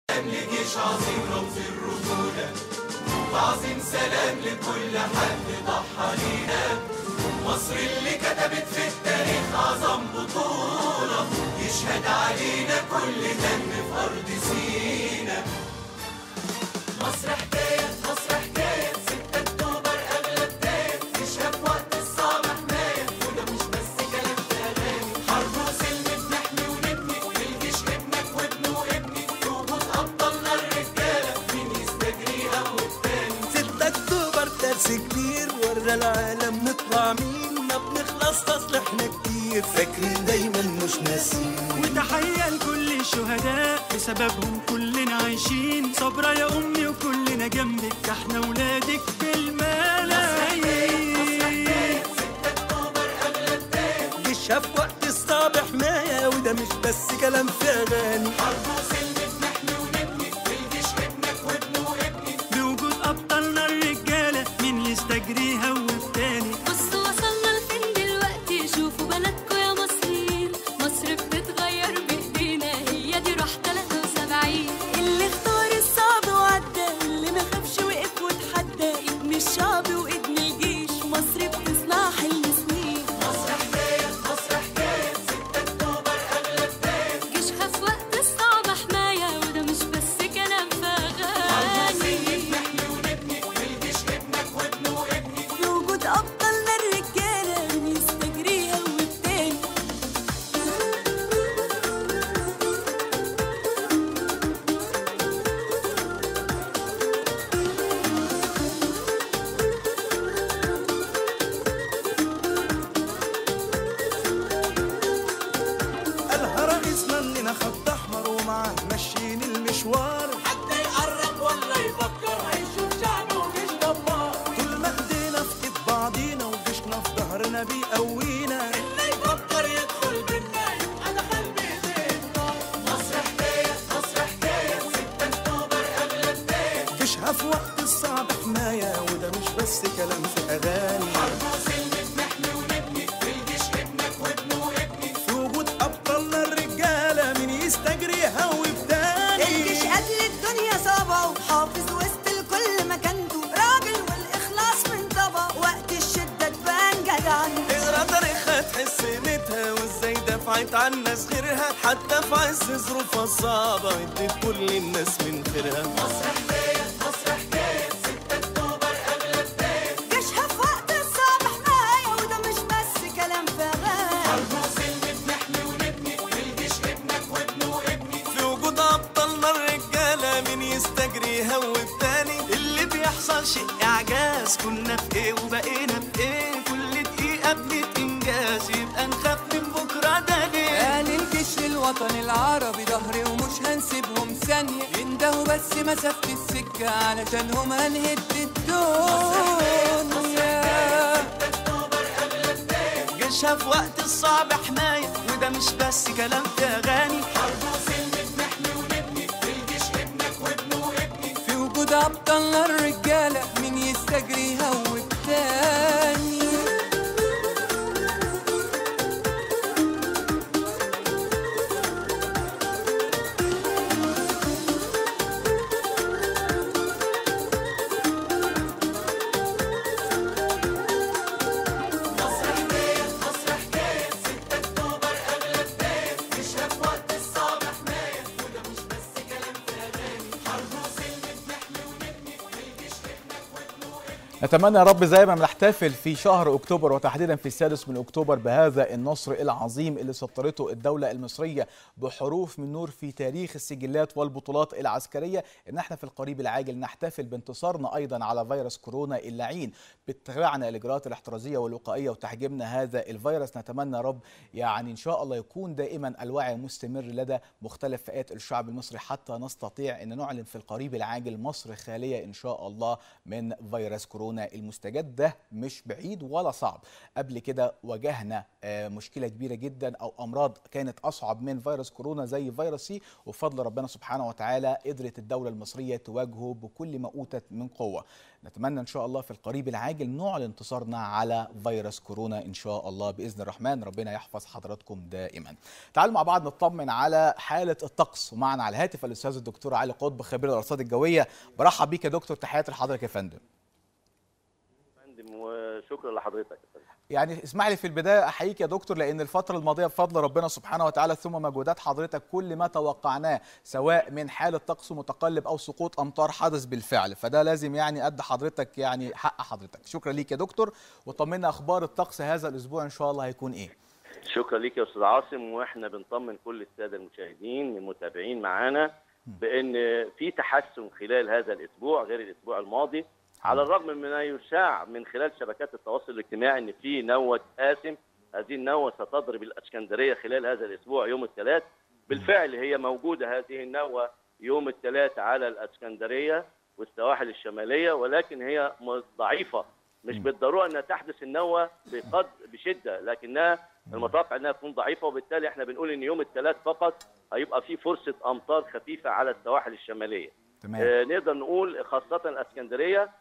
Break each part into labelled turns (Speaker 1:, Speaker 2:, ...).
Speaker 1: لجيش عظيم رمز الرجولة وعظيم سلام لكل حد ضحى لينا مصر اللي كتبت في التاريخ أعظم بطولة يشهد علينا كل دم في أرض سينا مصر حكاية مصر حكاية 6 أكتوبر أغلى بداية تشهد وقت الصعب حماية وده مش بس كلام في أغاني حرب وسلم بنحمي ونبني والجيش ابنك وابنه وابني وجود أبطالنا الرجالة مين يستجريها والتاني
Speaker 2: 6 اكتوبر درس كبير ورا العالم نطلع مين ما بنخلص اصل احنا كتير فاكرين دايما مش ناسين
Speaker 3: وتحية لكل الشهداء بسببهم كلنا عايشين صبرا يا أمي وكلنا جنبك ده احنا ولادك بالملايين
Speaker 2: جيشها في وقت الصعب حماية وده مش بس كلام في اغاني
Speaker 1: حرب وسلم بنحمي ونبني والجيش ابنك وابنه وابني
Speaker 3: بوجود أبطالنا الرجالة مين يستجريها وبتاني
Speaker 4: بصوا وصلنا لفين دلوقتي شوفوا بلدكوا يا مصريين مصر بتتغير بايدينا هي دي روح 73 اللي اختار الصعب وعدى اللي ما خافش وقف وتحدى ايد من الشعب وايد من الجيش مصر بتصنع حلم سنين
Speaker 1: مصر حكاية مصر حكاية 6 أكتوبر أغلى بداية
Speaker 4: جيش خاف وقت الصعب حماية وده مش بس كلام في أغاني
Speaker 1: نحمي ونبني والجيش ابنك وابنه وابني
Speaker 4: في وجود أبطالنا الرجالة مين يستجريها والتاني
Speaker 2: قالها رئيسنا اننا خط احمر ومعاه ماشيين المشوار
Speaker 1: حد يقرب ولا يفكر هيشوف شعبه وجيش دمار
Speaker 2: طول ما ايدينا في ايد بعضينا وجيشنا في ظهرنا بيقوينا
Speaker 1: اللي يفكر يدخل بينا يبقى دخل بإيدينا مصر حكاية مصر حكاية 6 أكتوبر أغلى بداية
Speaker 2: جيشها في وقت الصعب حماية وده مش بس كلام في اغاني
Speaker 1: حرب وسلم بنحمي ونبني والجيش ابنك وابنه وابني
Speaker 2: في وجود ابطالنا الرجالة مين يستجريها وبتاني
Speaker 5: الجيش قتل الدنيا صابه وحافظ وسط الكل مكانته راجل والاخلاص من طبع وقت الشده تبان جدعنه
Speaker 2: اقرا تاريخها تحس قيمتها وازاي دفعت عن ناس غيرها حتى في عز ظروفها الصعبة ادت كل الناس من خيرها
Speaker 1: مصر حكاية مصر حكاية 6 أكتوبر أغلى بداية
Speaker 5: جيشها في وقت الصعب حمايه وده مش بس كلام في اغاني
Speaker 1: حرب وسلم بنحمي ونبني والجيش ابنك وابنه وابني
Speaker 2: في وجود ابطالنا الرجالة مين يستجريها وبتاني اللي بيحصل شيء اعجاز كنا في ايه وبقينا بايه كل دقيقة بنت انجاز يبقى نخاف من بكرة ده ليه
Speaker 6: قال الجيش للوطن العربي ظهري ومش هنسيبهم ثانية يندهوا بس مسافة السكة علشانهم هنهد الدنيا
Speaker 2: جيشها في وقت الصعب حماية وده مش بس كلام في اغاني
Speaker 1: حرب وسلم بنحمي ونبني والجيش ابنك وابنه وابني
Speaker 6: في وجود أبطالنا الرجالة مين يستجريها والتاني
Speaker 1: مصر حكاية مصر حكاية 6 أكتوبر أغلى بداية تشهد وقت الصعب حماية وده مش بس كلام في أغاني حرب وسلم بنحمي ونبني والجيش ابنك وابنه وابني
Speaker 7: نتمنى يا رب زي ما بنحتفل في شهر اكتوبر وتحديدا في السادس من اكتوبر بهذا النصر العظيم اللي سطرته الدوله المصريه بحروف من نور في تاريخ السجلات والبطولات العسكريه ان احنا في القريب العاجل نحتفل بانتصارنا ايضا على فيروس كورونا اللعين باتباعنا الاجراءات الاحترازيه والوقائيه وتحجيمنا هذا الفيروس نتمنى يا رب يعني ان شاء الله يكون دائما الوعي مستمر لدى مختلف فئات الشعب المصري حتى نستطيع ان نعلن في القريب العاجل مصر خاليه ان شاء الله من فيروس كورونا كورونا المستجد ده مش بعيد ولا صعب قبل كده واجهنا آه، مشكله كبيره جدا او امراض كانت اصعب من فيروس كورونا زي فيروس سي وبفضل ربنا سبحانه وتعالى قدرت الدوله المصريه تواجهه بكل ما اوتت من قوه نتمنى ان شاء الله في القريب العاجل نعلن انتصارنا على فيروس كورونا ان شاء الله باذن الرحمن ربنا يحفظ حضراتكم دائما تعالوا مع بعض نطمن على حاله الطقس ومعنا على الهاتف الاستاذ الدكتور علي قطب خبير الارصاد الجويه برحب بيك يا دكتور تحياتي لحضرتك يا فندم
Speaker 8: فندم وشكرا لحضرتك يا فندم.
Speaker 7: يعني اسمح لي في البدايه احييك يا دكتور لان الفتره الماضيه بفضل ربنا سبحانه وتعالى ثم مجهودات حضرتك كل ما توقعناه سواء من حاله طقس متقلب او سقوط امطار حدث بالفعل فده لازم يعني قد حضرتك يعني حق حضرتك شكرا ليك يا دكتور وطمنا اخبار الطقس هذا الاسبوع ان شاء الله هيكون ايه
Speaker 8: شكرا ليك يا استاذ عاصم واحنا بنطمن كل الساده المشاهدين المتابعين معانا بان في تحسن خلال هذا الاسبوع غير الاسبوع الماضي على الرغم من ما يشاع من خلال شبكات التواصل الاجتماعي ان في نوه قاسم هذه النوه ستضرب الاسكندريه خلال هذا الاسبوع يوم الثلاث بالفعل هي موجوده هذه النوه يوم الثلاث على الاسكندريه والسواحل الشماليه ولكن هي م- ضعيفه مش بالضروره انها تحدث النوه بقد بشده لكنها المتوقع انها تكون ضعيفه وبالتالي احنا بنقول ان يوم الثلاث فقط هيبقى في فرصه امطار خفيفه على السواحل الشماليه
Speaker 7: تمام
Speaker 8: آه، نقدر نقول خاصة الأسكندرية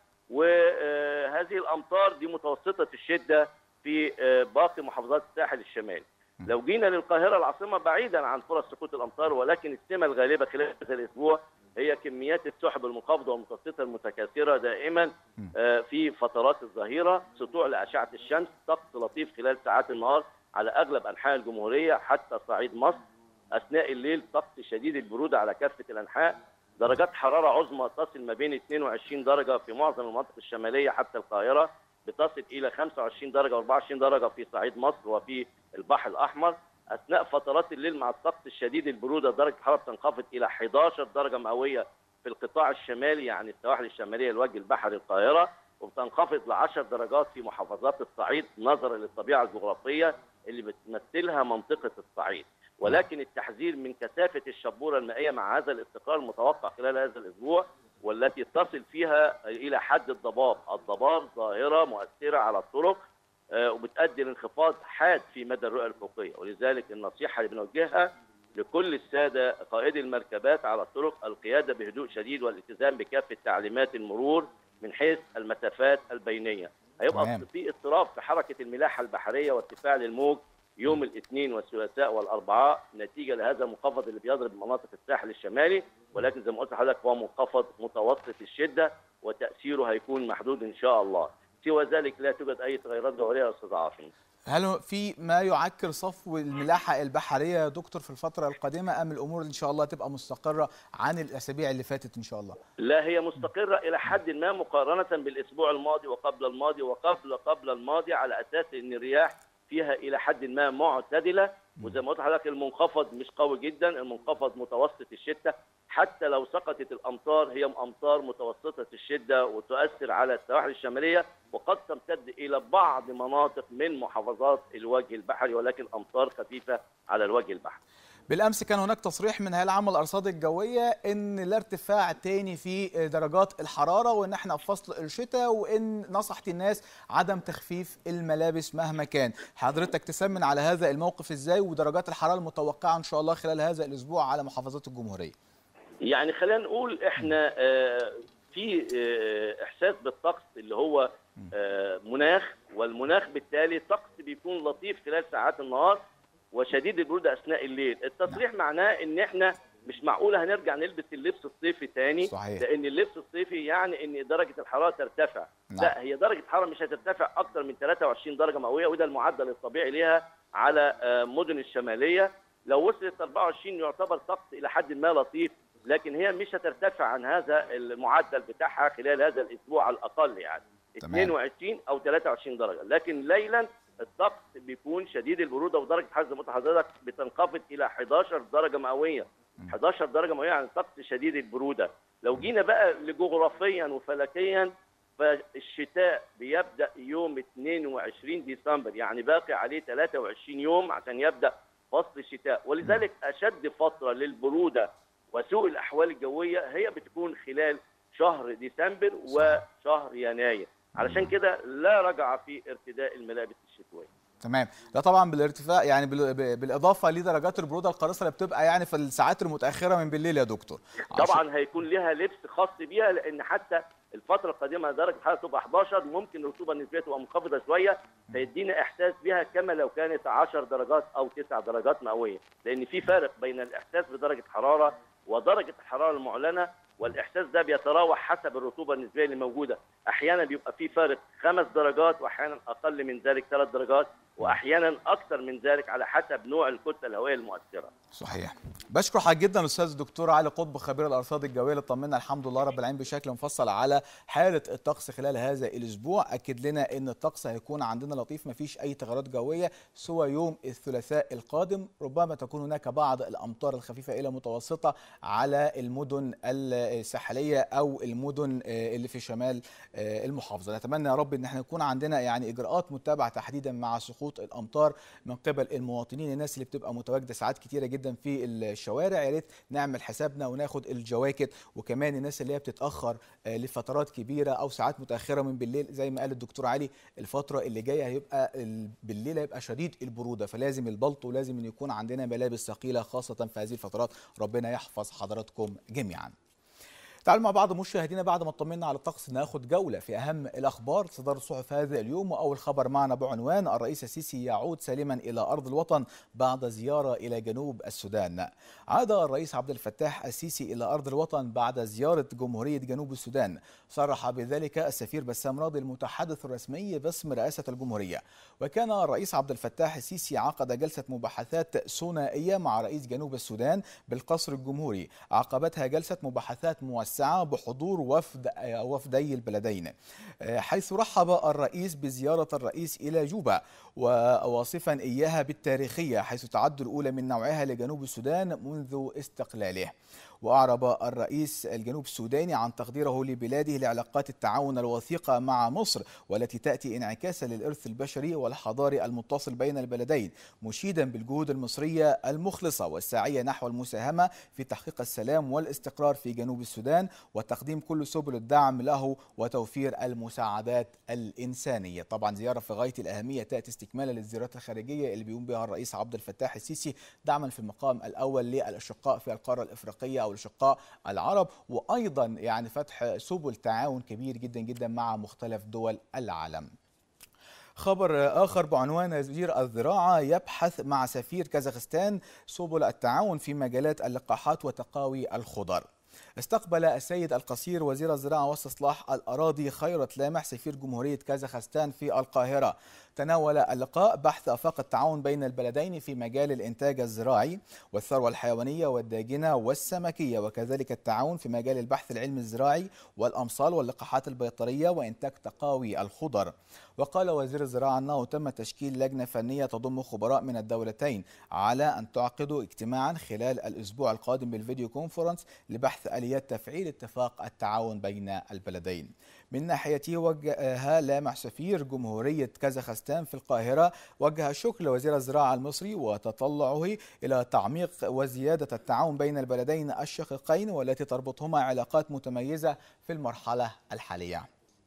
Speaker 8: وهذه الأمطار دي متوسطة الشدة في آه، باقي محافظات الساحل الشمالي لو جينا للقاهرة العاصمة بعيدا عن فرص سقوط الأمطار ولكن السمة الغالبة خلال هذا الأسبوع هي كميات السحب المنخفضة والمتوسطة المتكاثرة دائما آه، في فترات الظهيرة سطوع لأشعة الشمس طقس لطيف خلال ساعات النهار على أغلب أنحاء الجمهورية حتى صعيد مصر أثناء الليل طقس شديد البرودة على كافة الأنحاء درجات حرارة عظمى تصل ما بين 22 درجة في معظم المناطق الشمالية حتى القاهرة بتصل إلى 25 درجة و24 درجة في صعيد مصر وفي البحر الأحمر أثناء فترات الليل مع الطقس الشديد البرودة درجة الحرارة بتنخفض إلى 11 درجة مئوية في القطاع الشمالي يعني السواحل الشمالية الوجه البحري القاهرة وبتنخفض ل 10 درجات في محافظات الصعيد نظرا للطبيعة الجغرافية اللي بتمثلها منطقة الصعيد ولكن التحذير من كثافة الشبورة المائية مع هذا الاستقرار المتوقع خلال هذا الأسبوع والتي تصل فيها إلى حد الضباب الضباب ظاهرة مؤثرة على الطرق آه، وبتؤدي لانخفاض حاد في مدى الرؤية الأفقية ولذلك النصيحة اللي بنوجهها لكل السادة قائدي المركبات على الطرق القيادة بهدوء شديد والالتزام بكافة تعليمات المرور من حيث المسافات البينية هيبقى
Speaker 7: تمام.
Speaker 8: في اضطراب في حركة الملاحة البحرية وارتفاع للموج يوم الاثنين والثلاثاء والاربعاء نتيجه لهذا المنخفض اللي بيضرب مناطق الساحل الشمالي ولكن زي ما قلت لحضرتك هو منخفض متوسط الشده وتاثيره هيكون محدود ان شاء الله. سوى ذلك لا توجد اي تغيرات جوهريه يا استاذ عاصم.
Speaker 7: هل في ما يعكر صفو الملاحه البحريه يا دكتور في الفتره القادمه ام الامور ان شاء الله تبقى مستقره عن الاسابيع اللي فاتت ان شاء الله
Speaker 8: لا هي مستقرة إلى حد ما مقارنة بالأسبوع الماضي وقبل الماضي وقبل قبل الماضي على أساس أن الرياح فيها إلى حد ما معتدلة وزي ما قلت لحضرتك المنخفض مش قوي جدا المنخفض متوسط الشدة حتى لو سقطت الأمطار هي أمطار متوسطة الشدة وتؤثر على السواحل الشمالية وقد تمتد إلى بعض مناطق من محافظات الوجه البحري ولكن أمطار خفيفة على الوجه البحري
Speaker 7: بالامس كان هناك تصريح من هيئه العامه للارصاد الجويه ان لا ارتفاع تاني في درجات الحراره وان احنا في فصل الشتاء وان نصحت الناس عدم تخفيف الملابس مهما كان حضرتك تسمن على هذا الموقف ازاي ودرجات الحراره المتوقعه ان شاء الله خلال هذا الاسبوع على محافظات الجمهوريه
Speaker 8: يعني خلينا نقول احنا آه، في آه، احساس بالطقس اللي هو آه، مناخ والمناخ بالتالي الطقس بيكون لطيف خلال ساعات النهار وشديد البروده اثناء الليل التصريح معناه ان احنا مش معقوله هنرجع نلبس اللبس الصيفي تاني
Speaker 7: صحيح.
Speaker 8: لان اللبس الصيفي يعني ان درجه الحراره ترتفع
Speaker 7: نعم.
Speaker 8: لا هي درجه الحراره مش هترتفع اكتر من 23 درجه مئويه وده المعدل الطبيعي ليها على آه، مدن الشماليه لو وصلت 24 يعتبر طقس الى حد ما لطيف لكن هي مش هترتفع عن هذا المعدل بتاعها خلال هذا الاسبوع على الاقل يعني
Speaker 7: تمام.
Speaker 8: 22 او 23 درجه لكن ليلا الطقس بيكون شديد البروده ودرجه حراره زي ما قلت لحضرتك بتنخفض الى 11 درجه مئويه 11 درجه مئويه يعني طقس شديد البروده لو جينا بقى لجغرافيا وفلكيا فالشتاء بيبدا يوم 22 ديسمبر يعني باقي عليه 23 يوم عشان يبدا فصل الشتاء ولذلك اشد فتره للبروده وسوء الاحوال الجويه هي بتكون خلال شهر ديسمبر وشهر يناير علشان كده لا رجع في ارتداء الملابس الشتويه
Speaker 7: تمام ده طبعا بالارتفاع يعني بال- ب- بالاضافه لدرجات البروده القارصه اللي بتبقى يعني في الساعات المتاخره من بالليل يا دكتور عشان-
Speaker 8: طبعا هيكون لها لبس خاص بيها لان حتى الفتره القادمه درجه الحراره تبقى 11 ممكن الرطوبه النسبيه تبقى منخفضه شويه فيدينا احساس بها كما لو كانت 10 درجات او 9 درجات مئويه لان في فارق بين الاحساس بدرجه حراره ودرجه الحراره المعلنه والاحساس ده بيتراوح حسب الرطوبه النسبيه اللي موجوده احيانا بيبقى في فارق خمس درجات واحيانا اقل من ذلك ثلاث درجات واحيانا اكثر من ذلك على حسب نوع الكتله الهوائيه المؤثره
Speaker 7: صحيح بشكر حضرتك جدا الاستاذ الدكتور علي قطب خبير الارصاد الجويه اللي طمنا الحمد لله رب العالمين بشكل مفصل على حاله الطقس خلال هذا الاسبوع اكد لنا ان الطقس هيكون عندنا لطيف ما فيش اي تغيرات جويه سوى يوم الثلاثاء القادم ربما تكون هناك بعض الامطار الخفيفه الى متوسطه على المدن الساحليه او المدن آه، اللي في شمال آه، المحافظه نتمنى يا رب ان احنا يكون عندنا يعني اجراءات متبعه تحديدا مع سقوط الامطار من قبل المواطنين الناس اللي بتبقى متواجده ساعات كتيره جدا في الشوارع يا ريت نعمل حسابنا وناخد الجواكت وكمان الناس اللي هي بتتاخر آه، لفترات كبيره او ساعات متاخره من بالليل زي ما قال الدكتور علي الفتره اللي جايه هيبقى ال- بالليل هيبقى شديد البروده فلازم البلطو لازم ان يكون عندنا ملابس ثقيله خاصه في هذه الفترات ربنا يحفظ حضراتكم جميعا تعالوا مع بعض مشاهدينا بعد ما اطمنا على الطقس ناخد جوله في اهم الاخبار صدر الصحف هذا اليوم واول خبر معنا بعنوان الرئيس السيسي يعود سالما الى ارض الوطن بعد زياره الى جنوب السودان. عاد الرئيس عبد الفتاح السيسي الى ارض الوطن بعد زياره جمهوريه جنوب السودان. صرح بذلك السفير بسام راضي المتحدث الرسمي باسم رئاسه الجمهوريه. وكان الرئيس عبد الفتاح السيسي عقد جلسه مباحثات ثنائيه مع رئيس جنوب السودان بالقصر الجمهوري عقبتها جلسه مباحثات موسعه بحضور وفد وفدي البلدين حيث رحب الرئيس بزياره الرئيس الى جوبا وواصفا اياها بالتاريخيه حيث تعد الاولى من نوعها لجنوب السودان منذ استقلاله وأعرب الرئيس الجنوب السوداني عن تقديره لبلاده لعلاقات التعاون الوثيقة مع مصر والتي تأتي انعكاسا للإرث البشري والحضاري المتصل بين البلدين مشيدا بالجهود المصرية المخلصة والساعية نحو المساهمة في تحقيق السلام والاستقرار في جنوب السودان وتقديم كل سبل الدعم له وتوفير المساعدات الإنسانية طبعا زيارة في غاية الأهمية تأتي استكمالا للزيارات الخارجية اللي بيقوم بها الرئيس عبد الفتاح السيسي دعما في المقام الأول للأشقاء في القارة الإفريقية أو الأشقاء العرب وأيضا يعني فتح سبل تعاون كبير جدا جدا مع مختلف دول العالم خبر آخر بعنوان وزير الزراعة يبحث مع سفير كازاخستان سبل التعاون في مجالات اللقاحات وتقاوي الخضر استقبل السيد القصير وزير الزراعة واستصلاح الأراضي خيرت لامح سفير جمهورية كازاخستان في القاهرة تناول اللقاء بحث آفاق التعاون بين البلدين في مجال الإنتاج الزراعي والثروة الحيوانية والداجنة والسمكية وكذلك التعاون في مجال البحث العلمي الزراعي والأمصال واللقاحات البيطرية وإنتاج تقاوي الخضر وقال وزير الزراعة أنه تم تشكيل لجنة فنية تضم خبراء من الدولتين على أن تعقدوا اجتماعا خلال الأسبوع القادم بالفيديو كونفرنس لبحث آليات تفعيل اتفاق التعاون بين البلدين من ناحيته وجه لامح سفير جمهورية كازاخستان في القاهرة وجه الشكر لوزير الزراعة المصري وتطلعه إلى تعميق وزيادة التعاون بين البلدين الشقيقين والتي تربطهما علاقات متميزة في المرحلة الحالية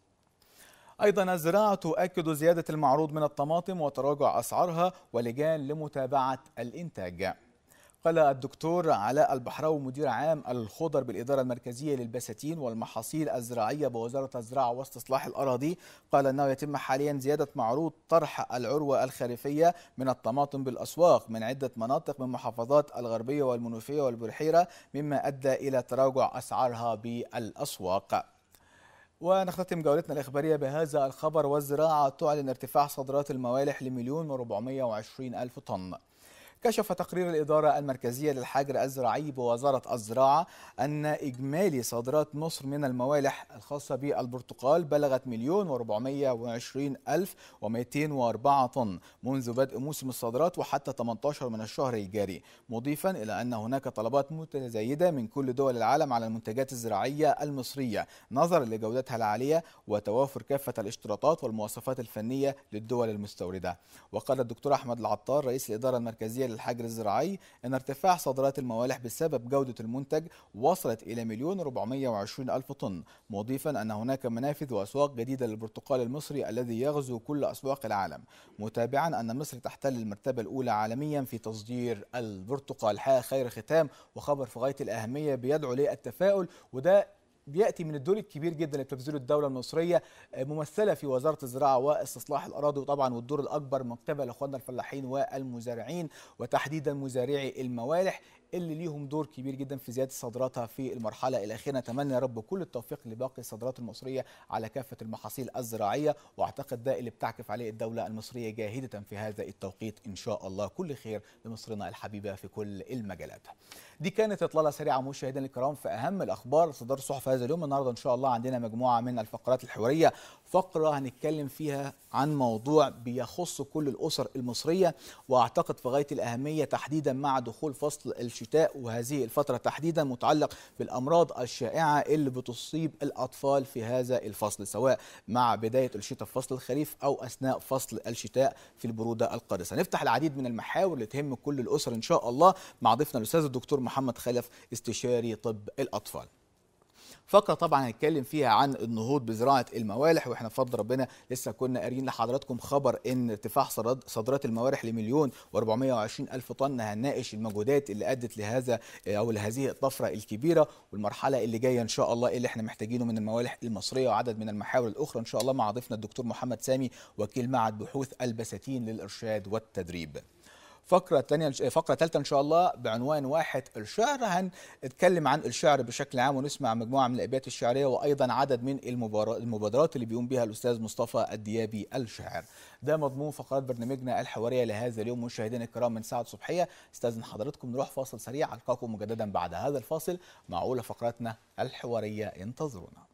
Speaker 7: أيضا الزراعة تؤكد زيادة المعروض من الطماطم وتراجع أسعارها ولجان لمتابعة الإنتاج قال الدكتور علاء البحراوي مدير عام الخضر بالإدارة المركزية للبساتين والمحاصيل الزراعية بوزارة الزراعة واستصلاح الأراضي قال أنه يتم حاليا زيادة معروض طرح العروة الخريفية من الطماطم بالأسواق من عدة مناطق من محافظات الغربية والمنوفية والبرحيرة مما أدى إلى تراجع أسعارها بالأسواق ونختتم جولتنا الإخبارية بهذا الخبر والزراعة تعلن ارتفاع صادرات الموالح لمليون وربعمية وعشرين ألف طن كشف تقرير الإدارة المركزية للحجر الزراعي بوزارة الزراعة أن إجمالي صادرات مصر من الموالح الخاصة بالبرتقال بلغت مليون وربعمية وعشرين ألف ومئتين وأربعة طن منذ بدء موسم الصادرات وحتى 18 من الشهر الجاري مضيفا إلى أن هناك طلبات متزايدة من كل دول العالم على المنتجات الزراعية المصرية نظرا لجودتها العالية وتوافر كافة الاشتراطات والمواصفات الفنية للدول المستوردة وقال الدكتور أحمد العطار رئيس الإدارة المركزية الحجر الزراعي أن ارتفاع صادرات الموالح بسبب جودة المنتج وصلت إلى مليون وربعمية وعشرين ألف طن مضيفا أن هناك منافذ وأسواق جديدة للبرتقال المصري الذي يغزو كل أسواق العالم متابعا أن مصر تحتل المرتبة الأولى عالميا في تصدير البرتقال حقيقة خير ختام وخبر في غاية الأهمية بيدعو للتفاؤل وده بياتي من الدور الكبير جدا اللي بتبذله الدوله المصريه آه، ممثله في وزاره الزراعه واستصلاح الاراضي وطبعا والدور الاكبر من قبل اخواننا الفلاحين والمزارعين وتحديدا مزارعي الموالح اللي ليهم دور كبير جدا في زياده صادراتها في المرحله الاخيره نتمنى يا رب كل التوفيق لباقي الصادرات المصريه على كافه المحاصيل الزراعيه واعتقد ده اللي بتعكف عليه الدوله المصريه جاهده في هذا التوقيت ان شاء الله كل خير لمصرنا الحبيبه في كل المجالات دي كانت اطلاله سريعه مشاهدينا الكرام في اهم الاخبار صدر صحف هذا اليوم النهارده ان شاء الله عندنا مجموعه من الفقرات الحواريه فقره هنتكلم فيها عن موضوع بيخص كل الاسر المصريه واعتقد في غايه الاهميه تحديدا مع دخول فصل الشتاء وهذه الفتره تحديدا متعلق بالامراض الشائعه اللي بتصيب الاطفال في هذا الفصل سواء مع بدايه الشتاء في فصل الخريف او اثناء فصل الشتاء في البروده القارصه نفتح العديد من المحاور اللي تهم كل الاسر ان شاء الله مع ضيفنا الاستاذ الدكتور محمد خلف استشاري طب الاطفال فقره طبعا هنتكلم فيها عن النهوض بزراعه الموالح واحنا بفضل ربنا لسه كنا قاريين لحضراتكم خبر ان ارتفاع صادرات- صادرات الموالح لمليون و420 الف طن هنناقش المجهودات اللي ادت لهذا او لهذه الطفره الكبيره والمرحله اللي جايه ان شاء الله اللي احنا محتاجينه من الموالح المصريه وعدد من المحاور الاخرى ان شاء الله مع ضيفنا الدكتور محمد سامي وكيل معهد بحوث البساتين للارشاد والتدريب فقرة تانية فقرة ثالثة إن شاء الله بعنوان واحد الشعر هنتكلم عن الشعر بشكل عام ونسمع مجموعة من الأبيات الشعرية وأيضا عدد من المبارا- المبادرات اللي بيقوم بها الأستاذ مصطفى الديابي الشاعر ده مضمون فقرات برنامجنا الحوارية لهذا اليوم مشاهدينا الكرام من ساعة صبحية استاذن حضراتكم نروح فاصل سريع ألقاكم مجددا بعد هذا الفاصل مع أولى فقراتنا الحوارية انتظرونا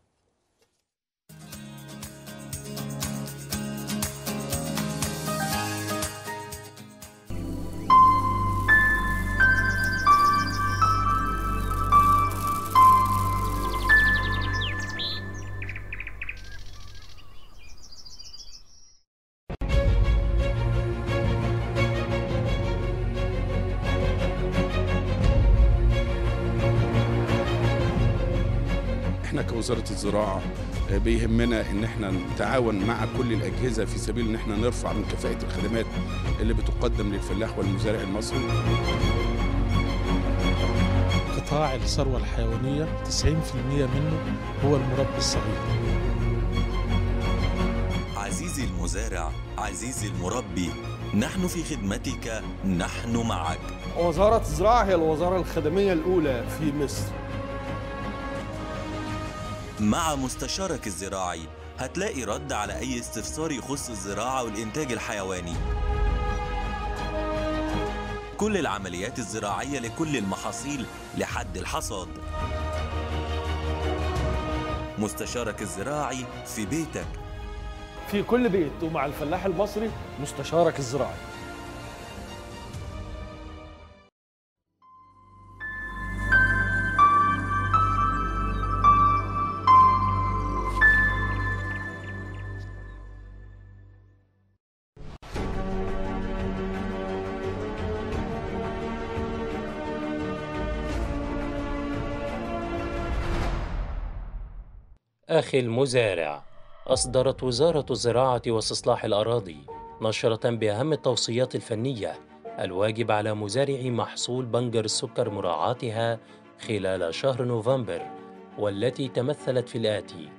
Speaker 9: احنا كوزاره الزراعه آه، بيهمنا ان احنا نتعاون مع كل الاجهزه في سبيل ان احنا نرفع من كفاءه الخدمات اللي بتقدم للفلاح والمزارع المصري
Speaker 10: قطاع الثروة الحيوانية 90% منه هو المربي الصغير
Speaker 11: عزيزي المزارع عزيزي المربي نحن في خدمتك نحن معك
Speaker 12: وزارة الزراعة هي الوزارة الخدمية الأولى في مصر
Speaker 11: مع مستشارك الزراعي هتلاقي رد على أي استفسار يخص الزراعة والإنتاج الحيواني كل العمليات الزراعية لكل المحاصيل لحد الحصاد مستشارك الزراعي في بيتك
Speaker 12: في كل بيت ومع الفلاح المصري مستشارك الزراعي
Speaker 13: أخي المزارع أصدرت وزارة الزراعة واستصلاح الأراضي نشرة بأهم التوصيات الفنية الواجب على مزارع محصول بنجر السكر مراعاتها خلال شهر نوفمبر والتي تمثلت في الآتي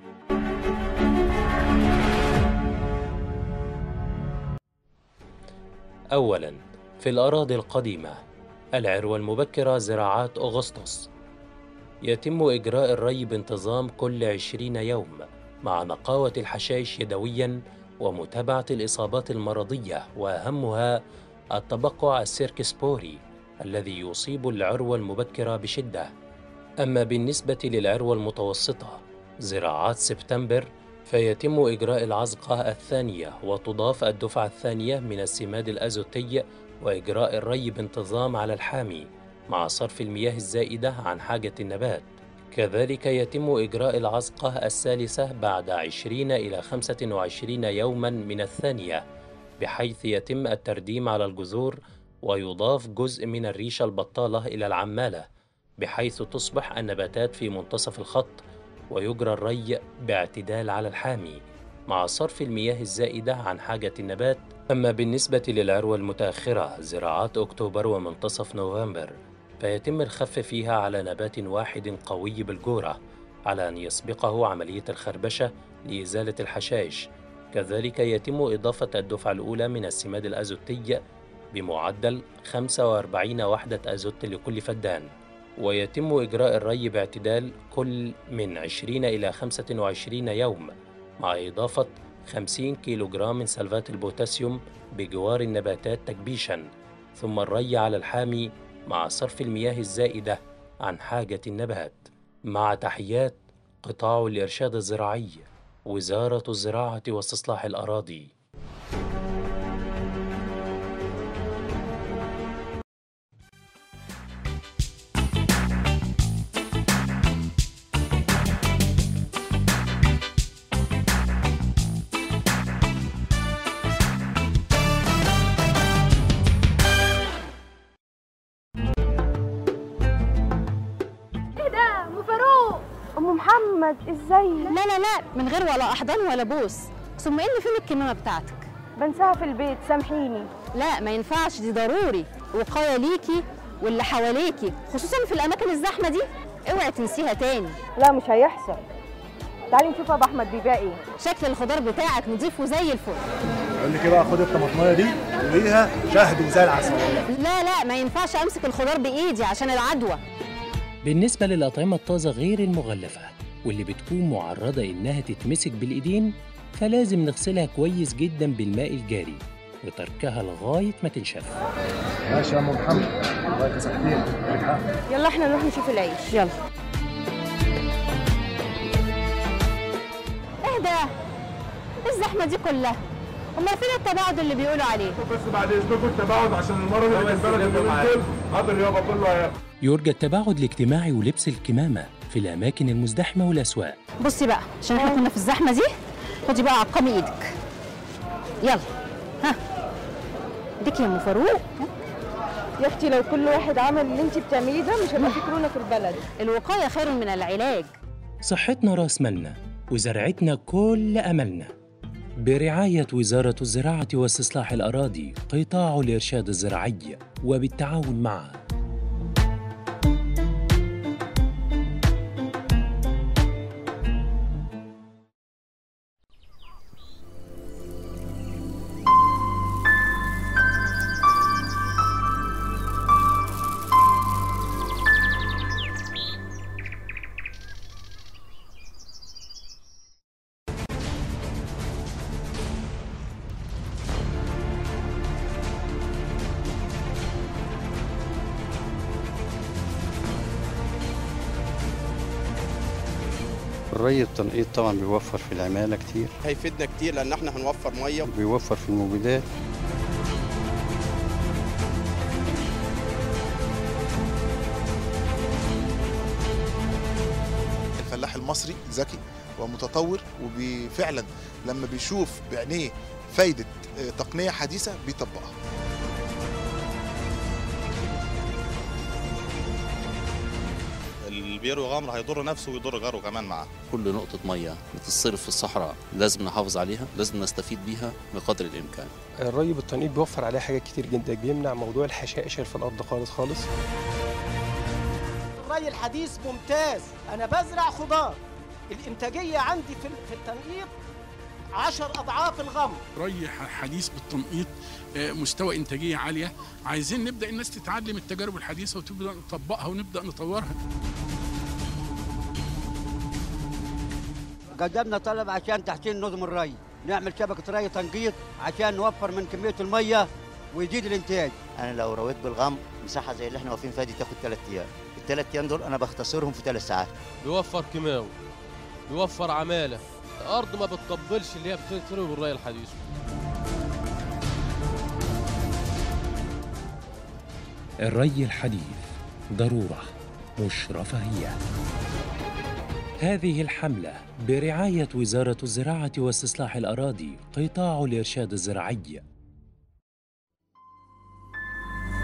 Speaker 13: أولاً في الأراضي القديمة العروة المبكرة زراعات أغسطس يتم إجراء الري بانتظام كل عشرين يوم مع نقاوة الحشائش يدويا ومتابعة الإصابات المرضية وأهمها التبقع السيركسبوري الذي يصيب العروة المبكرة بشدة أما بالنسبة للعروة المتوسطة زراعات سبتمبر فيتم إجراء العزقة الثانية وتضاف الدفعة الثانية من السماد الأزوتي وإجراء الري بانتظام على الحامي مع صرف المياه الزائدة عن حاجة النبات كذلك يتم إجراء العزقة الثالثة بعد 20 إلى 25 يوما من الثانية بحيث يتم الترديم على الجذور ويضاف جزء من الريشة البطالة إلى العمالة بحيث تصبح النباتات في منتصف الخط ويجرى الري باعتدال على الحامي مع صرف المياه الزائدة عن حاجة النبات أما بالنسبة للعروة المتأخرة زراعات أكتوبر ومنتصف نوفمبر فيتم الخف فيها على نبات واحد قوي بالجورة على أن يسبقه عملية الخربشة لإزالة الحشائش كذلك يتم إضافة الدفعة الأولى من السماد الأزوتي بمعدل 45 وحدة أزوت لكل فدان ويتم إجراء الري باعتدال كل من 20 إلى 25 يوم مع إضافة 50 كيلوغرام من سلفات البوتاسيوم بجوار النباتات تكبيشا ثم الري على الحامي مع صرف المياه الزائدة عن حاجة النبات مع تحيات قطاع الإرشاد الزراعي وزارة الزراعة واستصلاح الأراضي
Speaker 14: ايه ده ام فاروق ام محمد ازاي
Speaker 15: لا لا لا من غير ولا احضان ولا بوس ثم ايه اللي فين الكمامه بتاعتك
Speaker 14: بنساها في البيت سامحيني
Speaker 15: لا ما ينفعش دي ضروري وقايه ليكي واللي حواليكي خصوصا في الاماكن الزحمه دي اوعي تنسيها تاني
Speaker 14: لا مش هيحصل تعالي نشوف ابو احمد بيبيع ايه
Speaker 15: شكل الخضار بتاعك نضيف وزي الفل
Speaker 16: قال لي كده بقى خد الطماطمايه دي وليها شهد وزي العسل
Speaker 15: لا لا ما ينفعش امسك الخضار بايدي عشان العدوى
Speaker 13: بالنسبة للأطعمة الطازة غير المغلفة واللي بتكون معرضة إنها تتمسك بالإيدين فلازم نغسلها كويس جدا بالماء الجاري وتركها لغاية ما تنشف
Speaker 16: ماشي يا ام محمد الله يكسبتين لك حق
Speaker 14: يلا احنا نروح نشوف العيش
Speaker 15: يلا ايه ده ايه الزحمه دي كلها امال فين التباعد اللي بيقولوا عليه
Speaker 16: بس بعد اذنكم التباعد عشان المرض اللي في البلد اليومين دول حاضر يابا كله هياكل
Speaker 13: يرجى التباعد الاجتماعي ولبس الكمامة في الأماكن المزدحمة والأسواق
Speaker 15: بصي بقى عشان احنا كنا في الزحمه دي خدي بقى عقمي ايدك يلا ها ايدك يا ام فاروق
Speaker 14: يا اختي لو كل واحد عمل اللي انت بتعمليه ده مش هيبقى في كورونا في البلد
Speaker 15: الوقايه خير من العلاج
Speaker 13: صحتنا راس مالنا وزرعتنا كل أملنا برعاية وزارة الزراعة واستصلاح الأراضي قطاع الإرشاد الزراعي وبالتعاون مع
Speaker 17: الري التنقيط طبعا بيوفر في العمالة كتير
Speaker 18: هيفيدنا كتير لان احنا هنوفر ميه
Speaker 17: بيوفر في المبيدات
Speaker 19: الفلاح المصري ذكي ومتطور وفعلا لما بيشوف بعينيه فايدة آه، تقنية حديثة بيطبقها
Speaker 20: اللي بيروي غمر هيضر نفسه ويضر غيره كمان معاه
Speaker 21: كل نقطة مية بتتصرف في الصحراء لازم نحافظ عليها لازم نستفيد بيها بقدر الإمكان
Speaker 22: الري بالتنقيط بيوفر عليه حاجات كتير جدا بيمنع موضوع الحشائش اللي في الارض خالص خالص
Speaker 23: الري الحديث ممتاز انا بزرع خضار الانتاجيه عندي في في التنقيط عشر اضعاف الغمر
Speaker 9: ري حديث بالتنقيط آه، مستوى انتاجيه عاليه عايزين نبدا الناس تتعلم التجارب الحديثه وتبدا نطبقها ونبدا نطورها
Speaker 24: قدمنا طلب عشان تحسين نظم الري نعمل شبكة ري تنقيط عشان نوفر من كمية المية ويزيد الانتاج
Speaker 25: انا لو رويت بالغم مساحه زي اللي احنا واقفين فيها دي تاخد ثلاث ايام الثلاث ايام دول انا بختصرهم في ثلاث ساعات
Speaker 26: بيوفر كيماوي بيوفر عماله الارض ما بتطبلش اللي هي بتتروي بالري الحديث
Speaker 13: الري الحديث ضرورة مش رفاهية هذه الحملة برعاية وزارة الزراعة واستصلاح الأراضي قطاع الإرشاد الزراعي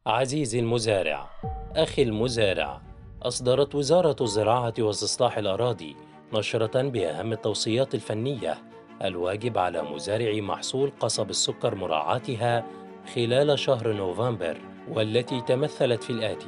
Speaker 13: عزيزي المزارع أخي المزارع أصدرت وزارة الزراعة واستصلاح الأراضي نشرة بأهم التوصيات الفنية الواجب على مزارع محصول قصب السكر مراعاتها خلال شهر نوفمبر والتي تمثلت في الآتي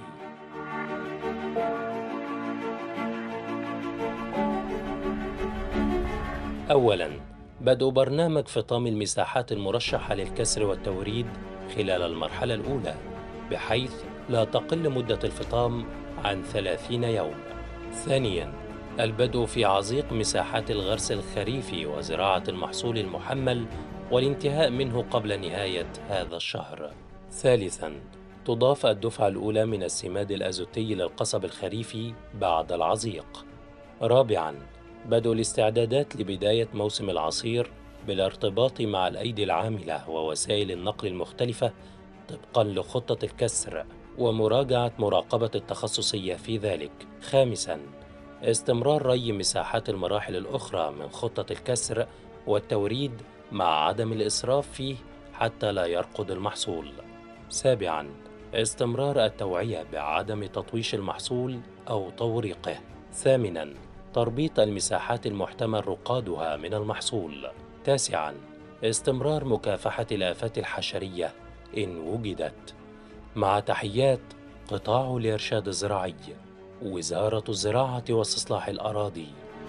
Speaker 13: أولاً بدء برنامج فطام المساحات المرشحة للكسر والتوريد خلال المرحلة الأولى بحيث لا تقل مدة الفطام عن 30 يوم. ثانياً البدء في عزيق مساحات الغرس الخريفي وزراعة المحصول المحمل والانتهاء منه قبل نهاية هذا الشهر. ثالثاً تضاف الدفعة الأولى من السماد الأزوتي للقصب الخريفي بعد العزيق. رابعاً بدء الاستعدادات لبداية موسم العصير بالارتباط مع الأيدي العاملة ووسائل النقل المختلفة طبقا لخطة الكسر ومراجعة مراقبة التخصصية في ذلك. خامساً استمرار ري مساحات المراحل الأخرى من خطة الكسر والتوريد مع عدم الإسراف فيه حتى لا يرقد المحصول. سابعاً استمرار التوعية بعدم تطويش المحصول أو توريقه. ثامناً تربيط المساحات المحتمل رقادها من المحصول. تاسعاً استمرار مكافحة الآفات الحشرية إن وجدت. مع تحيات قطاع الإرشاد الزراعي وزارة الزراعة واستصلاح الأراضي.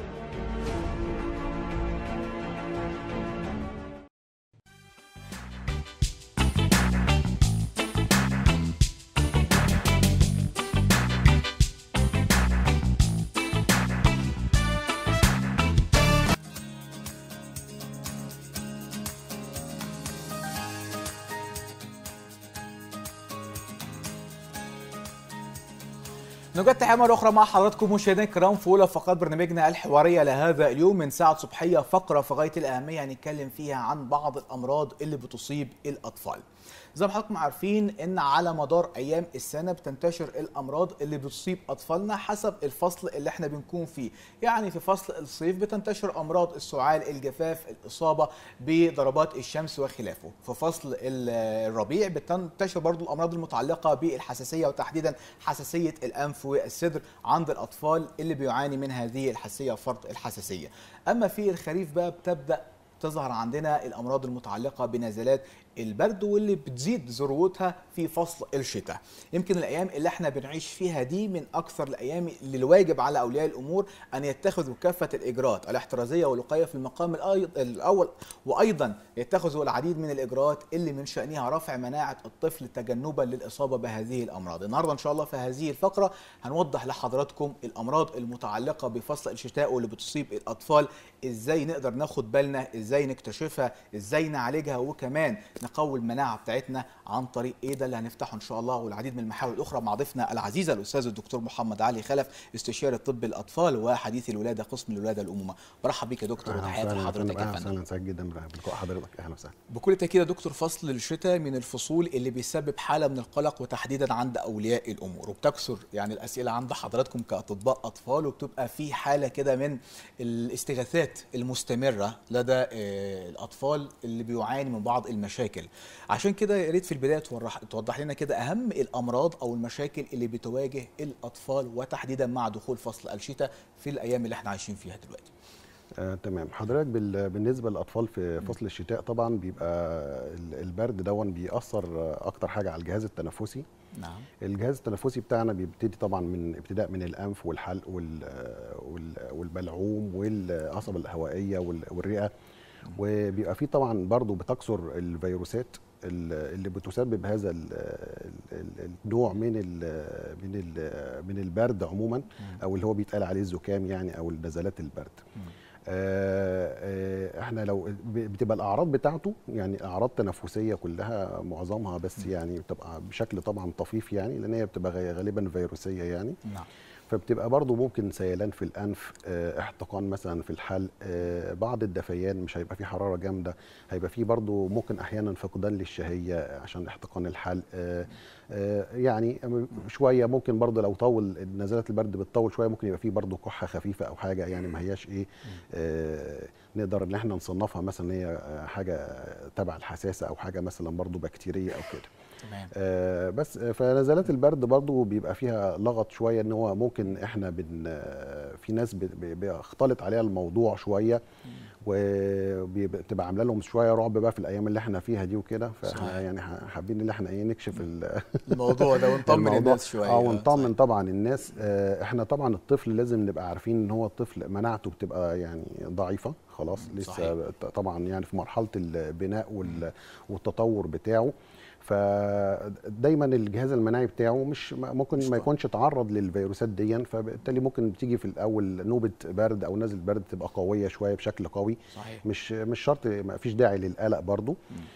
Speaker 7: نوجد تحية مرة أخرى مع حضراتكم مشاهدينا الكرام في أولى فقرات برنامجنا الحوارية لهذا اليوم من ساعة صبحية فقرة في غاية الأهمية هنتكلم فيها عن بعض الأمراض اللي بتصيب الأطفال. زي ما حضراتكم عارفين ان على مدار ايام السنه بتنتشر الامراض اللي بتصيب اطفالنا حسب الفصل اللي احنا بنكون فيه يعني في فصل الصيف بتنتشر امراض السعال الجفاف الاصابه بضربات الشمس وخلافه في فصل الربيع بتنتشر برضو الامراض المتعلقه بالحساسيه وتحديدا حساسيه الانف والصدر عند الاطفال اللي بيعاني من هذه الحساسيه وفرط الحساسيه اما في الخريف بقى بتبدا تظهر عندنا الامراض المتعلقه بنزلات البرد واللي بتزيد ذروتها في فصل الشتاء يمكن الايام اللي احنا بنعيش فيها دي من اكثر الايام اللي الواجب على اولياء الامور ان يتخذوا كافه الاجراءات الاحترازيه والوقايه في المقام الاول وايضا يتخذوا العديد من الاجراءات اللي من شانها رفع مناعه الطفل تجنبا للاصابه بهذه الامراض النهارده ان شاء الله في هذه الفقره هنوضح لحضراتكم الامراض المتعلقه بفصل الشتاء واللي بتصيب الاطفال ازاي نقدر ناخد بالنا ازاي نكتشفها ازاي نعالجها وكمان نقوي المناعه بتاعتنا عن طريق ايه ده اللي هنفتحه ان شاء الله والعديد من المحاور الاخرى مع ضيفنا العزيزه الاستاذ الدكتور محمد علي خلف استشاري طب الاطفال وحديث الولاده قسم الولاده الامومه برحب بيك يا دكتور وتحياتي لحضرتك يا
Speaker 1: اهلا
Speaker 7: فندم
Speaker 1: وسهلا سعيد جدا بلقاء حضرتك اهلا وسهلا
Speaker 7: بكل تاكيد يا دكتور فصل الشتاء من الفصول اللي بيسبب حاله من القلق وتحديدا عند اولياء الامور وبتكثر يعني الاسئله عند حضراتكم كاطباء اطفال وبتبقى في حاله كده من الاستغاثات المستمره لدى آه، الاطفال اللي بيعاني من بعض المشاكل عشان كده يا ريت في البدايه تورح توضح لنا كده اهم الامراض او المشاكل اللي بتواجه الاطفال وتحديدا مع دخول فصل الشتاء في الايام اللي احنا عايشين فيها دلوقتي
Speaker 1: آه، تمام حضرتك بال- بالنسبه للاطفال في فصل الشتاء طبعا بيبقى ال- البرد دون بيأثر آه، اكتر حاجه على الجهاز التنفسي
Speaker 7: نعم
Speaker 1: الجهاز التنفسي بتاعنا بيبتدي طبعا من ابتداء من الانف والحلق وال- وال- والبلعوم والقصبه الهوائيه وال- والرئه وبيبقى فيه طبعا برضو بتكثر الفيروسات ال- اللي بتسبب هذا ال- ال- النوع من ال من ال من البرد عموما او اللي هو بيتقال عليه الزكام يعني او نزلات البرد آه، آه، احنا لو ب- بتبقى الاعراض بتاعته يعني اعراض تنفسيه كلها معظمها بس يعني بتبقى بشكل طبعا طفيف يعني لان هي بتبقى غ- غالبا فيروسيه يعني
Speaker 7: نعم
Speaker 1: فبتبقى برضو ممكن سيلان في الانف آه، احتقان مثلا في الحلق آه، بعض الدفيان مش هيبقى فيه حراره جامده هيبقى فيه برضو ممكن احيانا فقدان للشهيه عشان احتقان الحلق آه، آه، يعني شويه ممكن برضو لو طول نزلات البرد بتطول شويه ممكن يبقى فيه برضو كحه خفيفه او حاجه يعني ما هياش ايه آه، نقدر ان احنا نصنفها مثلا ان هي آه، حاجه تبع الحساسه او حاجه مثلا برضو بكتيريه او كده
Speaker 7: تمام
Speaker 1: آه بس آه، فنزلات البرد برضو بيبقى فيها لغط شويه ان هو ممكن احنا بن آه، في ناس بت- بي- بيختلط عليها الموضوع شويه وبتبقى عامله لهم شويه رعب بقى في الايام اللي احنا فيها دي وكده
Speaker 7: صحيح.
Speaker 1: فاحنا يعني ح- حابين ان احنا ايه نكشف ال-
Speaker 7: الموضوع ده ونطمن
Speaker 1: الموضوع.
Speaker 7: الناس شوية.
Speaker 1: اه ونطمن طبعا الناس آه احنا طبعا الطفل لازم نبقى عارفين ان هو الطفل مناعته بتبقى يعني ضعيفه خلاص لسه
Speaker 7: صحيح.
Speaker 1: طبعا يعني في مرحله البناء وال- والتطور بتاعه فدايما الجهاز المناعي بتاعه مش ممكن ما يكونش تعرض للفيروسات دي فبالتالي ممكن تيجي في الاول نوبه برد او نزله برد تبقى قويه شويه بشكل قوي
Speaker 7: صحيح.
Speaker 1: مش مش شرط ما فيش داعي للقلق برضو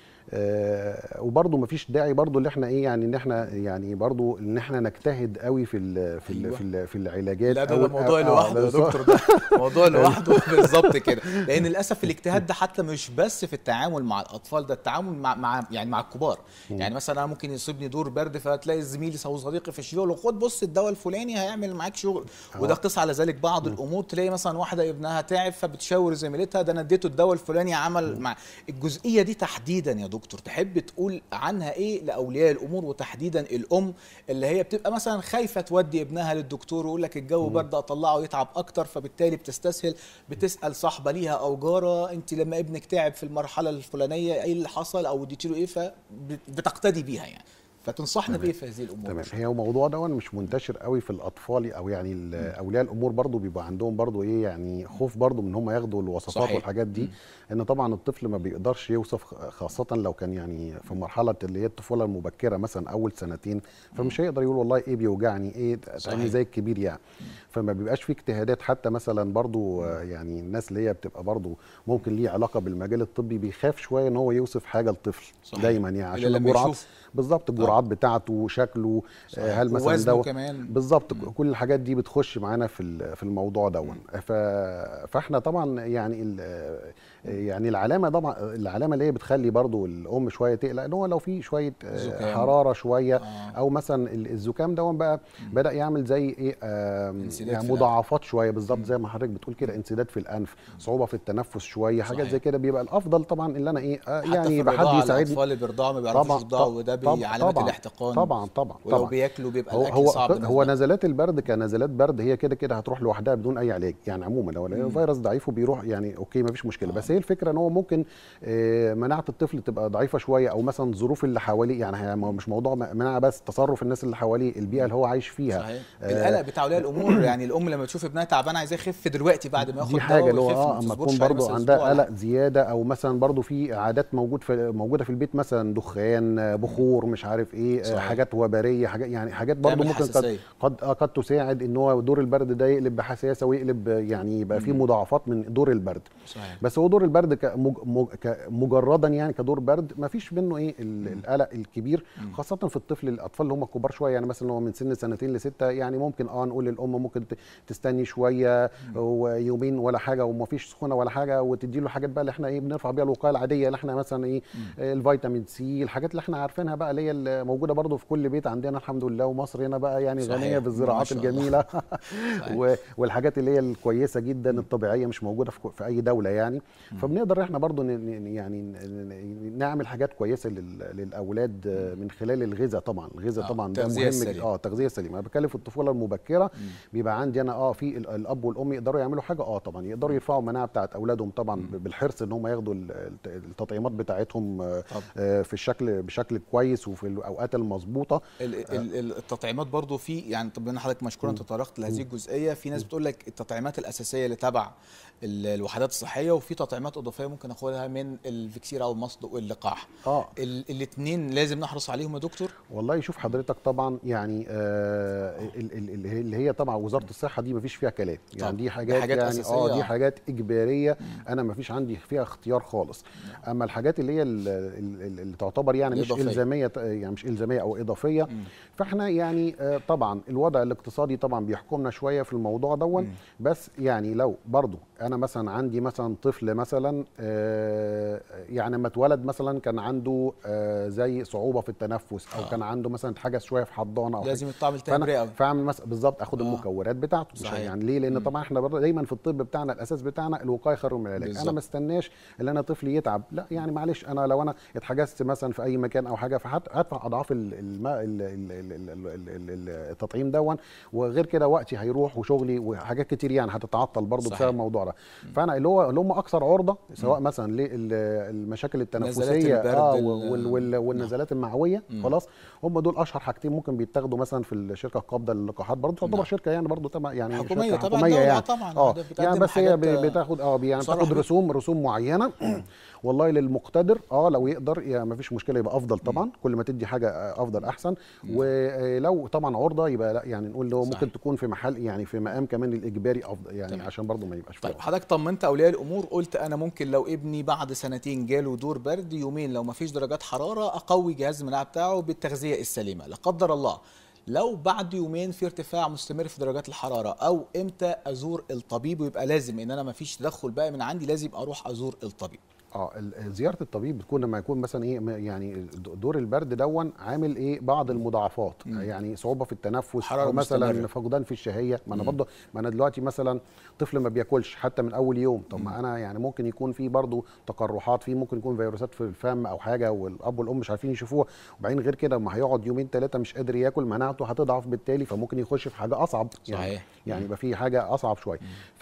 Speaker 1: آه وبرضه ما فيش داعي برضه اللي احنا ايه يعني ان احنا يعني برضه ان احنا نجتهد قوي في ال في ال
Speaker 7: أيوة.
Speaker 1: في, ال في العلاجات
Speaker 7: لا ده,
Speaker 1: أو-
Speaker 7: ده موضوع
Speaker 1: آه،
Speaker 7: لوحده يا
Speaker 1: بالظبط.
Speaker 7: دكتور ده موضوع لوحده بالظبط كده لان للاسف الاجتهاد ده حتى مش بس في التعامل مع الاطفال ده التعامل مع, مع يعني مع الكبار يعني مثلا انا ممكن يصيبني دور برد فتلاقي زميلي او صديقي في الشغل خد بص الدواء الفلاني هيعمل معاك شغل وده قص على ذلك بعض الامور تلاقي مثلا واحده ابنها تعب فبتشاور زميلتها ده انا اديته الدواء الفلاني عمل مع الجزئيه دي تحديدا يا دكتور تحب تقول عنها ايه لاولياء الامور وتحديدا الام اللي هي بتبقى مثلا خايفه تودي ابنها للدكتور ويقول لك الجو برد اطلعه يتعب اكتر فبالتالي بتستسهل بتسال صاحبه ليها او جاره انت لما ابنك تعب في المرحله الفلانيه ايه اللي حصل او اديتي له ايه فبتقتدي بيها يعني فتنصحنا بايه في هذه الامور
Speaker 1: تمام هي الموضوع ده مش منتشر قوي في الاطفال او يعني ال- اولياء الامور برضو بيبقى عندهم برضو ايه يعني خوف برضو من هم ياخدوا الوصفات
Speaker 7: صحيح.
Speaker 1: والحاجات دي ان طبعا الطفل ما بيقدرش يوصف خ- خاصه لو كان يعني في مرحله اللي هي الطفوله المبكره مثلا اول سنتين فمش هيقدر يقول والله ايه بيوجعني ايه
Speaker 7: صحيح.
Speaker 1: تعمل زي الكبير يعني فما بيبقاش في اجتهادات حتى مثلا برضو آه، يعني الناس اللي هي بتبقى برضو ممكن ليه علاقه بالمجال الطبي بيخاف شويه ان هو يوصف حاجه لطفل
Speaker 7: صحيح.
Speaker 1: دايما يعني
Speaker 7: إلا
Speaker 1: عشان
Speaker 7: لما
Speaker 1: الجرعات
Speaker 7: يشوف.
Speaker 1: بالظبط الجرعات بتاعته شكله
Speaker 7: صحيح.
Speaker 1: آه، هل مثلا
Speaker 7: ووزنه
Speaker 1: دواء
Speaker 7: كمان.
Speaker 1: بالظبط كل الحاجات دي بتخش معانا في ال- في الموضوع دون ف... فاحنا طبعا يعني ال... يعني العلامه طبعا العلامه اللي هي بتخلي برضو الام شويه تقلق ان هو لو في شويه آه،
Speaker 7: زكام.
Speaker 1: حراره شويه او مثلا ال- الزكام دون بقى بدا يعمل زي ايه آم،
Speaker 7: انسداد
Speaker 1: يعني
Speaker 7: في
Speaker 1: مضاعفات شويه بالظبط زي ما حضرتك بتقول كده انسداد في الانف صعوبه في التنفس شويه حاجات
Speaker 7: صحيح.
Speaker 1: زي كده بيبقى الافضل طبعا اللي انا ايه آه،
Speaker 7: حتى
Speaker 1: يعني
Speaker 7: في
Speaker 1: يبقى
Speaker 7: الرضاعة
Speaker 1: حد يساعدني
Speaker 7: الاطفال اللي بيرضعوا ما بيعرفوش
Speaker 1: طبعاً،
Speaker 7: يرضعوا
Speaker 1: طب-
Speaker 7: وده
Speaker 1: طب-
Speaker 7: علامات
Speaker 1: طبعاً،
Speaker 7: الاحتقان
Speaker 1: طبعا طبعا
Speaker 7: ولو
Speaker 1: طبعا
Speaker 7: بياكلوا بيبقى
Speaker 1: هو
Speaker 7: الاكل
Speaker 1: هو
Speaker 7: صعب بالنسبة
Speaker 1: هو
Speaker 7: لهم.
Speaker 1: نزلات البرد كنزلات برد هي كده كده هتروح لوحدها بدون اي علاج يعني عموما لو
Speaker 7: مم.
Speaker 1: الفيروس ضعيف وبيروح يعني اوكي ما فيش مشكله بس هي الفكره ان هو ممكن آه، مناعه الطفل تبقى ضعيفه شويه او مثلا الظروف اللي حواليه يعني هي مش موضوع مناعه بس تصرف الناس اللي حواليه البيئه اللي هو عايش فيها
Speaker 7: صحيح
Speaker 1: آه،
Speaker 7: القلق بتاع اولياء الامور يعني الام لما تشوف ابنها تعبان عايزاه يخف دلوقتي بعد ما ياخد
Speaker 1: دي حاجه اللي هو
Speaker 7: ويخف، ما
Speaker 1: اه اما
Speaker 7: تصبرش
Speaker 1: تكون
Speaker 7: عليه
Speaker 1: برضو
Speaker 7: مثلا
Speaker 1: عندها
Speaker 7: أسبوع ولا
Speaker 1: قلق زياده او مثلا برضو في عادات موجود في موجوده في البيت مثلا دخان آه، بخور مش عارف ايه آه،
Speaker 7: صحيح.
Speaker 1: حاجات وبريه حاجات يعني حاجات برضو
Speaker 7: تعمل
Speaker 1: ممكن قد
Speaker 7: حساسية.
Speaker 1: قد آه، قد تساعد ان هو دور البرد ده يقلب بحساسه ويقلب آه، يعني يبقى فيه
Speaker 7: مم.
Speaker 1: مضاعفات من دور البرد
Speaker 7: صحيح
Speaker 1: بس هو دور البرد كمج... مج... كمجردا يعني كدور برد ما فيش منه ايه ال- القلق الكبير خاصه في الطفل الاطفال اللي هم الكبار شويه يعني مثلا هو من سن سنتين لسته يعني ممكن اه نقول للام ممكن ت- تستني شويه ويومين ولا حاجه وما فيش سخونه ولا حاجه وتدي له حاجات بقى اللي احنا ايه بنرفع بيها الوقايه العاديه اللي احنا مثلا ايه آه، الفيتامين سي الحاجات اللي احنا عارفينها بقى اللي هي اللي موجوده برضو في كل بيت عندنا الحمد لله ومصر هنا بقى يعني
Speaker 7: صحيح.
Speaker 1: غنيه
Speaker 7: ما
Speaker 1: بالزراعات
Speaker 7: شاء الله.
Speaker 1: الجميله
Speaker 7: صحيح.
Speaker 1: و- والحاجات اللي هي الكويسه جدا الطبيعيه مش موجوده في, في اي دوله يعني فبنقدر احنا برضو ن- ن- يعني ن- ن- نعمل حاجات كويسه لل- للاولاد آه، من خلال الغذاء طبعا الغذاء
Speaker 7: آه،
Speaker 1: طبعا ده
Speaker 7: التغذية
Speaker 1: مهم
Speaker 7: السليمة.
Speaker 1: جدا اه التغذيه السليمه انا بتكلم في الطفوله المبكره بيبقى عندي انا اه في ال- الاب والام يقدروا يعملوا حاجه اه طبعا يقدروا يرفعوا المناعه بتاعت اولادهم طبعا ب- بالحرص ان هم ياخدوا ال- الت- التطعيمات بتاعتهم آه، آه، في الشكل بشكل كويس وفي الاوقات المظبوطه
Speaker 7: ال- ال- ال- التطعيمات برضو في يعني طب انا حضرتك مشكورا تطرقت لهذه الجزئيه في ناس بتقول لك التطعيمات الاساسيه اللي تبع ال- الوحدات الصحيه وفي تطعيمات اضافيه ممكن اخدها من الفيكسيرا او المصل واللقاح
Speaker 1: اه
Speaker 7: الاثنين لازم نحرص عليهم يا دكتور
Speaker 1: والله شوف حضرتك طبعا يعني آه ال- ال- ال- اللي هي طبعا وزاره الصحه دي مفيش فيها كلام يعني
Speaker 7: طب،
Speaker 1: دي
Speaker 7: دي
Speaker 1: حاجات,
Speaker 7: حاجات
Speaker 1: يعني
Speaker 7: أساسية،
Speaker 1: اه
Speaker 7: آه.
Speaker 1: دي حاجات اجباريه انا مفيش عندي فيها اختيار خالص اما الحاجات اللي هي ال- ال- ال- اللي تعتبر يعني مش
Speaker 7: الإضافية.
Speaker 1: الزاميه يعني مش الزاميه او اضافيه فاحنا يعني آه طبعا الوضع الاقتصادي طبعا بيحكمنا شويه في الموضوع دون بس يعني لو برضو انا مثلا عندي مثلا طفل مثلا آه، يعني لما اتولد مثلا كان عنده آه، زي صعوبه في التنفس او
Speaker 7: آه.
Speaker 1: كان عنده مثلا اتحجز شويه في حضانه او
Speaker 7: لازم
Speaker 1: حاجة.
Speaker 7: يطعم التهاب
Speaker 1: فأنا-
Speaker 7: رئوي.
Speaker 1: فاعمل مثلا بالظبط اخد المكورات بتاعته مش
Speaker 7: صحيح.
Speaker 1: يعني ليه لان
Speaker 7: مم.
Speaker 1: طبعا احنا برضه دايما في الطب بتاعنا الاساس بتاعنا الوقايه خير من العلاج انا
Speaker 7: بالظبط.
Speaker 1: ما استناش ان انا طفلي يتعب لا يعني معلش انا لو انا اتحجزت مثلا في اي مكان او حاجه فهدفع اضعاف ال- الم- ال- ال- ال- ال- ال- ال- ال- التطعيم دون وغير كده وقتي هيروح وشغلي وحاجات كتير يعني هتتعطل برضه
Speaker 7: صحيح.
Speaker 1: بسبب الموضوع ده فانا اللي هو اللي هم اكثر عرضه سواء مثلا للمشاكل التنفسيه
Speaker 7: البرد،
Speaker 1: اه
Speaker 7: ال-
Speaker 1: وال- وال- والنزلات المعويه
Speaker 7: مم.
Speaker 1: خلاص هم دول اشهر حاجتين ممكن بيتاخدوا مثلا في الشركه القابضه للقاحات برضه تعتبر شركه يعني برضه تبع يعني
Speaker 7: حكومية
Speaker 1: شركة
Speaker 7: تبع
Speaker 1: حكوميه
Speaker 7: الدولة
Speaker 1: يعني
Speaker 7: طبعاً،
Speaker 1: اه
Speaker 7: بتقدم
Speaker 1: يعني بس هي
Speaker 7: حاجات،
Speaker 1: بي- بتاخد اه يعني
Speaker 7: مصرح
Speaker 1: بتاخد
Speaker 7: بيها.
Speaker 1: رسوم رسوم معينه والله للمقتدر اه لو يقدر يعني ما فيش مشكله يبقى افضل طبعا كل ما تدي حاجه آه، افضل احسن ولو طبعا عرضه يبقى لا يعني نقول له ممكن تكون في محل يعني في مقام كمان الاجباري افضل يعني عشان برضه ما يبقاش
Speaker 7: طيب حضرتك طمنت اولياء الامور قلت انا ممكن لو ابني بعد سنتين جاله دور برد يومين لو ما فيش درجات حراره اقوي جهاز المناعه بتاعه بالتغذيه السليمه لا قدر الله لو بعد يومين في ارتفاع مستمر في درجات الحراره او امتى ازور الطبيب ويبقى لازم ان انا ما فيش تدخل بقى من عندي لازم اروح ازور الطبيب
Speaker 1: اه ال- زياره الطبيب بتكون لما يكون مثلا ايه م- يعني د- دور البرد دون عامل ايه بعض المضاعفات
Speaker 7: مم.
Speaker 1: يعني صعوبه في التنفس
Speaker 7: حرارة
Speaker 1: او مثلا
Speaker 7: مستمرة.
Speaker 1: فقدان في الشهيه ما انا
Speaker 7: مم.
Speaker 1: برضه ما انا دلوقتي مثلا طفل ما بياكلش حتى من اول يوم طب ما انا يعني ممكن يكون في برضه تقرحات في ممكن يكون فيروسات في الفم او حاجه والاب والام مش عارفين يشوفوها وبعدين غير كده ما هيقعد يومين ثلاثه مش قادر ياكل مناعته هتضعف بالتالي فممكن يخش في حاجه اصعب يعني
Speaker 7: صحيح.
Speaker 1: يعني يبقى في حاجه اصعب شويه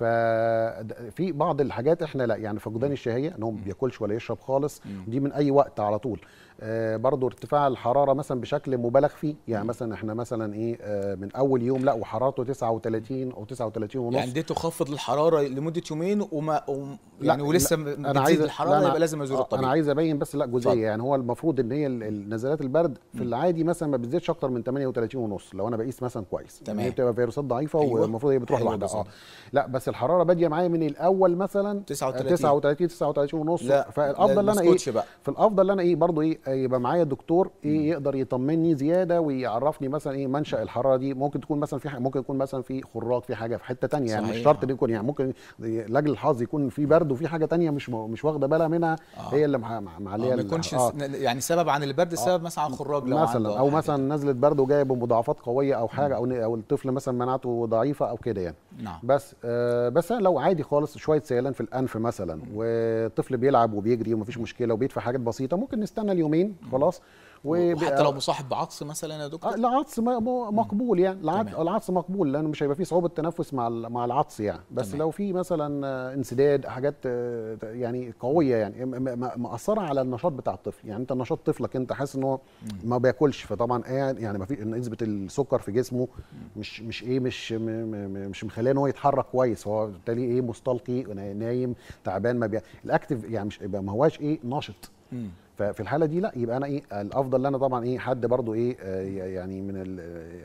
Speaker 1: ففي بعض الحاجات احنا لا يعني فقدان الشهيه ان هو ما بياكلش ولا يشرب خالص دي من اي وقت على طول آه برضو ارتفاع الحراره مثلا بشكل مبالغ فيه يعني مثلا احنا مثلا ايه آه من اول يوم لا وحرارته 39 او 39 ونص
Speaker 7: يعني اديته خفض الحراره لمده يومين وما وم يعني
Speaker 1: لا،
Speaker 7: ولسه
Speaker 1: لا،
Speaker 7: م-
Speaker 1: أنا
Speaker 7: بتزيد
Speaker 1: عايز-
Speaker 7: الحراره
Speaker 1: لا، أنا-
Speaker 7: يبقى لازم ازور
Speaker 1: آه،
Speaker 7: الطبيب
Speaker 1: انا عايز ابين بس لا جزئيه
Speaker 7: اتفضل.
Speaker 1: يعني هو المفروض ان هي ال- ال- نزلات البرد في العادي مثلا ما بتزيدش اكتر من 38 ونص لو انا بقيس مثلا كويس
Speaker 7: تمام.
Speaker 1: هي بتبقى فيروسات ضعيفه
Speaker 7: أيوة.
Speaker 1: والمفروض هي بتروح
Speaker 7: أيوة
Speaker 1: لوحدها اه
Speaker 7: بالظبط.
Speaker 1: لا بس الحراره باديه معايا من الاول مثلا
Speaker 7: 39.
Speaker 1: 39 39 ونص
Speaker 7: لا،
Speaker 1: فالافضل
Speaker 7: لا،
Speaker 1: ان انا
Speaker 7: ما
Speaker 1: ايه
Speaker 7: اسكتش بقى.
Speaker 1: في الافضل ان انا ايه برضو ايه يبقى معايا دكتور ايه يقدر يطمني زياده ويعرفني مثلا ايه منشا الحراره دي ممكن تكون مثلا في حاجة ممكن يكون مثلا في خراج في حاجه في حته تانية يعني مش
Speaker 7: صحيح.
Speaker 1: شرط دي يكون يعني ممكن لاجل الحظ يكون في برد وفي حاجه تانية مش م- مش واخده بالها منها
Speaker 7: آه.
Speaker 1: هي اللي مع- مع- معليه
Speaker 7: آه ما
Speaker 1: ال-
Speaker 7: يكونش
Speaker 1: آه.
Speaker 7: س- يعني سبب عن البرد السبب مثلا عن الخراج لو
Speaker 1: مثلا
Speaker 7: عنده
Speaker 1: او
Speaker 7: حاجة.
Speaker 1: مثلا نزله برد وجايه بمضاعفات قويه او حاجه او ن- او الطفل مثلا مناعته ضعيفه او كده يعني
Speaker 7: نعم
Speaker 1: بس آه بس أنا لو عادي خالص شويه سيلان في الانف مثلا والطفل بيلعب وبيجري ومفيش مشكله وبيدفع حاجات بسيطه ممكن نستنى اليومين خلاص
Speaker 7: وحتى لو مصاحب بعطس مثلا يا دكتور
Speaker 1: آه، العطس م- م- مقبول يعني العطس, العطس مقبول لانه مش هيبقى فيه صعوبه تنفس مع ال- مع العطس يعني بس
Speaker 7: تمام.
Speaker 1: لو في مثلا آه، انسداد حاجات آه، يعني قويه يعني م- م- مأثره على النشاط بتاع الطفل يعني انت نشاط طفلك انت حاسس ان هو ما بياكلش فطبعا قاعد يعني ما في نسبه السكر في جسمه مش مش ايه مش م- م- م- مش مخليه ان هو يتحرك كويس هو بالتالي ايه مستلقي نايم تعبان ما بي... الاكتف يعني مش يبقى ما هواش ايه ناشط
Speaker 7: مم.
Speaker 1: ففي الحاله دي لا يبقى انا ايه الافضل ان انا طبعا ايه حد برضو ايه آه، يعني من ال-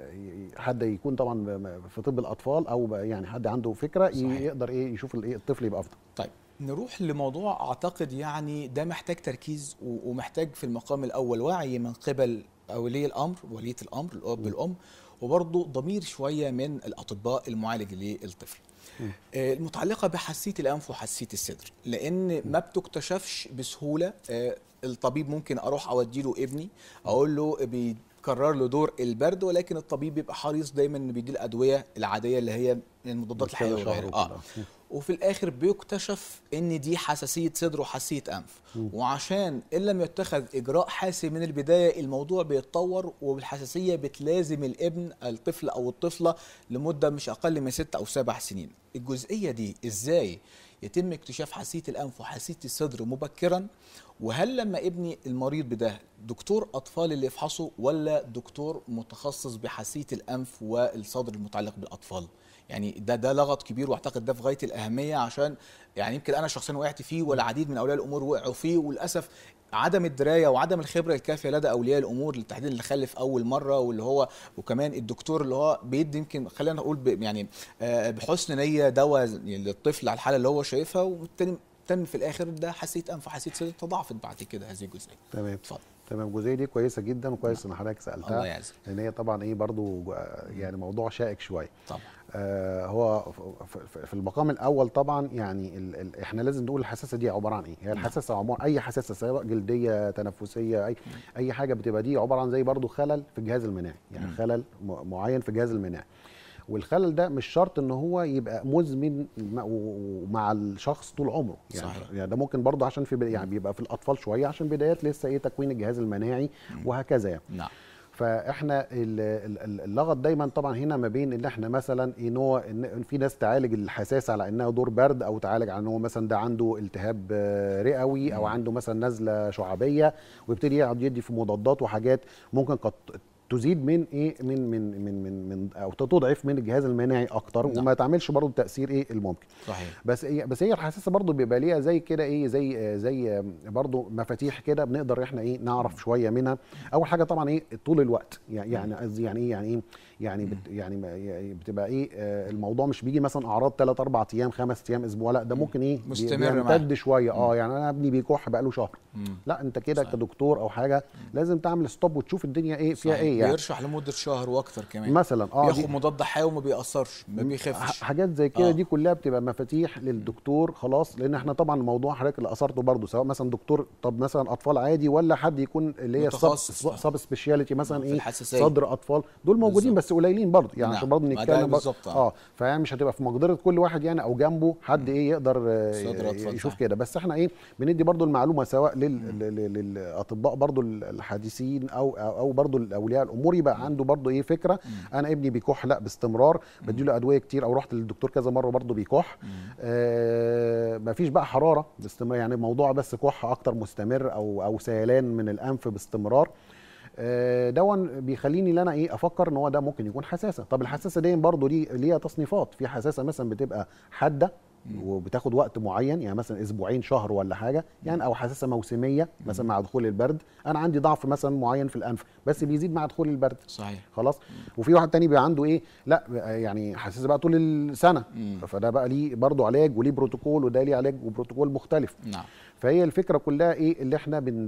Speaker 1: آه، حد يكون طبعا ب- ب- في طب الاطفال او ب- يعني حد عنده فكره
Speaker 7: صحيح.
Speaker 1: يقدر ايه يشوف الايه الطفل يبقى افضل
Speaker 7: طيب نروح لموضوع اعتقد يعني ده محتاج تركيز و- ومحتاج في المقام الاول وعي من قبل ولي الامر وليه الامر الاب والام وبرضه ضمير شويه من الاطباء المعالج للطفل آه، المتعلقه بحساسيه الانف وحساسيه الصدر لان ما بتكتشفش بسهوله آه، الطبيب ممكن اروح اودي له ابني اقول له بيكرر له دور البرد ولكن الطبيب بيبقى حريص دايما انه بيدي الادويه العاديه اللي هي من المضادات
Speaker 1: مستوى
Speaker 7: الحيويه
Speaker 1: شهر
Speaker 7: وغيرها
Speaker 1: وكده.
Speaker 7: اه وفي الاخر بيكتشف ان دي حساسيه صدر وحساسيه انف
Speaker 1: مم.
Speaker 7: وعشان ان لم يتخذ اجراء حاسم من البدايه الموضوع بيتطور والحساسيه بتلازم الابن الطفل او الطفله لمده مش اقل من ست او سبع سنين الجزئيه دي ازاي يتم اكتشاف حساسيه الانف وحساسيه الصدر مبكرا وهل لما ابني المريض بده دكتور اطفال اللي يفحصه ولا دكتور متخصص بحساسيه الانف والصدر المتعلق بالاطفال يعني ده ده لغط كبير واعتقد ده في غايه الاهميه عشان يعني يمكن انا شخصيا وقعت فيه والعديد من اولياء الامور وقعوا فيه وللاسف عدم الدرايه وعدم الخبره الكافيه لدى اولياء الامور للتحديد اللي خلف اول مره واللي هو وكمان الدكتور اللي هو بيدي يمكن خلينا نقول ب- يعني آه، بحسن نيه دواء للطفل على الحاله اللي هو شايفها والتاني تم في الاخر ده حساسيه انف وحساسيه صدر تضاعفت بعد كده هذه الجزئيه
Speaker 1: تمام
Speaker 7: اتفضل
Speaker 1: تمام الجزئيه دي كويسه جدا وكويس ان حضرتك سالتها
Speaker 7: الله يعزك.
Speaker 1: لان هي طبعا ايه برضو جو- يعني موضوع شائك شويه
Speaker 7: طبعا
Speaker 1: آه هو ف- ف- في المقام الاول طبعا يعني ال ال احنا لازم نقول الحساسه دي عباره عن ايه هي الحساسه عباره اي حساسه سواء جلديه تنفسيه اي اي حاجه بتبقى دي عباره عن زي برضو خلل في الجهاز المناعي يعني
Speaker 7: مم.
Speaker 1: خلل م- معين في الجهاز المناعي والخلل ده مش شرط ان هو يبقى مزمن م- و- مع الشخص طول عمره يعني
Speaker 7: صحيح.
Speaker 1: يعني ده ممكن برضه عشان في بد- يعني بيبقى في الاطفال شويه عشان بدايات لسه ايه تكوين الجهاز المناعي وهكذا يعني
Speaker 7: نعم
Speaker 1: فاحنا ال- ال- ال- اللغط دايما طبعا هنا ما بين ان احنا مثلا ان هو ان في ناس تعالج الحساسه على انها دور برد او تعالج على ان هو مثلا ده عنده التهاب آه، رئوي او عنده مثلا نزله شعبيه ويبتدي يقعد يدي في مضادات وحاجات ممكن قد تزيد من ايه من من من من, من او تضعف من الجهاز المناعي اكتر وما تعملش برضه التاثير ايه الممكن
Speaker 7: صحيح
Speaker 1: بس هي بس هي الحساسه برضو بيبقى ليها زي كده ايه زي زي برضو مفاتيح كده بنقدر احنا ايه نعرف شويه منها اول حاجه طبعا ايه طول الوقت يعني يعني قصدي يعني ايه يعني ايه يعني بت يعني ما- يعني بتبقى ايه آه، الموضوع مش بيجي مثلا اعراض 3 4 ايام 5 ايام اسبوع لا ده ممكن ايه بي-
Speaker 7: مستمر معاك.
Speaker 1: بيمتد شويه اه يعني انا ابني بيكح بقاله شهر
Speaker 7: مم.
Speaker 1: لا انت كده كدكتور او حاجه لازم تعمل ستوب وتشوف الدنيا ايه فيها
Speaker 7: صحيح.
Speaker 1: ايه يعني
Speaker 7: بيرشح لمده شهر واكتر كمان
Speaker 1: مثلا اه
Speaker 7: بياخد
Speaker 1: دي-
Speaker 7: مضاد حيوي وما بيأثرش ما بيخفش
Speaker 1: ح- حاجات زي كده
Speaker 7: آه.
Speaker 1: دي كلها بتبقى مفاتيح للدكتور خلاص لان احنا طبعا موضوع حضرتك اللي اثرته برضو سواء مثلا دكتور طب مثلا اطفال عادي ولا حد يكون اللي هي
Speaker 7: متخصص.
Speaker 1: سب سبيشاليتي مثلا
Speaker 7: في
Speaker 1: ايه
Speaker 7: الحساسية.
Speaker 1: صدر اطفال دول موجودين بس قليلين برضو يعني
Speaker 7: نعم.
Speaker 1: عشان برضو
Speaker 7: ما ده
Speaker 1: نتكلم بر-
Speaker 7: بالظبط، آه.
Speaker 1: اه فيعني مش هتبقى في مقدره كل واحد يعني او جنبه حد ايه يقدر آه،
Speaker 7: صدر أطفال،
Speaker 1: يشوف
Speaker 7: صح.
Speaker 1: كده بس احنا ايه بندي برضو المعلومه سواء لل- لل- للاطباء برضو الحديثين او او أو برضو الاولياء الامور يبقى عنده برضو ايه فكره انا ابني بيكح لا باستمرار بديله ادويه كتير او رحت للدكتور كذا مره برضو بيكح آه مفيش بقى حراره باستمرار يعني موضوع بس كح اكتر مستمر او او سيلان من الانف باستمرار آه، دون بيخليني ان انا ايه افكر ان هو ده ممكن يكون حساسه طب الحساسه دي برضو دي ليها تصنيفات في حساسه مثلا بتبقى حاده وبتاخد وقت معين يعني مثلا اسبوعين شهر ولا حاجه يعني او حساسه موسميه مثلا مع دخول البرد انا عندي ضعف مثلا معين في الانف بس بيزيد مع دخول البرد
Speaker 7: صحيح
Speaker 1: خلاص وفي واحد تاني بيبقى عنده ايه لا يعني حساسه بقى طول السنه فده بقى ليه برضه علاج وليه بروتوكول وده ليه علاج وبروتوكول مختلف
Speaker 7: نعم
Speaker 1: فهي الفكره كلها ايه اللي احنا بن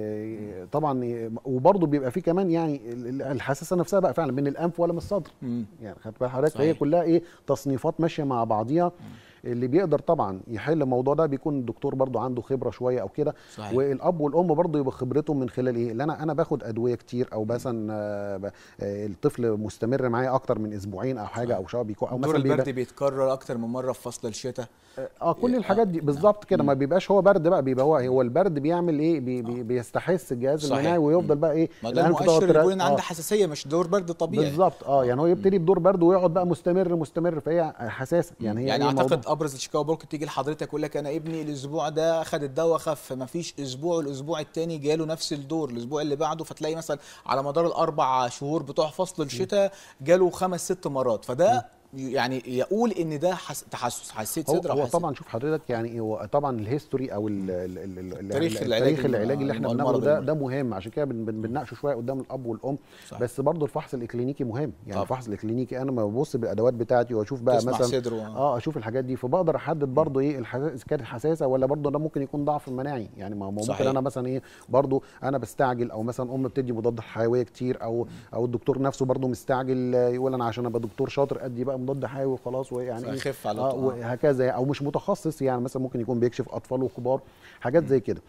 Speaker 1: ب- طبعا إيه، وبرضه بيبقى في كمان يعني ال- ال- الحساسه نفسها بقى فعلا من الانف ولا من الصدر
Speaker 7: مم.
Speaker 1: يعني خدت بال حضرتك فهي
Speaker 7: صحيح.
Speaker 1: كلها ايه تصنيفات ماشيه مع بعضيها اللي بيقدر طبعا يحل الموضوع ده بيكون الدكتور برضو عنده خبره شويه او كده
Speaker 7: صحيح.
Speaker 1: والاب والام برضو يبقى خبرتهم من خلال ايه اللي انا انا باخد ادويه كتير او مثلا آه، ب- آه، الطفل مستمر معايا اكتر من اسبوعين او حاجه او شهر بيكون او
Speaker 7: دور
Speaker 1: مثلا
Speaker 7: البرد
Speaker 1: بيبقى-
Speaker 7: بيتكرر اكتر من مره في فصل الشتاء
Speaker 1: اه كل الحاجات دي بالظبط كده ما بيبقاش هو برد بقى بيبقى هو هو البرد بيعمل ايه بي بي بيستحث الجهاز
Speaker 7: صحيح.
Speaker 1: المناعي ويفضل بقى ايه
Speaker 7: ما ده
Speaker 1: الأنف
Speaker 7: المؤشر اللي
Speaker 1: دوت
Speaker 7: بيقول ان
Speaker 1: آه.
Speaker 7: عنده حساسيه مش دور برد طبيعي
Speaker 1: بالظبط اه يعني هو يبتدي بدور برد ويقعد بقى مستمر مستمر فهي حساسه يعني هي
Speaker 7: يعني
Speaker 1: هي
Speaker 7: اعتقد
Speaker 1: الموضوع-
Speaker 7: ابرز الشكاوى ممكن تيجي لحضرتك يقول لك انا ابني الاسبوع ده خد الدواء خف ما فيش اسبوع الاسبوع الثاني جاله نفس الدور الاسبوع اللي بعده فتلاقي مثلا على مدار الاربع شهور بتوع فصل الشتاء جاله خمس ست مرات فده يعني يقول ان ده حس... تحسس حسيت
Speaker 1: هو,
Speaker 7: صدر أو
Speaker 1: هو
Speaker 7: حسيت-
Speaker 1: طبعا شوف حضرتك يعني هو طبعا الهيستوري او ال ال ال ال
Speaker 7: تاريخ العلاج
Speaker 1: التاريخ
Speaker 7: الم-
Speaker 1: العلاجي اللي احنا
Speaker 7: المرض
Speaker 1: بناخده ده
Speaker 7: المرضي.
Speaker 1: ده مهم عشان كده بن- بن- بنناقشه شويه قدام الاب والام
Speaker 7: صح.
Speaker 1: بس برضه الفحص الاكلينيكي مهم يعني
Speaker 7: طبعا.
Speaker 1: الفحص الاكلينيكي انا ما ببص بالادوات بتاعتي واشوف بقى
Speaker 7: تسمع
Speaker 1: مثلا
Speaker 7: صدره.
Speaker 1: اه اشوف الحاجات دي فبقدر احدد برضه ايه الحساسه اذا كانت حساسه ولا برضه ده ممكن يكون ضعف مناعي يعني ما ما ممكن
Speaker 7: صحيح.
Speaker 1: انا مثلا ايه برضه انا بستعجل او مثلا ام بتدي مضاد حيويه كتير او او الدكتور نفسه برضه مستعجل آه، يقول انا عشان ابقى دكتور شاطر ادي بقى مضاد حيوي وخلاص ويعني إيه،
Speaker 7: فيخف على
Speaker 1: آه
Speaker 7: طول.
Speaker 1: وهكذا او مش متخصص يعني مثلا ممكن يكون بيكشف اطفال وكبار حاجات زي كده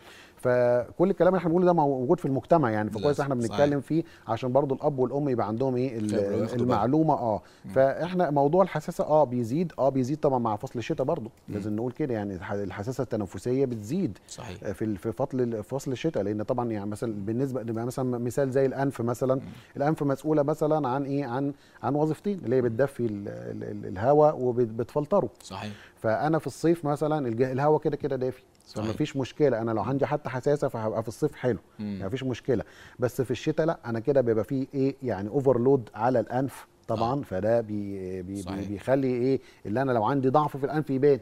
Speaker 1: فكل الكلام اللي احنا بنقوله ده موجود في المجتمع يعني فكويس
Speaker 7: للأسف.
Speaker 1: احنا
Speaker 7: صحيح.
Speaker 1: بنتكلم فيه عشان برضو الاب والام يبقى عندهم ايه ال-
Speaker 7: خبرة وياخدوا
Speaker 1: المعلومه اه فاحنا موضوع الحساسه اه بيزيد اه بيزيد طبعا مع فصل الشتاء برضو لازم نقول كده يعني الح- الحساسه التنفسيه بتزيد
Speaker 7: صحيح.
Speaker 1: آه، في ال- في فصل فصل الشتاء لان طبعا يعني مثلا بالنسبه نبقى مثلا مثال زي الانف مثلا الانف مسؤوله مثلا عن ايه عن عن وظيفتين اللي هي بتدفي ال- ال- ال- الهواء وبتفلتره
Speaker 7: صحيح
Speaker 1: فانا في الصيف مثلا الج- الهواء كده كده دافي فما
Speaker 7: صحيح.
Speaker 1: فيش مشكله انا لو عندي حتى حساسه فهبقى في الصيف حلو
Speaker 7: مم.
Speaker 1: يعني مفيش مشكله بس في الشتاء لا انا كده بيبقى فيه ايه يعني اوفرلود على الانف طبعا فده بي بي بي
Speaker 7: صحيح.
Speaker 1: بيخلي ايه اللي انا لو عندي ضعف في الانف يبان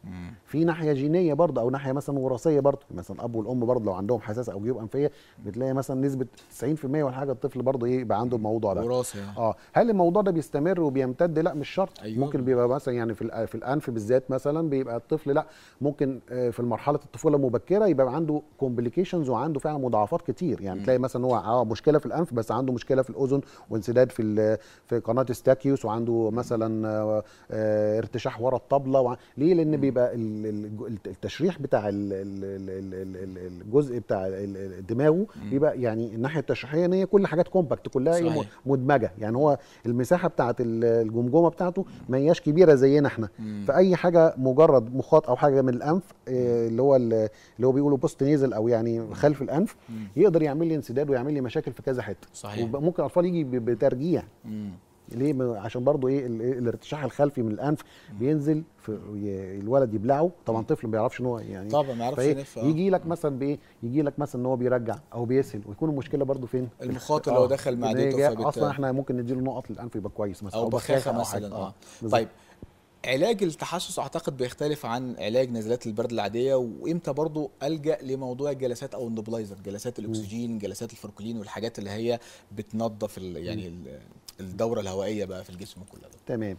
Speaker 1: في ناحيه جينيه برضه او ناحيه مثلا وراثيه برضه مثلا الاب والام برضه لو عندهم حساسه او جيوب انفيه بتلاقي مثلا نسبه 90% ولا حاجه الطفل برضه ايه يبقى عنده الموضوع ده
Speaker 7: وراثه يعني.
Speaker 1: اه هل الموضوع ده بيستمر وبيمتد لا مش شرط
Speaker 7: أيوة.
Speaker 1: أيوة. ممكن بيبقى مثلا يعني في الأ- في الانف بالذات مثلا بيبقى الطفل لا ممكن آه، في مرحله الطفوله المبكره يبقى عنده كومبليكيشنز وعنده فعلا مضاعفات كتير يعني
Speaker 7: مم.
Speaker 1: تلاقي مثلا هو اه مشكله في الانف بس عنده مشكله في الاذن وانسداد في ال- في قناه ستاكيوس وعنده مثلا آه، آه، ارتشاح ورا الطبله وع... ليه لان بيبقى ال- ال- التشريح بتاع ال- ال- ال- ال- ال- الجزء بتاع ال- ال- دماغه بيبقى يعني الناحيه التشريحيه ان هي كل حاجات كومباكت كلها إيه
Speaker 7: صحيح.
Speaker 1: مدمجه يعني هو المساحه بتاعه ال- الجمجمه بتاعته ما هياش كبيره زينا احنا
Speaker 7: مم.
Speaker 1: فاي حاجه مجرد مخاط او حاجه من الانف آه، اللي هو ال- اللي هو بيقولوا بوست نيزل او يعني خلف الانف
Speaker 7: مم.
Speaker 1: يقدر يعمل لي انسداد ويعمل لي مشاكل في كذا حته
Speaker 7: صحيح.
Speaker 1: وممكن الاطفال يجي ب- بترجيع
Speaker 7: مم.
Speaker 1: ليه م- عشان برضو ايه ال- إيه الارتشاح الخلفي من الانف بينزل في ي- الولد يبلعه طبعا طفل ما بيعرفش ان هو يعني
Speaker 7: طبعا ما يعرفش
Speaker 1: فإيه؟
Speaker 7: ينف، آه.
Speaker 1: يجي لك مثلا بايه يجي لك مثلا ان هو بيرجع او بيسهل ويكون المشكله برضو فين
Speaker 7: المخاط اللي هو دخل
Speaker 1: إن هي
Speaker 7: معدته
Speaker 1: جايه-
Speaker 7: فبت-
Speaker 1: اصلا احنا ممكن نديله نقط للانف يبقى كويس مثلا
Speaker 7: او بخاخه
Speaker 1: أو
Speaker 7: مثلا
Speaker 1: حاجة.
Speaker 7: اه
Speaker 1: بالظبط.
Speaker 7: طيب علاج التحسس اعتقد بيختلف عن علاج نزلات البرد العاديه وامتى برضو الجا لموضوع الجلسات او النبلايزر جلسات الاكسجين جلسات الفركلين والحاجات اللي هي بتنظف ال- يعني ال- الدوره الهوائيه بقى في الجسم كله
Speaker 1: تمام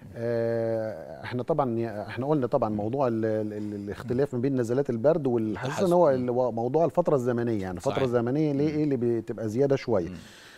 Speaker 1: آه، احنا طبعا احنا قلنا طبعا موضوع ال ال ال الاختلاف ما بين نزلات البرد والحساسيه ان هو ال- هو موضوع الفتره الزمنيه يعني الفتره
Speaker 7: صحيح.
Speaker 1: الزمنيه ليه ايه اللي بتبقى زياده شويه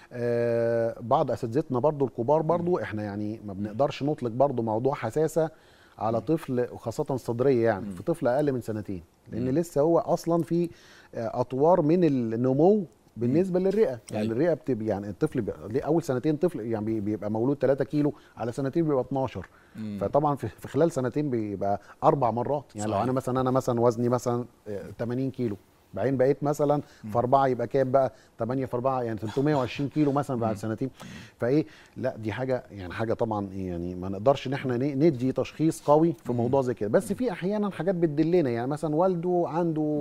Speaker 1: آه بعض اساتذتنا برضو الكبار برضو احنا يعني ما بنقدرش نطلق برضو موضوع حساسه على طفل وخاصه صدريه يعني في طفل اقل من سنتين لان
Speaker 7: مم.
Speaker 1: لسه هو اصلا في آه، اطوار من النمو بالنسبه للرئه يعني
Speaker 7: أيوة.
Speaker 1: الرئه بتبقى يعني الطفل بيبقى ليه اول سنتين طفل يعني بي- بيبقى مولود 3 كيلو على سنتين بيبقى 12
Speaker 7: مم.
Speaker 1: فطبعا في في خلال سنتين بيبقى اربع مرات يعني لو
Speaker 7: صحيح.
Speaker 1: انا مثلا انا مثلا وزني مثلا آه، 80 كيلو بعدين بقيت مثلا في اربعه يبقى كام بقى 8 في 4 يعني 320 كيلو مثلا بعد سنتين فايه لا دي حاجه يعني حاجه طبعا يعني ما نقدرش ان احنا ن- ندي تشخيص قوي في موضوع زي كده بس في احيانا حاجات بتدلنا يعني مثلا والده عنده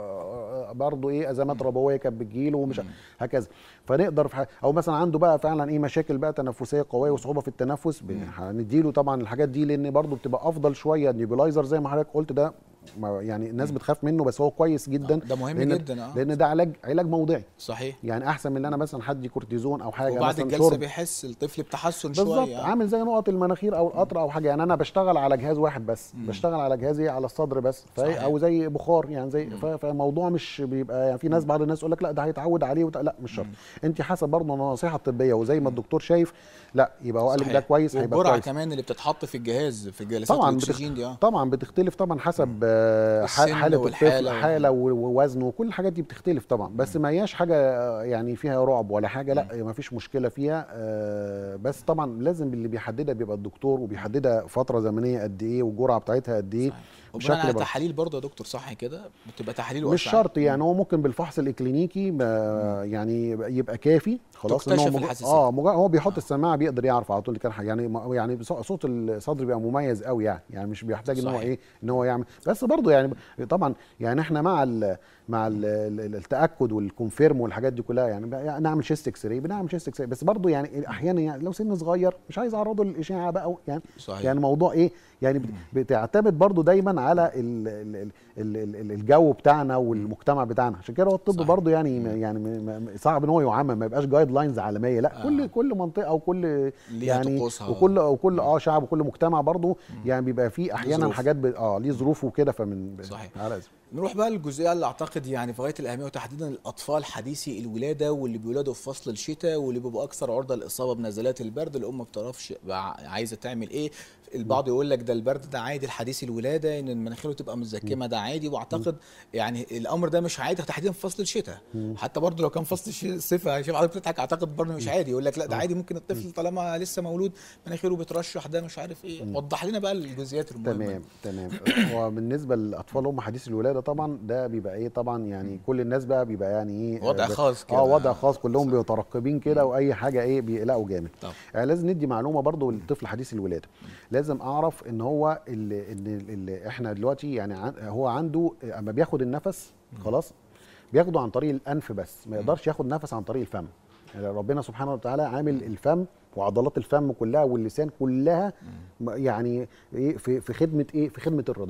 Speaker 1: آه، برضه ايه ازمات ربويه كانت بتجيله ومش هكذا فنقدر في ح- او مثلا عنده بقى فعلا ايه مشاكل بقى تنفسيه قويه وصعوبه في التنفس ب- هنديله طبعا الحاجات دي لان برضه بتبقى افضل شويه النيبولايزر زي ما حضرتك قلت ده ما- يعني الناس بتخاف منه بس هو كويس جدا
Speaker 7: ده مهم
Speaker 1: لأن
Speaker 7: جدا، آه.
Speaker 1: لان ده علاج علاج موضعي
Speaker 7: صحيح
Speaker 1: يعني احسن من ان انا مثلا حد كورتيزون او حاجه
Speaker 7: وبعد
Speaker 1: مثلا
Speaker 7: الجلسه
Speaker 1: شرب.
Speaker 7: بيحس الطفل بتحسن
Speaker 1: بالظبط
Speaker 7: شويه آه.
Speaker 1: عامل زي نقط المناخير او القطر او حاجه يعني انا بشتغل على جهاز واحد بس
Speaker 7: مم.
Speaker 1: بشتغل على جهاز إيه؟ على الصدر بس فإيه؟
Speaker 7: صحيح.
Speaker 1: او زي بخار يعني زي ف- فالموضوع مش بيبقى يعني في ناس بعض الناس يقول لك لا ده هيتعود عليه وت... لا مش شرط انت حسب برضه النصيحه الطبيه وزي ما الدكتور شايف لا يبقى هو قال لك ده
Speaker 7: صحيح.
Speaker 1: كويس هيبقى
Speaker 7: والجرعه
Speaker 1: كويس
Speaker 7: كمان اللي بتتحط في الجهاز في جلسات
Speaker 1: طبعا
Speaker 7: الاكسجين
Speaker 1: بتخ...
Speaker 7: دي اه
Speaker 1: طبعا بتختلف طبعا حسب آه، ح-
Speaker 7: السن
Speaker 1: حاله
Speaker 7: والحالة
Speaker 1: الطفل
Speaker 7: و-
Speaker 1: حاله و- ووزنه وكل الحاجات دي بتختلف طبعا بس ما هياش حاجه آه، يعني فيها رعب ولا حاجه لا ما فيش مشكله فيها آه، بس طبعا لازم اللي بيحددها بيبقى الدكتور وبيحددها فتره زمنيه قد ايه والجرعه بتاعتها قد ايه
Speaker 7: وبناء على
Speaker 1: برضه.
Speaker 7: تحاليل برضه يا دكتور صح كده بتبقى تحاليل
Speaker 1: مش
Speaker 7: وأشعة.
Speaker 1: شرط يعني هو ممكن بالفحص الاكلينيكي ما- يعني يبقى- يبقى كافي خلاص إن هو
Speaker 7: تكتشف
Speaker 1: مج-
Speaker 7: الحساسية.
Speaker 1: اه مجرد هو بيحط السماعه بيقدر يعرف على طول كان حاجة. يعني ما- يعني بص- صوت الصدر بيبقى مميز قوي يعني يعني مش بيحتاج ان هو
Speaker 7: صحيح.
Speaker 1: ايه ان هو يعمل بس برضه يعني طبعا يعني احنا مع ال مع ال ال التاكد والكونفيرم والحاجات دي كلها يعني, بقى- يعني نعمل شيست اكس راي بنعمل شيست اكس راي بس برضه يعني احيانا يعني لو سن صغير مش عايز اعرضه للاشعه بقى يعني
Speaker 7: صحيح.
Speaker 1: يعني موضوع ايه يعني بت- بتعتمد برضو دايما على ال ال ال ال ال الجو بتاعنا والمجتمع بتاعنا عشان كده هو الطب
Speaker 7: صحيح.
Speaker 1: برضو يعني يعني م- م- صعب ان هو يعمم ما يبقاش جايد لاينز عالميه لا
Speaker 7: آه.
Speaker 1: كل كل منطقه وكل
Speaker 7: ليها
Speaker 1: يعني
Speaker 7: طقوسها.
Speaker 1: وكل وكل اه شعب وكل مجتمع برضو يعني بيبقى فيه احيانا
Speaker 7: ظروف.
Speaker 1: حاجات ب- اه ليه ظروفه وكده فمن
Speaker 7: صحيح.
Speaker 1: على اسم.
Speaker 7: نروح بقى للجزئيه اللي اعتقد يعني في غايه الاهميه وتحديدا الاطفال حديثي الولاده واللي بيولدوا في فصل الشتاء واللي بيبقوا اكثر عرضه للاصابه بنزلات البرد الام ما بتعرفش بقى عايزه تعمل ايه البعض يقول لك ده البرد ده عادي الحديث الولاده ان مناخيره تبقى مزكمه ده عادي واعتقد يعني الامر ده مش عادي تحديدا في فصل الشتاء حتى برضه لو كان فصل الش- الصيف يا شباب حضرتك بتضحك اعتقد برضه مش عادي يقول لك لا ده عادي ممكن الطفل طالما لسه مولود مناخيره بترشح ده مش عارف ايه وضح لنا بقى الجزئيات المهمه
Speaker 1: تمام تمام هو بالنسبه للاطفال هم حديث الولاده طبعا ده بيبقى ايه طبعا يعني كل الناس بقى بيبقى يعني ايه
Speaker 7: وضع
Speaker 1: آه،
Speaker 7: خاص كده.
Speaker 1: اه وضع خاص كلهم مترقبين كده واي حاجه ايه بيقلقوا جامد
Speaker 7: طب.
Speaker 1: يعني لازم ندي معلومه برضو للطفل حديث الولاده لازم اعرف ان هو اللي, اللي, اللي احنا دلوقتي يعني عن هو عنده اما بياخد النفس خلاص بياخده عن طريق الانف بس ما يقدرش ياخد نفس عن طريق الفم يعني ربنا سبحانه وتعالى عامل الفم وعضلات الفم كلها واللسان كلها م- يعني ايه في في خدمه ايه في خدمه الرضاعه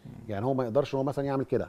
Speaker 1: يعني هو ما يقدرش هو مثلا يعمل كده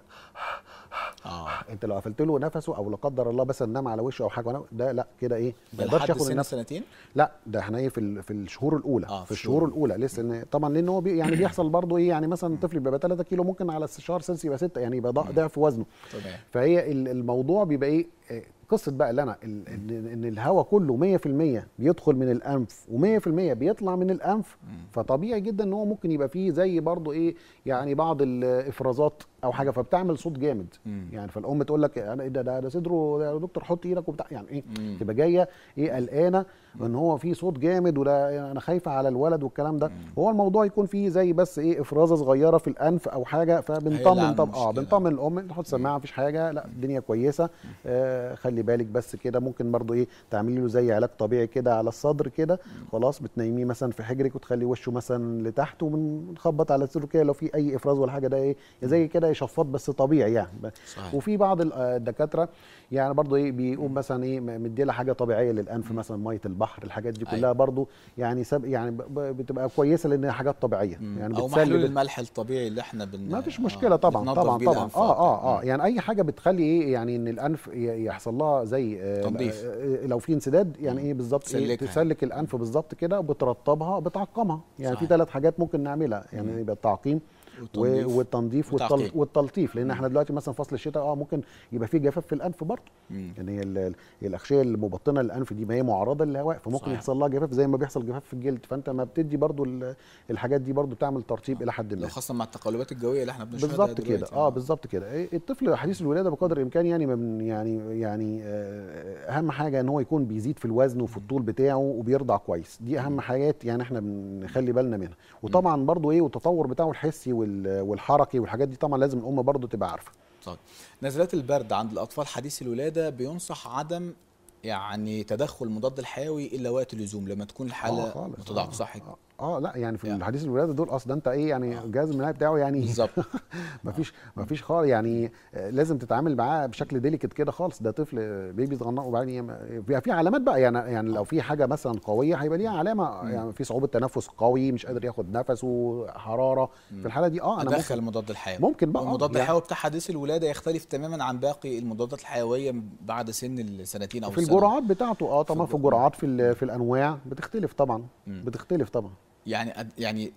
Speaker 7: اه
Speaker 1: انت لو قفلت له نفسه او لا قدر الله مثلا نام على وشه او حاجه ونام- ده لا كده ايه ما
Speaker 7: ده
Speaker 1: يقدرش
Speaker 7: لحد
Speaker 1: ياخد
Speaker 7: سن
Speaker 1: النفس
Speaker 7: سنتين
Speaker 1: لا ده احنا ايه في ال- في الشهور الاولى
Speaker 7: آه،
Speaker 1: في الشهور الاولى لسه إن طبعا لان هو بي يعني بيحصل برضه ايه يعني مثلا الطفل بيبقى 3 كيلو ممكن على الشهر سنس يبقى 6 يعني يبقى ضع- ضعف وزنه
Speaker 7: تمام
Speaker 1: فهي ال- الموضوع بيبقى ايه آه، قصه بقى اللي انا ال- ان ان الهواء كله 100% بيدخل من الانف و100% بيطلع من الانف فطبيعي جدا ان هو ممكن يبقى فيه زي برضه ايه يعني بعض الافرازات او حاجه فبتعمل صوت جامد يعني فالام تقول لك انا إيه ده ده, ده صدره ده يا دكتور حط ايدك وبتاع يعني ايه
Speaker 7: مم.
Speaker 1: تبقى جايه ايه قلقانه ان هو في صوت جامد وده انا خايفه على الولد والكلام ده هو الموضوع يكون فيه زي بس ايه افرازه صغيره في الانف او حاجه فبنطمن
Speaker 7: عامل
Speaker 1: طب اه
Speaker 7: مشكلة.
Speaker 1: بنطمن الام نحط سماعه مفيش حاجه لا الدنيا كويسه آه خلي بالك بس كده ممكن برضو ايه تعملي له زي علاج طبيعي كده على الصدر كده خلاص بتنيميه مثلا في حجرك وتخلي وشه مثلا لتحت وبنخبط على صدره كده لو في اي افراز ولا حاجه ده ايه زي كده شفاط بس طبيعي يعني
Speaker 7: صحيح.
Speaker 1: وفي بعض ال- آه، الدكاتره يعني برضو ايه بيقوم مثلا ايه مدي لها حاجه طبيعيه للانف مثلا ميه البحر الحاجات دي كلها برضو يعني سب يعني ب- ب- بتبقى كويسه لان هي حاجات طبيعيه يعني
Speaker 7: او
Speaker 1: بتسلي
Speaker 7: محلول
Speaker 1: بال-
Speaker 7: الملح الطبيعي اللي احنا بن
Speaker 1: ما فيش مشكله طبعا
Speaker 7: بننضف
Speaker 1: طبعا
Speaker 7: بيه
Speaker 1: طبعا
Speaker 7: الأنف
Speaker 1: اه اه اه يعني اي حاجه بتخلي ايه يعني ان الانف ي- يحصل لها زي آه
Speaker 7: تنظيف.
Speaker 1: آه، لو في انسداد يعني ايه بالظبط إيه
Speaker 7: تسلكها.
Speaker 1: تسلك الانف بالظبط كده وبترطبها بتعقمها يعني في ثلاث حاجات ممكن نعملها يعني يبقى التعقيم
Speaker 7: والتنظيف.
Speaker 1: و- والتنظيف والتل...
Speaker 7: والتعقيم.
Speaker 1: والتلطيف لان احنا دلوقتي مثلا فصل الشتاء اه ممكن يبقى في جفاف في الانف برضه يعني هي ال- ال- الاغشيه المبطنه للانف دي ما هي معرضه للهواء فممكن
Speaker 7: صحيح.
Speaker 1: يحصل لها جفاف زي ما بيحصل جفاف في الجلد فانت ما بتدي برضه ال- الحاجات دي برضه بتعمل ترطيب الى حد ما
Speaker 7: خاصه مع التقلبات الجويه اللي احنا بنشوفها
Speaker 1: بالظبط كده اه بالظبط كده إيه، الطفل حديث الولاده بقدر الامكان يعني من يعني يعني آه، اهم حاجه ان هو يكون بيزيد في الوزن وفي الطول بتاعه وبيرضع كويس دي اهم حاجات يعني احنا بنخلي بالنا منها وطبعا برضو ايه والتطور بتاعه الحسي وال- والحركي والحاجات دي طبعا لازم الام برضو تبقى عارفه
Speaker 7: طيب نزلات البرد عند الاطفال حديثي الولاده بينصح عدم يعني تدخل مضاد الحيوي الا وقت اللزوم لما تكون الحاله
Speaker 1: آه خالص،
Speaker 7: متضاعفه
Speaker 1: آه،
Speaker 7: صح كده؟
Speaker 1: اه لا يعني في الحديث الولاده دول اصل ده انت ايه يعني الجهاز المناعي بتاعه يعني
Speaker 7: بالظبط
Speaker 1: مفيش مفيش خالص يعني آه، لازم تتعامل معاه بشكل ديليكت كده خالص ده طفل آه، بيبي صغنن وبعدين يم- بيبقى في علامات بقى يعني يعني لو في حاجه مثلا قويه هيبقى ليها علامه يعني في صعوبه تنفس قوي مش قادر ياخد نفسه حراره في الحاله دي اه انا
Speaker 7: ادخل
Speaker 1: ممكن
Speaker 7: المضاد الحيوي
Speaker 1: ممكن بقى، آه،
Speaker 7: المضاد
Speaker 1: يعني-
Speaker 7: الحيوي بتاع حديث الولاده يختلف تماما عن باقي المضادات الحيويه بعد سن السنتين او
Speaker 1: في
Speaker 7: السنة.
Speaker 1: الجرعات بتاعته اه طبعا في الجرعات في ال- في الانواع بتختلف طبعا بتختلف طبعا
Speaker 7: يعني أد- يعني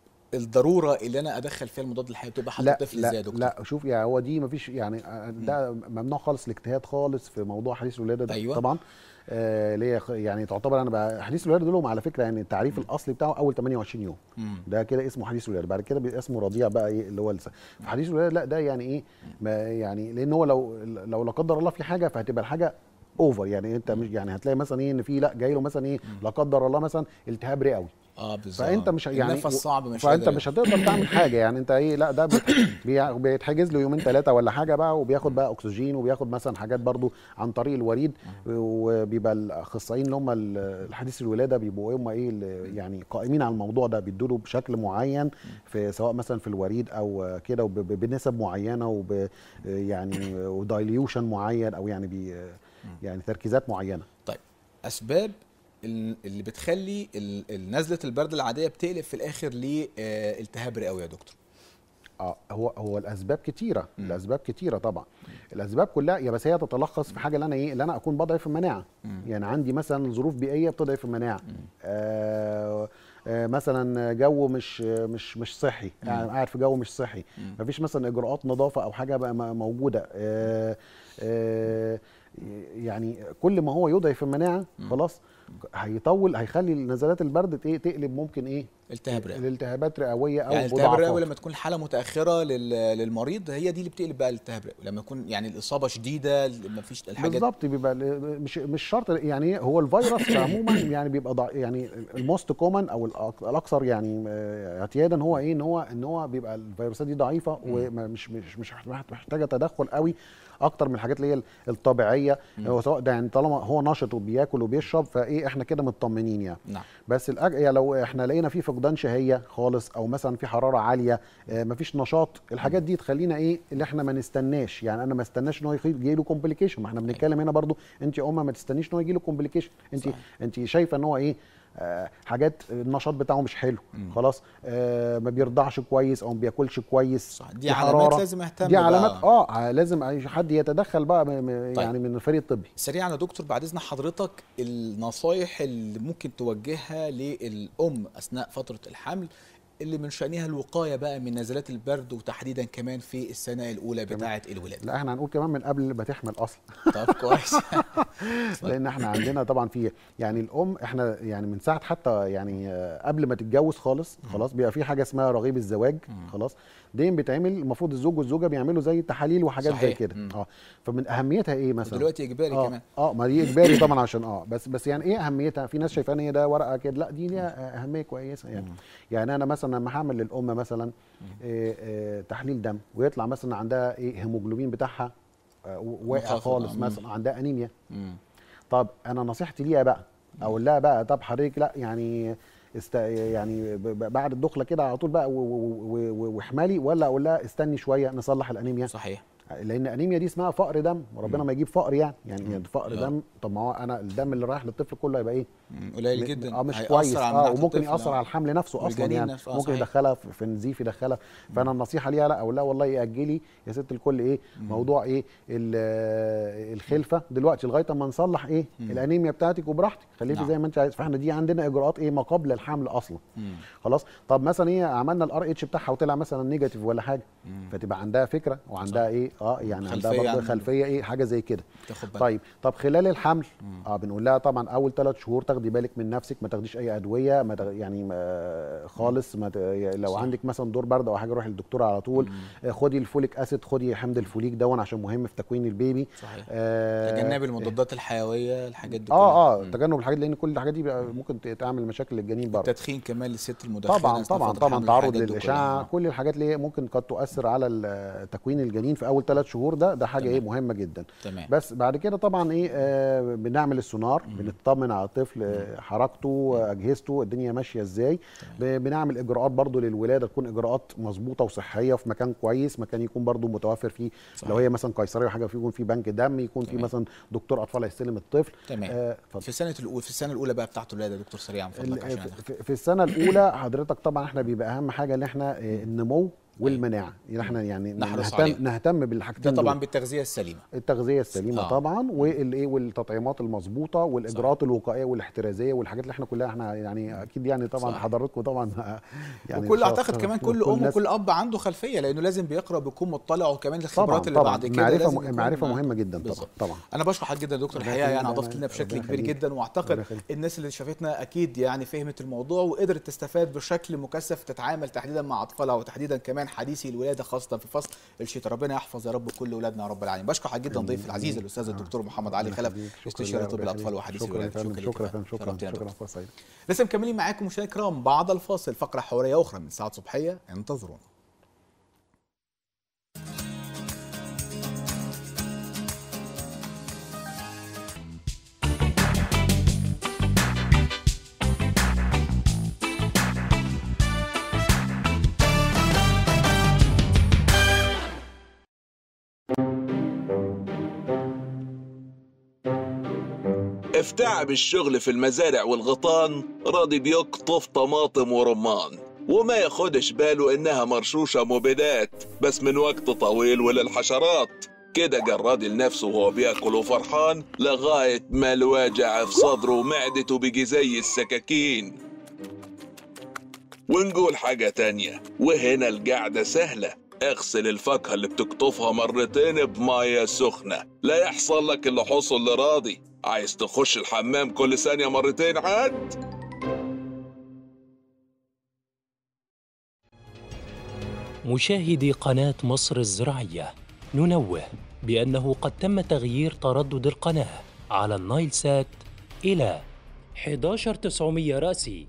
Speaker 7: الضروره اللي انا ادخل فيها المضاد الحيوي بتبقى حاطط
Speaker 1: لا
Speaker 7: الطفل ازاي يا
Speaker 1: لا
Speaker 7: دكتور؟
Speaker 1: لا شوف يعني هو دي مفيش يعني آه، ده ممنوع خالص الاجتهاد خالص في موضوع حديث الولاده ده
Speaker 7: أيوة.
Speaker 1: طبعا آه اللي هي خ- يعني تعتبر انا بقى حديث الولاده دول على فكره يعني التعريف الاصلي بتاعه اول 28 يوم
Speaker 7: مم.
Speaker 1: ده كده اسمه حديث الولاده بعد كده بيبقى اسمه رضيع بقى ايه اللي هو لسه في حديث الولاده لا ده يعني ايه ما يعني لان هو لو لو لا قدر الله في حاجه فهتبقى الحاجه اوفر يعني انت مش يعني هتلاقي مثلا ايه ان في لا جاي له مثلا ايه لا قدر الله مثلا التهاب رئوي
Speaker 7: اه بالظبط
Speaker 1: فانت مش يعني
Speaker 7: النفس صعب مش
Speaker 1: فانت
Speaker 7: قادر
Speaker 1: مش هتقدر تعمل حاجه يعني انت ايه لا ده بت- بي- بيتحجز له يومين ثلاثه ولا حاجه بقى وبياخد بقى اكسجين وبياخد مثلا حاجات برضو عن طريق الوريد وبيبقى الاخصائيين اللي هم ال- الحديث الولاده بيبقوا هم ايه اللي يعني قائمين على الموضوع ده بيدوا له بشكل معين في سواء مثلا في الوريد او كده وب- ب- بنسب معينه وب يعني ودايليوشن معين او يعني بي يعني تركيزات معينه
Speaker 7: طيب اسباب ال- اللي بتخلي ال- ال- نزله البرد العاديه بتقلب في الاخر لالتهاب رئوي يا دكتور
Speaker 1: اه هو هو الاسباب كتيره الاسباب كتيره طبعا الاسباب كلها يا بس هي تتلخص في حاجه اللي انا ايه اللي انا اكون بضعف المناعه يعني عندي مثلا ظروف بيئيه بتضعف المناعه آه آه مثلا جو مش مش مش صحي يعني قاعد في جو مش صحي مفيش مثلا اجراءات نظافه او حاجه بقى م- موجوده آه آه يعني كل ما هو يضعف المناعه خلاص هيطول هيخلي نزلات البرد ت- تقلب ممكن ايه
Speaker 7: التهاب رئوي
Speaker 1: الالتهابات رئويه او
Speaker 7: يعني الالتهاب الرئوي
Speaker 1: مضاعفات.
Speaker 7: لما تكون حاله متاخره لل- للمريض هي دي اللي بتقلب بقى الالتهاب الرئوي لما يكون يعني الاصابه شديده ما فيش الحاجات
Speaker 1: بالظبط بيبقى ال- مش مش شرط يعني هو الفيروس عموما يعني بيبقى ضع يعني الموست كومن او الأك- الاكثر يعني آه، اعتيادا هو ايه ان هو ان هو بيبقى الفيروسات دي ضعيفه ومش مش مش محتاجه تدخل قوي اكتر من الحاجات اللي هي الطبيعيه هو سواء ده يعني طالما هو نشط وبياكل وبيشرب فايه احنا كده مطمنين يعني
Speaker 7: نعم
Speaker 1: بس الأج... يعني لو احنا لقينا في فقدان شهيه خالص او مثلا في حراره عاليه آه مفيش نشاط الحاجات دي تخلينا ايه اللي احنا ما نستناش يعني انا ما استناش ان هو يجي له كومبليكيشن ما احنا بنتكلم هنا برضو انت يا امه ما تستنيش ان هو يجي له كومبليكيشن انت انت شايفه ان هو ايه آه، حاجات النشاط بتاعه مش حلو خلاص آه، ما بيرضعش كويس او ما بياكلش كويس صح.
Speaker 7: دي علامات لازم اهتم
Speaker 1: دي
Speaker 7: بقى.
Speaker 1: علامات اه لازم أي حد يتدخل بقى م- م- يعني من الفريق الطبي
Speaker 7: سريعا يا دكتور بعد اذن حضرتك النصايح اللي ممكن توجهها للام اثناء فتره الحمل اللي من شانها الوقايه بقى من نزلات البرد وتحديدا كمان في السنه الاولى بتاعه الولاده
Speaker 1: لا احنا هنقول كمان من قبل ما تحمل اصلا
Speaker 7: طب كويس
Speaker 1: لان احنا عندنا طبعا في يعني الام احنا يعني من ساعه حتى يعني آه، قبل ما تتجوز خالص خلاص بيبقى في حاجه اسمها رغيب الزواج خلاص دي بتعمل المفروض الزوج والزوجه بيعملوا زي تحاليل وحاجات زي
Speaker 7: صحيح.
Speaker 1: كده اه فمن اهميتها ايه مثلا
Speaker 7: ودلوقتي اجباري
Speaker 1: آه
Speaker 7: كمان
Speaker 1: اه ما دي اجباري طبعا عشان اه بس بس يعني ايه اهميتها في ناس شايفه ان هي ده ورقه كده لا دي ليها اهميه كويسه يعني يعني انا مثلا لما هعمل للام مثلا إيه إيه تحليل دم ويطلع مثلا عندها ايه هيموجلوبين بتاعها آه، واقع
Speaker 7: منخفض،
Speaker 1: خالص
Speaker 7: مم.
Speaker 1: مثلا عندها انيميا
Speaker 7: مم.
Speaker 1: طب انا نصيحتي ليها بقى اقول لها بقى طب حضرتك لا يعني است يعني ب- ب- بعد الدخله كده على طول بقى و- و- و- و- واحملي ولا اقول لها استني شويه نصلح الانيميا
Speaker 7: صحيح
Speaker 1: لان انيميا دي اسمها فقر دم وربنا
Speaker 7: مم.
Speaker 1: ما يجيب فقر يعني يعني
Speaker 7: مم.
Speaker 1: فقر
Speaker 7: لا.
Speaker 1: دم طب ما هو انا الدم اللي رايح للطفل كله هيبقى ايه
Speaker 7: قليل
Speaker 1: م-
Speaker 7: جدا
Speaker 1: اه مش
Speaker 7: هيأثر
Speaker 1: كويس
Speaker 7: على
Speaker 1: اه
Speaker 7: مناعة
Speaker 1: وممكن
Speaker 7: الطفل،
Speaker 1: ياثر
Speaker 7: آه.
Speaker 1: على الحمل نفسه اصلا
Speaker 7: والجنين
Speaker 1: يعني
Speaker 7: نفسه، آه،
Speaker 1: ممكن
Speaker 7: صحيح.
Speaker 1: يدخلها في في نزيف يدخلها فانا النصيحه ليها لا اقول لها والله إيه اجلي يا ست الكل ايه موضوع ايه ال- آه، الخلفه دلوقتي لغايه اما نصلح ايه الانيميا بتاعتك وبراحتك خليكي
Speaker 7: نعم.
Speaker 1: زي ما انت عايز فاحنا دي عندنا اجراءات ايه ما قبل الحمل اصلا خلاص طب مثلا ايه عملنا الار اتش بتاعها وطلع مثلا نيجاتيف ولا حاجه فتبقى عندها فكره وعندها ايه اه يعني عندها
Speaker 7: خلفية
Speaker 1: برضه
Speaker 7: عن-
Speaker 1: خلفيه ايه حاجه زي كده
Speaker 7: تاخد بالك.
Speaker 1: طيب طب خلال الحمل اه بنقول لها طبعا اول ثلاث شهور تاخدي بالك من نفسك ما تاخديش اي ادويه ما تغ... يعني ما خالص ما ت... لو
Speaker 7: صح.
Speaker 1: عندك مثلا دور برد او حاجه روحي للدكتور على طول آه خدي الفوليك اسيد خدي حمض الفوليك دون عشان مهم في تكوين البيبي
Speaker 7: صحيح
Speaker 1: آه
Speaker 7: تجنب المضادات الحيويه الحاجات دي كلها.
Speaker 1: اه اه تجنب الحاجات لان كل الحاجات دي بقى ممكن ت- تعمل مشاكل للجنين برضه
Speaker 7: التدخين كمان للست المدخنه
Speaker 1: طبعا
Speaker 7: أثناء
Speaker 1: طبعا
Speaker 7: فترة
Speaker 1: طبعا
Speaker 7: الحمل،
Speaker 1: تعرض
Speaker 7: الحاجات دي
Speaker 1: للاشعه
Speaker 7: كلها.
Speaker 1: كل الحاجات اللي هي ممكن قد تؤثر على ال- تكوين الجنين في اول ثلاث شهور ده ده حاجه ايه مهمه جدا
Speaker 7: تمام.
Speaker 1: بس بعد كده طبعا ايه آه بنعمل السونار بنطمن على الطفل آه، حركته آه، اجهزته الدنيا ماشيه ازاي ب- بنعمل اجراءات برضو للولاده تكون اجراءات مظبوطه وصحيه في مكان كويس مكان يكون برضو متوفر فيه لو هي مثلا قيصريه وحاجه فيه يكون في بنك دم يكون في
Speaker 7: تمام.
Speaker 1: مثلا دكتور اطفال هيستلم الطفل
Speaker 7: تمام
Speaker 1: آه
Speaker 7: في سنه الاولى في السنه الاولى بقى بتاعت الولاده يا دكتور سريعا من فضلك
Speaker 1: ال-
Speaker 7: عشان
Speaker 1: في- في السنه الاولى حضرتك طبعا احنا بيبقى اهم حاجه ان احنا آه، النمو والمناعه يعني احنا يعني
Speaker 7: نحرص
Speaker 1: نهتم,
Speaker 7: عليهم.
Speaker 1: نهتم بالحاجتين
Speaker 7: ده طبعا
Speaker 1: دول.
Speaker 7: بالتغذيه السليمه
Speaker 1: التغذيه السليمه
Speaker 7: آه.
Speaker 1: آه. طبعا والايه والتطعيمات المظبوطه والاجراءات الوقائيه والاحترازيه والحاجات اللي احنا كلها احنا يعني اكيد يعني طبعا
Speaker 7: صح.
Speaker 1: حضراتكم طبعا يعني
Speaker 7: وكل
Speaker 1: إن شاء
Speaker 7: اعتقد
Speaker 1: الله
Speaker 7: كمان كل ام
Speaker 1: الناس-
Speaker 7: وكل اب عنده خلفيه لانه لازم بيقرا بيكون مطلع وكمان
Speaker 1: طبعا
Speaker 7: الخبرات اللي
Speaker 1: طبعا
Speaker 7: بعد كده
Speaker 1: معرفه
Speaker 7: لازم
Speaker 1: م-
Speaker 7: يكون
Speaker 1: معرفه مهمه جدا طبعا
Speaker 7: بالظبط.
Speaker 1: طبعا
Speaker 7: انا بشكر حضرتك جدا يا دكتور
Speaker 1: ربنا
Speaker 7: الحقيقه يعني
Speaker 1: يخليك،
Speaker 7: اضفت لنا
Speaker 1: ربنا
Speaker 7: بشكل كبير
Speaker 1: يخليك.
Speaker 7: جدا
Speaker 1: ربنا
Speaker 7: واعتقد
Speaker 1: يخليك.
Speaker 7: الناس اللي شافتنا اكيد يعني فهمت الموضوع وقدرت تستفاد بشكل مكثف تتعامل تحديدا مع اطفالها وتحديدا كمان حديثي الولاده خاصه في فصل الشتاء ربنا يحفظ يا رب كل اولادنا يا رب العالمين بشكر حضرتك جدا ضيفي العزيز الاستاذ الدكتور محمد علي خلف استشاري طب الاطفال وحديثي
Speaker 1: شكرا يا
Speaker 7: الولاده
Speaker 1: فندم شكرا يا فندم شكرا
Speaker 7: شرفتنا يا
Speaker 1: شكرا
Speaker 7: دكتور.
Speaker 1: فرصه سعيده
Speaker 7: لسه مكملين معاكم مشاهدينا الكرام بعد الفاصل فقره حواريه اخرى من ساعه صبحيه انتظرونا
Speaker 2: افتعب الشغل في المزارع والغيطان راضي بيقطف طماطم ورمان وما ياخدش باله انها مرشوشة مبيدات بس من وقت طويل وللحشرات كده جراد لنفسه وهو بياكل وفرحان لغاية ما الواجع في صدره ومعدته بيجي زي السكاكين ونقول حاجة تانية وهنا القعدة سهلة اغسل الفاكهة اللي بتقطفها مرتين بمية سخنة لا يحصل لك اللي حصل لراضي عايز تخش الحمام كل ثانية مرتين عاد
Speaker 13: مشاهدي قناة مصر الزراعية ننوه بأنه قد تم تغيير تردد القناة على النايل سات إلى 11900 رأسي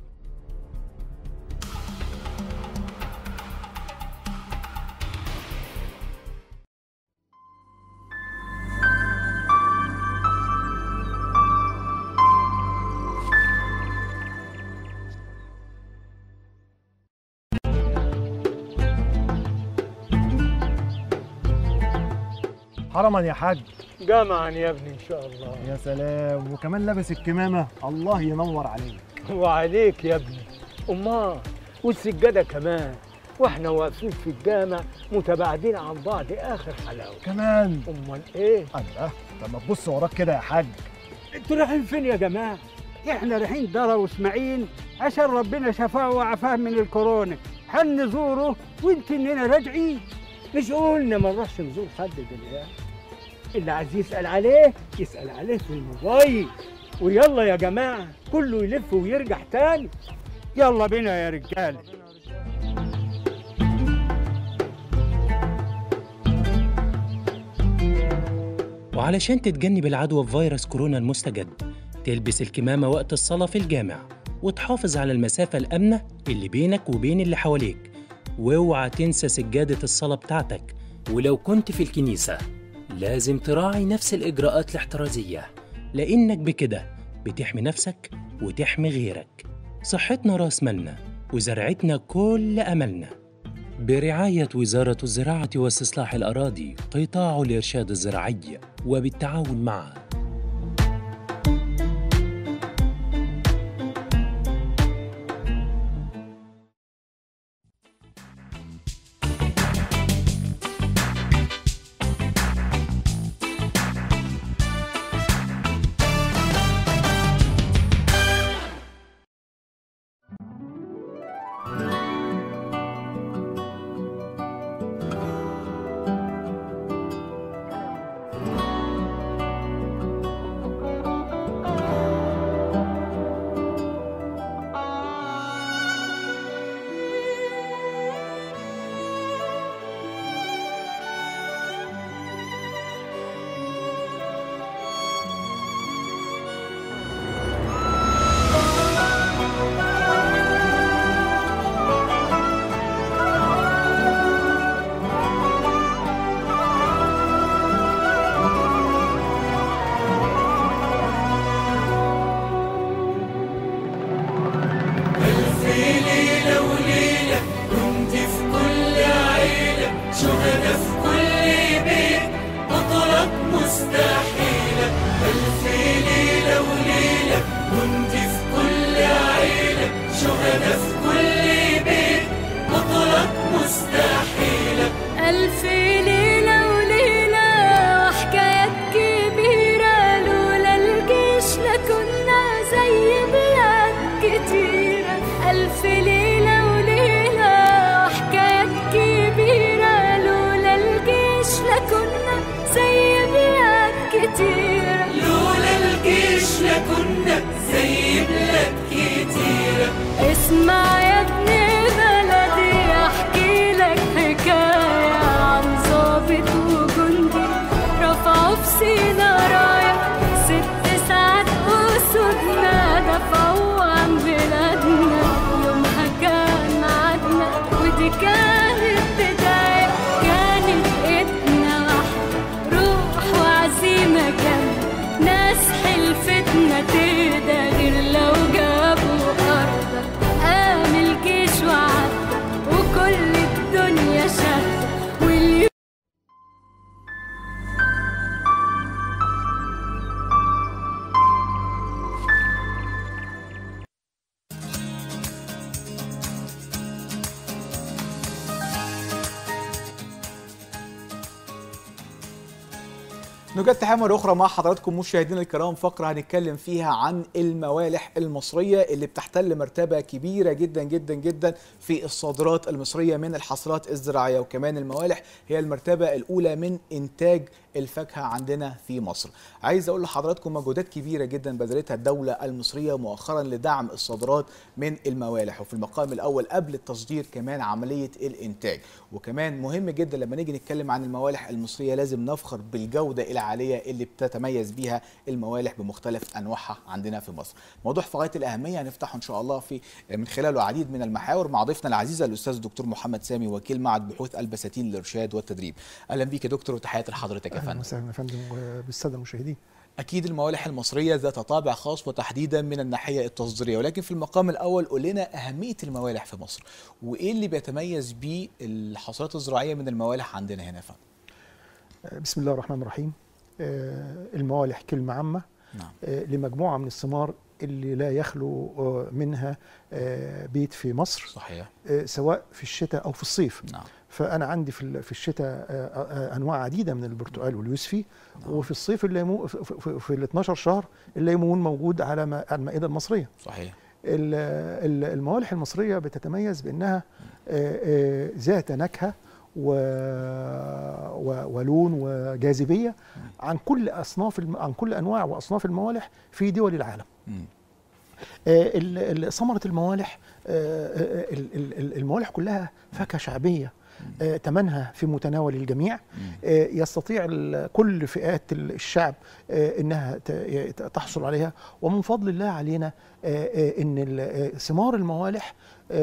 Speaker 3: حرما يا حاج
Speaker 4: جمعا يا ابني ان شاء الله
Speaker 3: يا سلام وكمان لابس الكمامه الله ينور عليك
Speaker 4: وعليك يا ابني امال والسجاده كمان واحنا واقفين في الجامع متباعدين عن بعض اخر حلاوه
Speaker 3: كمان
Speaker 4: امال ايه
Speaker 3: الله لما تبص وراك كده يا حاج
Speaker 4: انتوا رايحين فين يا جماعه احنا رايحين دار واسماعيل عشان ربنا شفاه وعافاه من الكورونا هنزوره وانت اننا راجعين مش قلنا ما نروحش نزور حد دلوقتي اللي عايز يسال عليه يسال عليه في الموبايل ويلا يا جماعه كله يلف ويرجع تاني يلا بينا يا رجاله
Speaker 13: وعلشان تتجنب العدوى بفيروس كورونا المستجد تلبس الكمامة وقت الصلاة في الجامع وتحافظ على المسافة الآمنة اللي بينك وبين اللي حواليك واوعى تنسى سجادة الصلاة بتاعتك ولو كنت في الكنيسة لازم تراعي نفس الإجراءات الاحترازية لأنك بكده بتحمي نفسك وتحمي غيرك صحتنا راس مالنا وزرعتنا كل أملنا برعاية وزارة الزراعة واستصلاح الأراضي قطاع الإرشاد الزراعي وبالتعاون مع
Speaker 5: ألف ليلة وليلة كنت في كل عيلة شهداء في كل بيت بطلات مستحيلة ألف ليلة وليلة كنت في كل عيلة شهداء في كل بيت بطلات مستحيلة
Speaker 6: ألف ليلة وليلة وحكايات كبيرة لولا الجيش لكنا زي بلاد كتيرة ألف ليلة وليلة وحكايات كبيرة لولا الجيش لكنا زي بلاد كتيرة
Speaker 5: لولا الجيش لكنا زي بلاد كتيرة
Speaker 6: اسمع يا ابن بلدي احكي لك حكاية عن ضابط وجندي رفعوا في سينا راية ست ساعات أسودنا دفعوا عن بلادنا يومها كان ميعادنا ودي كانت بداية كانت ايدنا واحدة روح وعزيمة كاملة ناس حلفتنا تهدى غير لو جابوا أرضك قام الجيش وعدى وكل الدنيا شهدة واليوم
Speaker 7: نوجد تحية مرة أخرى مع حضراتكم مشاهدينا الكرام فقرة هنتكلم فيها عن الموالح المصرية اللي بتحتل مرتبة كبيرة جدا جدا جدا في الصادرات المصرية من الحصلات الزراعية وكمان الموالح هي المرتبة الأولى من إنتاج الفاكهة عندنا في مصر عايز أقول لحضراتكم مجهودات كبيرة جدا بذلتها الدولة المصرية مؤخرا لدعم الصادرات من الموالح وفي المقام الأول قبل التصدير كمان عملية الإنتاج وكمان مهم جدا لما نيجي نتكلم عن الموالح المصرية لازم نفخر بالجودة العالية اللي بتتميز بيها الموالح بمختلف أنواعها عندنا في مصر موضوع في غاية الأهمية هنفتحه إن شاء الله في من خلاله عديد من المحاور مع ضيفنا العزيزة الأستاذ الدكتور محمد سامي وكيل معهد بحوث البساتين للإرشاد والتدريب أهلا بيك يا دكتور وتحياتي لحضرتك يا
Speaker 8: اهلا
Speaker 7: فندم
Speaker 8: وسهلا يا فندم وبالساده المشاهدين
Speaker 7: أكيد الموالح المصرية ذات طابع خاص وتحديدا من الناحية التصديرية ولكن في المقام الأول قول لنا أهمية الموالح في مصر وإيه اللي بيتميز بيه الحصاد الزراعية من الموالح عندنا هنا يا فندم
Speaker 8: بسم الله الرحمن الرحيم آه، الموالح كلمه عامه
Speaker 7: نعم.
Speaker 8: آه، لمجموعه من الثمار اللي لا يخلو آه، منها آه، بيت في مصر
Speaker 7: صحيح
Speaker 8: آه، سواء في الشتاء او في الصيف
Speaker 7: نعم
Speaker 8: فانا عندي في ال- في الشتاء آه، آه، انواع عديده من البرتقال واليوسفي وفي الصيف الليمون في, في, في ال 12 شهر الليمون موجود على ما- على المائده المصريه
Speaker 7: صحيح
Speaker 8: ال- ال- الموالح المصريه بتتميز بانها آه، آه، ذات نكهه و... و... ولون وجاذبيه عن كل اصناف الم... عن كل انواع واصناف الموالح في دول العالم
Speaker 7: مم.
Speaker 8: آه، ال- ال- ثمره الموالح آه، آه، ال- ال- ال- الموالح كلها فاكهه شعبيه آه، ثمنها في متناول الجميع آه، يستطيع ال- كل فئات ال- الشعب آه، انها ت- ي- تحصل عليها ومن فضل الله علينا آه، آه، ان ال- آه، ثمار الموالح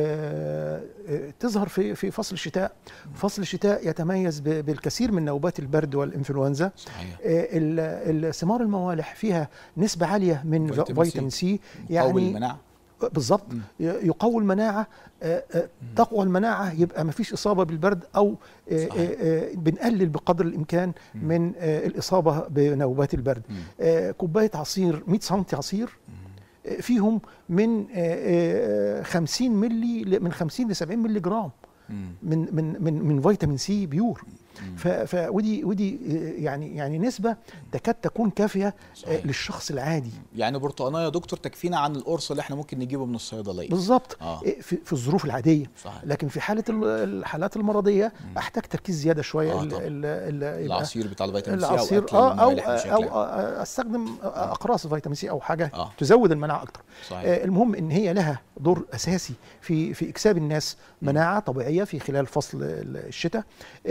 Speaker 8: آه، آه، تظهر في في فصل الشتاء فصل الشتاء يتميز ب- بالكثير من نوبات البرد والانفلونزا
Speaker 7: صحيح
Speaker 8: آه، ال- ال- ثمار الموالح فيها نسبة عالية من
Speaker 7: فيتامين سي.
Speaker 8: فيتامين سي
Speaker 7: يقوي المناعة.
Speaker 8: بالظبط ي- يقوي المناعة آه، آه، تقوى المناعة يبقى ما فيش إصابة بالبرد أو آه، آه، آه، بنقلل بقدر الإمكان من آه، الإصابة بنوبات البرد آه، كوباية عصير 100 سم عصير آه، فيهم من آه، آه، 50 ملي ل- من 50 ل 70 ملي جرام من من من من فيتامين سي بيور ف ف ودي ودي آه، يعني يعني نسبه تكاد تكون كافيه آه، للشخص العادي
Speaker 7: يعني برتقانيه يا دكتور تكفينا عن القرص اللي احنا ممكن نجيبه من الصيدليه
Speaker 8: بالظبط
Speaker 7: آه.
Speaker 8: إيه، في, في الظروف العاديه
Speaker 7: صحيح.
Speaker 8: لكن في حاله ال- الحالات المرضيه احتاج تركيز زياده شويه
Speaker 7: آه
Speaker 8: ال-
Speaker 7: طبعاً.
Speaker 8: ال- ال- يبقى
Speaker 7: العصير بتاع الفيتامين سي أو
Speaker 8: العصير
Speaker 7: أكل
Speaker 8: اه او
Speaker 7: الموالح بشكل
Speaker 8: او
Speaker 7: عام.
Speaker 8: آه، استخدم اقراص فيتامين سي او حاجه
Speaker 7: آه.
Speaker 8: تزود المناعه اكتر
Speaker 7: صحيح.
Speaker 8: آه، المهم ان هي لها دور اساسي في في اكساب الناس مناعه طبيعيه في خلال فصل ال- الشتاء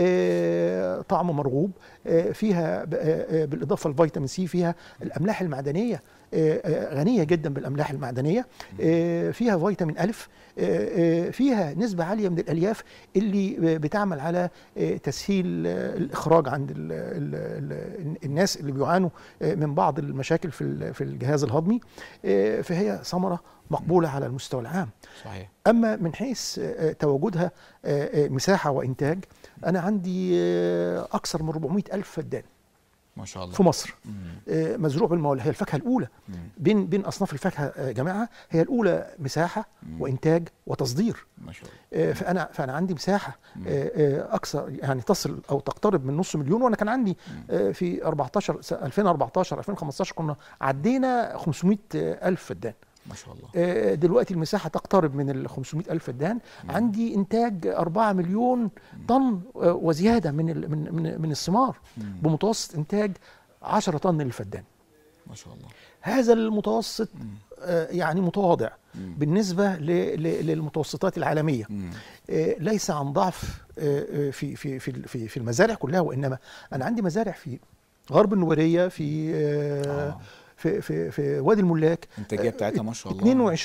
Speaker 8: آه، طعم مرغوب آه، فيها ب- آه، آه، بالاضافه للفيتامين سي فيها الاملاح المعدنيه آه، آه، غنيه جدا بالاملاح المعدنيه آه، فيها فيتامين الف آه، آه، فيها نسبه عاليه من الالياف اللي آه، بتعمل على آه، تسهيل آه، الاخراج عند ال ال ال الناس اللي بيعانوا آه، من بعض المشاكل في ال- في الجهاز الهضمي آه، فهي ثمره مقبوله على المستوى العام
Speaker 7: صحيح
Speaker 8: اما من حيث آه، تواجدها آه، آه، مساحه وانتاج انا عندي آه، اكثر من 400 الف فدان
Speaker 7: ما شاء الله
Speaker 8: في مصر آه، مزروع بالموالح هي الفاكهه الاولى بين بين اصناف الفاكهه آه، جماعه هي الاولى مساحه وانتاج وتصدير
Speaker 7: ما شاء الله
Speaker 8: آه، فانا فانا عندي مساحه آه، آه، اكثر يعني تصل او تقترب من نص مليون وانا كان عندي آه، في 14 س- 2014 2015 كنا عدينا 500 الف فدان
Speaker 7: ما شاء الله
Speaker 8: آه، دلوقتي المساحه تقترب من ال 500 الف فدان عندي انتاج 4 مليون طن آه، وزياده من ال- من من, من الثمار بمتوسط انتاج 10 طن للفدان
Speaker 7: ما شاء الله
Speaker 8: هذا المتوسط آه، يعني متواضع بالنسبه ل- ل- للمتوسطات العالميه آه، ليس عن ضعف آه، آه، في في في في في المزارع كلها وانما انا عندي مزارع في غرب النوبريه في آه، في في في وادي الملاك
Speaker 7: الانتاجيه بتاعتها ما شاء الله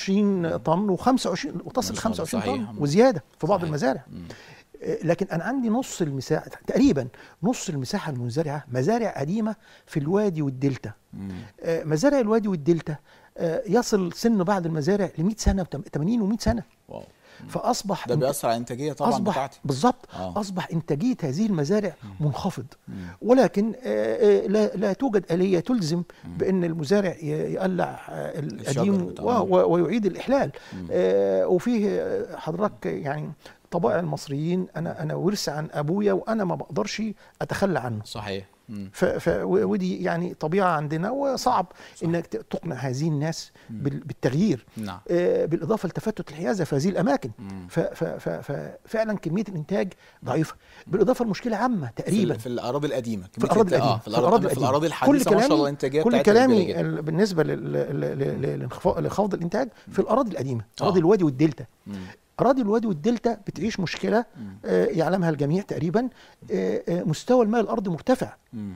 Speaker 8: 22 طن و25 وتصل ل
Speaker 7: ما شاء الله،
Speaker 8: 25
Speaker 7: صحيح.
Speaker 8: طن وزياده في بعض المزارع آه، لكن انا عندي نص المساحه تقريبا نص المساحه المنزرعه مزارع قديمه في الوادي والدلتا آه، مزارع الوادي والدلتا آه، يصل سن بعض المزارع ل 100 سنه 80 و100 سنه
Speaker 7: واو
Speaker 8: فاصبح
Speaker 7: ده بيأثر على الانتاجيه طبعا
Speaker 8: أصبح
Speaker 7: بتاعتي
Speaker 8: بالظبط
Speaker 7: آه.
Speaker 8: اصبح انتاجيه هذه المزارع منخفض ولكن آه، آه، لا لا توجد اليه تلزم بان المزارع ي- يقلع آه، القديم
Speaker 7: بتاعه.
Speaker 8: و- و- ويعيد الاحلال آه، وفيه آه، حضرتك يعني طبائع المصريين انا انا ورث عن ابويا وانا ما بقدرش اتخلى عنه
Speaker 7: صحيح مم.
Speaker 8: ف ف و- ودي يعني طبيعه عندنا وصعب انك ت- تقنع هذه الناس بال- بالتغيير
Speaker 7: نعم
Speaker 8: آه، بالاضافه لتفتت الحيازه في هذه الاماكن ف- ف- ف- ففعلا كميه الانتاج ضعيفه بالاضافه لمشكله عامه تقريبا
Speaker 7: في, في الاراضي القديمه
Speaker 8: في الاراضي
Speaker 7: كمية-
Speaker 8: القديمه
Speaker 7: آه في الاراضي في الاراضي الحديثه ما شاء الله الانتاجيه
Speaker 8: كل
Speaker 7: بتاعتها كبيرة
Speaker 8: كلامي
Speaker 7: جدا.
Speaker 8: ال- بالنسبه لل- لل- لل- لانخفاض- لخفض الانتاج في الاراضي القديمه
Speaker 7: آه.
Speaker 8: اراضي الوادي والدلتا
Speaker 7: مم.
Speaker 8: اراضي الوادي والدلتا بتعيش مشكله آه، يعلمها الجميع تقريبا آه، آه، مستوى الماء الارضي مرتفع
Speaker 7: مم.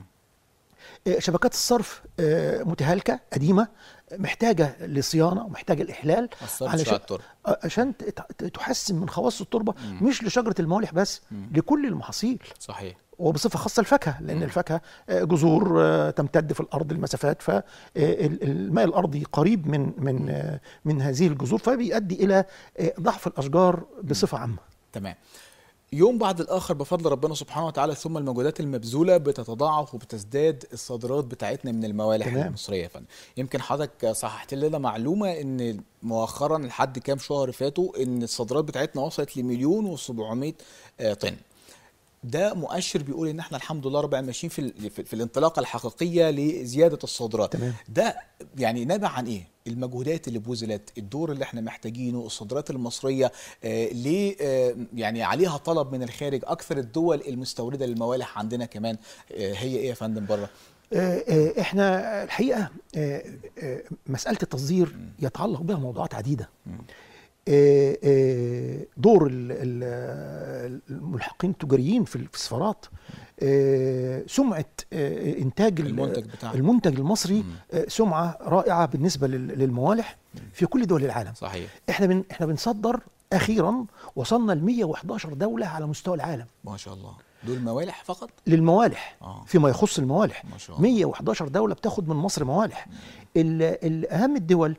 Speaker 8: آه، شبكات الصرف آه، متهالكه قديمه محتاجه لصيانه ومحتاجه الاحلال
Speaker 7: أثرت
Speaker 8: علشان
Speaker 7: شوية على التربة.
Speaker 8: آه، عشان ت- ت- تحسن من خواص التربه مش لشجره الموالح بس لكل المحاصيل
Speaker 7: صحيح
Speaker 8: وبصفه خاصه الفاكهه لان الفاكهه آه، جذور آه، تمتد في الارض المسافات فالماء الارضي قريب من من آه، من هذه الجذور فبيؤدي الى آه، ضعف الاشجار بصفه عامه
Speaker 7: تمام يوم بعد الاخر بفضل ربنا سبحانه وتعالى ثم المجهودات المبذوله بتتضاعف وبتزداد الصادرات بتاعتنا من الموالح
Speaker 8: تمام.
Speaker 7: المصريه يا فندم يمكن حضرتك صححت لنا معلومه ان مؤخرا لحد كام شهر فاتوا ان الصادرات بتاعتنا وصلت لمليون و700 طن ده مؤشر بيقول ان احنا الحمد لله رب العالمين ماشيين في, ال- في, في الانطلاقه الحقيقيه لزياده الصادرات
Speaker 8: تمام.
Speaker 7: ده يعني نابع عن ايه المجهودات اللي بذلت الدور اللي احنا محتاجينه الصادرات المصريه آه ليه آه يعني عليها طلب من الخارج اكثر الدول المستورده للموالح عندنا كمان آه هي ايه يا فندم بره
Speaker 8: آه، آه، احنا الحقيقه آه، آه، مساله التصدير يتعلق بها موضوعات عديده آه، آه، دور ال- ال- الملحقين التجاريين في في السفارات آه، سمعه آه، انتاج ال-
Speaker 7: المنتج بتاعنا.
Speaker 8: المنتج المصري آه، سمعه رائعه بالنسبه لل- للموالح في كل دول العالم
Speaker 7: صحيح
Speaker 8: احنا بن احنا بنصدر اخيرا وصلنا ل 111 دوله على مستوى العالم
Speaker 7: ما شاء الله دول موالح فقط
Speaker 8: للموالح
Speaker 7: آه.
Speaker 8: فيما يخص الموالح
Speaker 7: ما شاء الله
Speaker 8: 111 دوله بتاخد من مصر موالح ال- ال- اهم الدول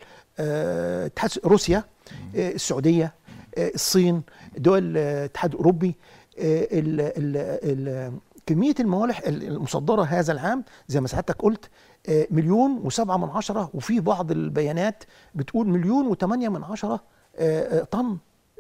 Speaker 8: آه، اتحاد روسيا آه، السعوديه آه، الصين دول آه، الاتحاد الاوروبي آه، ال- ال- ال- كميه الموالح المصدره هذا العام زي ما سعادتك قلت آه، مليون وسبعة من عشرة وفي بعض البيانات بتقول مليون وثمانية من عشرة آه، آه، طن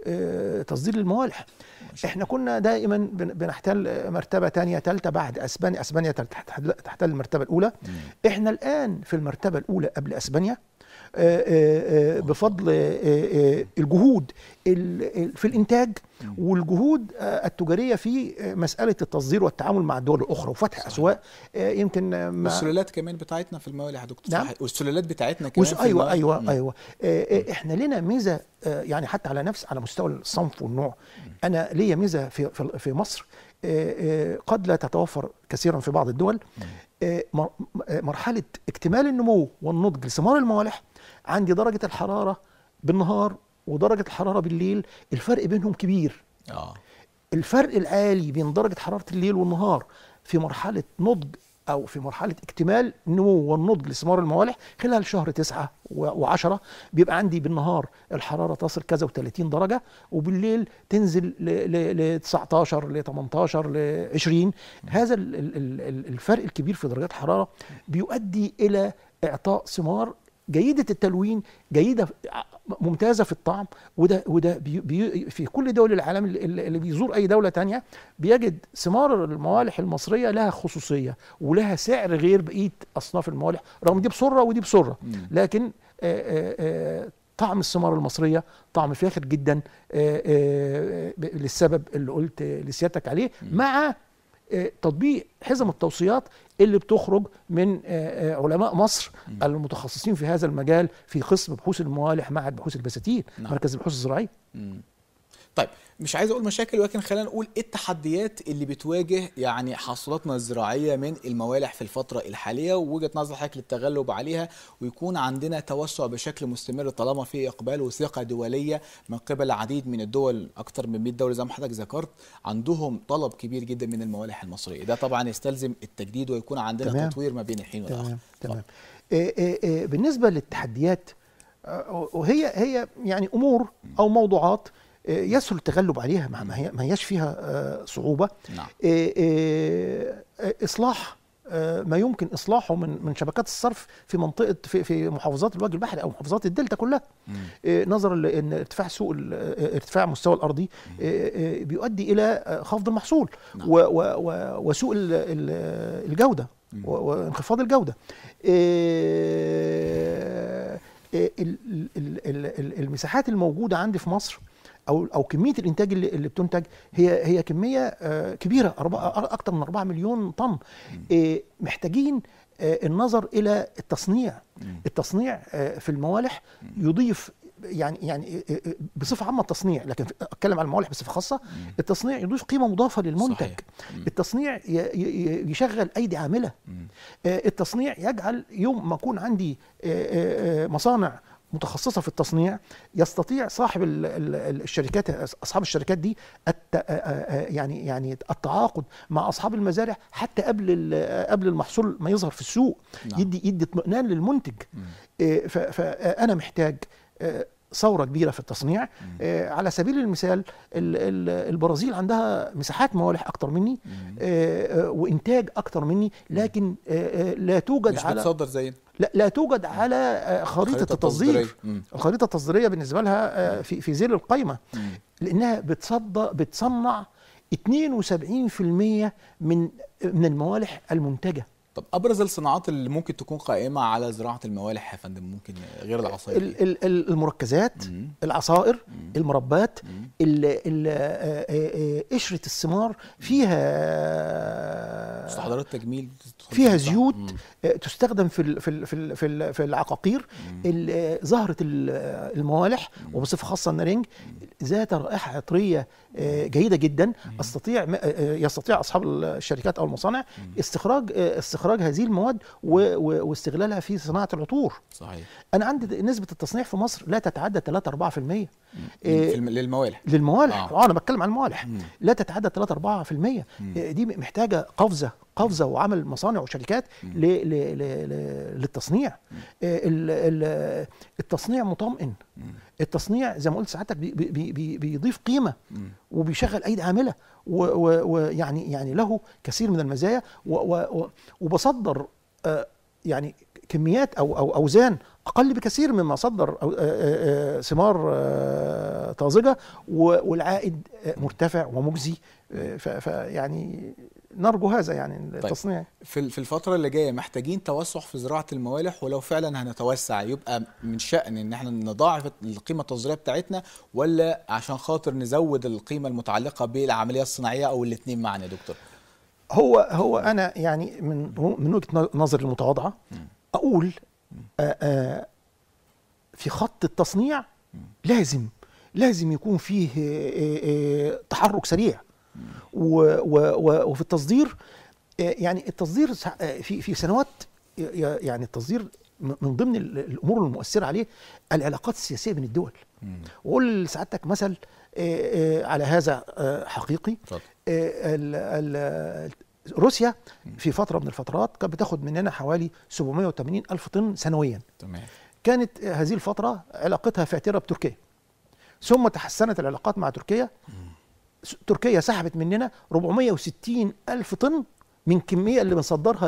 Speaker 8: آه، تصدير الموالح احنا كنا دائما بن- بنحتل مرتبه تانية ثالثه بعد اسبانيا اسبانيا تحتل تحتل المرتبه الاولى احنا الان في المرتبه الاولى قبل اسبانيا آه، آه، آه، بفضل آه، آه، الجهود ال- ال- في الانتاج والجهود آه، التجاريه في آه، مساله التصدير والتعامل مع الدول الاخرى وفتح اسواق آه، يمكن آه، ما-
Speaker 7: والسلالات كمان بتاعتنا في الموالح يا دكتور
Speaker 8: نعم.
Speaker 7: صحيح والسلالات بتاعتنا كمان
Speaker 8: وس...
Speaker 7: في
Speaker 8: ايوه
Speaker 7: الموالح.
Speaker 8: ايوه
Speaker 7: مم.
Speaker 8: ايوه آه، آه، احنا لنا ميزه آه، يعني حتى على نفس على مستوى الصنف والنوع انا ليا ميزه في في- في مصر آه، آه، قد لا تتوفر كثيرا في بعض الدول آه، مر- آه، مرحله اكتمال النمو والنضج لثمار الموالح عندي درجه الحراره بالنهار ودرجه الحراره بالليل الفرق بينهم كبير
Speaker 7: اه
Speaker 8: الفرق العالي بين درجة حرارة الليل والنهار في مرحلة نضج أو في مرحلة اكتمال النمو والنضج لثمار الموالح خلال شهر تسعة و- وعشرة بيبقى عندي بالنهار الحرارة تصل كذا و30 درجة وبالليل تنزل ل 19 ل 18 ل 20 هذا ال- ال- ال- الفرق الكبير في درجات الحرارة بيؤدي إلى إعطاء ثمار جيدة التلوين جيدة ممتازة في الطعم وده وده بي بي في كل دول العالم اللي اللي بيزور أي دولة تانية بيجد ثمار الموالح المصرية لها خصوصية ولها سعر غير بقية أصناف الموالح رغم دي بسرة ودي بسرة لكن آه، آه، آه، طعم الثمار المصرية طعم فاخر جدا آه، آه، ب- للسبب اللي قلت لسيادتك عليه مع آه، تطبيق حزم التوصيات اللي بتخرج من آه، آه، علماء مصر المتخصصين في هذا المجال في قسم بحوث الموالح معهد بحوث البساتين
Speaker 7: نعم.
Speaker 8: مركز البحوث الزراعيه
Speaker 7: مم. طيب مش عايز اقول مشاكل ولكن خلينا نقول ايه التحديات اللي بتواجه يعني حاصلاتنا الزراعيه من الموالح في الفتره الحاليه ووجهه نظر حضرتك للتغلب عليها ويكون عندنا توسع بشكل مستمر طالما في اقبال وثقه دوليه من قبل العديد من الدول اكثر من 100 دوله زي ما حضرتك ذكرت عندهم طلب كبير جدا من الموالح المصريه ده طبعا يستلزم التجديد ويكون عندنا
Speaker 8: تمام.
Speaker 7: تطوير ما بين الحين والاخر
Speaker 8: تمام تمام آه، آه، آه، بالنسبه للتحديات آه، وهي هي يعني امور او موضوعات آه، يسهل التغلب عليها ما ما هي ما هياش فيها آه، صعوبه
Speaker 7: نعم
Speaker 8: آه، آه، آه، اصلاح آه، ما يمكن اصلاحه من من شبكات الصرف في منطقه في في محافظات الوجه البحري او محافظات الدلتا كلها آه، نظرا لان ارتفاع سوق ال- آه، ارتفاع مستوى الارضي آه، آه، بيؤدي الى آه، خفض المحصول و- و- و- وسوء ال- ال- الجوده و- وانخفاض الجوده آه، آه، ال- ال- ال- ال- المساحات الموجوده عندي في مصر او او كميه الانتاج اللي, اللي بتنتج هي هي كميه آه، كبيره أربعة اكثر من 4 مليون طن آه، محتاجين آه، النظر الى التصنيع التصنيع آه، في الموالح يضيف يعني يعني آه، آه، بصفه عامه التصنيع لكن اتكلم عن الموالح بصفه خاصه التصنيع يضيف قيمه مضافه للمنتج
Speaker 7: صحيح.
Speaker 8: التصنيع ي- ي- يشغل ايدي عامله آه، التصنيع يجعل يوم ما يكون عندي آه، آه، آه، مصانع متخصصه في التصنيع يستطيع صاحب ال- ال- الشركات اصحاب الشركات دي الت... آه، آه، يعني يعني التعاقد مع اصحاب المزارع حتى قبل ال- قبل المحصول ما يظهر في السوق
Speaker 7: نعم.
Speaker 8: يدي يدي اطمئنان للمنتج آه، ف- فانا محتاج آه، ثوره كبيره في التصنيع آه، على سبيل المثال ال- ال- البرازيل عندها مساحات موالح اكتر مني آه، آه، وانتاج اكتر مني لكن آه، آه، لا توجد
Speaker 7: مش
Speaker 8: على
Speaker 7: بتصدر زينا
Speaker 8: لا لا توجد على آه، خريطه
Speaker 7: خريطة
Speaker 8: التصدير
Speaker 7: تصديرية. مم.
Speaker 8: الخريطه التصديريه بالنسبه لها آه، في في ذيل القايمه لانها بتصدر بتصنع 72% من من الموالح المنتجه
Speaker 7: طب ابرز الصناعات اللي ممكن تكون قائمه على زراعه الموالح يا فندم ممكن غير العصائر
Speaker 8: ال- ال- ال- المركزات العصائر المربات ال- ال- آه، آه، آه، قشره الثمار فيها
Speaker 7: مستحضرات تجميل
Speaker 8: فيها زيوت آه، تستخدم في ال- في ال- في ال- في ال- في العقاقير ال- آه، زهره ال- آه، الموالح وبصفه خاصه النارنج ذات رائحه عطريه آه، جيده جدا استطيع م- آه، آه، يستطيع اصحاب الشركات او المصانع استخراج آه، استخراج هذه المواد و- و- واستغلالها في صناعه العطور
Speaker 7: صحيح
Speaker 8: انا عندي نسبه التصنيع في مصر لا تتعدى 3 4%
Speaker 7: في الم- للموالح
Speaker 8: للموالح
Speaker 7: آه.
Speaker 8: اه انا بتكلم عن الموالح لا تتعدى 3 4% آه، دي محتاجه قفزه قفزه وعمل مصانع وشركات ل ل ل ل للتصنيع آه، ال- ال- التصنيع مطمئن التصنيع زي ما قلت سعادتك بي بي بي بيضيف قيمه وبيشغل ايدي عامله و- و- ويعني يعني له كثير من المزايا و- و- و- وبصدر آه، يعني كميات او او اوزان اقل بكثير مما صدر أو- آه، آه، آه، ثمار آه، طازجه و- والعائد آه، مرتفع ومجزي آه، ف- فيعني نرجو هذا يعني التصنيع
Speaker 7: في ال- في الفترة اللي جاية محتاجين توسع في زراعة الموالح ولو فعلا هنتوسع يبقى من شأن ان احنا نضاعف القيمة التصديرية بتاعتنا ولا عشان خاطر نزود القيمة المتعلقة بالعملية الصناعية او الاتنين معا يا دكتور
Speaker 8: هو هو انا يعني من من وجهه نظري المتواضعه اقول آه، آه، في خط التصنيع لازم لازم يكون فيه آه، آه، تحرك سريع و- و- و- وفي التصدير آه، يعني التصدير سع- آه، في في سنوات ي- يعني التصدير م- من ضمن ال- الامور المؤثره عليه العلاقات السياسيه بين الدول واقول لسعادتك مثل آه، آه، على هذا آه، حقيقي آه، ال- ال- روسيا في فتره من الفترات كانت بتاخد مننا حوالي 780 الف طن سنويا
Speaker 7: تمام
Speaker 8: كانت هذه الفتره علاقتها فاتره بتركيا ثم تحسنت العلاقات مع تركيا س- تركيا سحبت مننا 460 الف طن من كميه اللي بنصدرها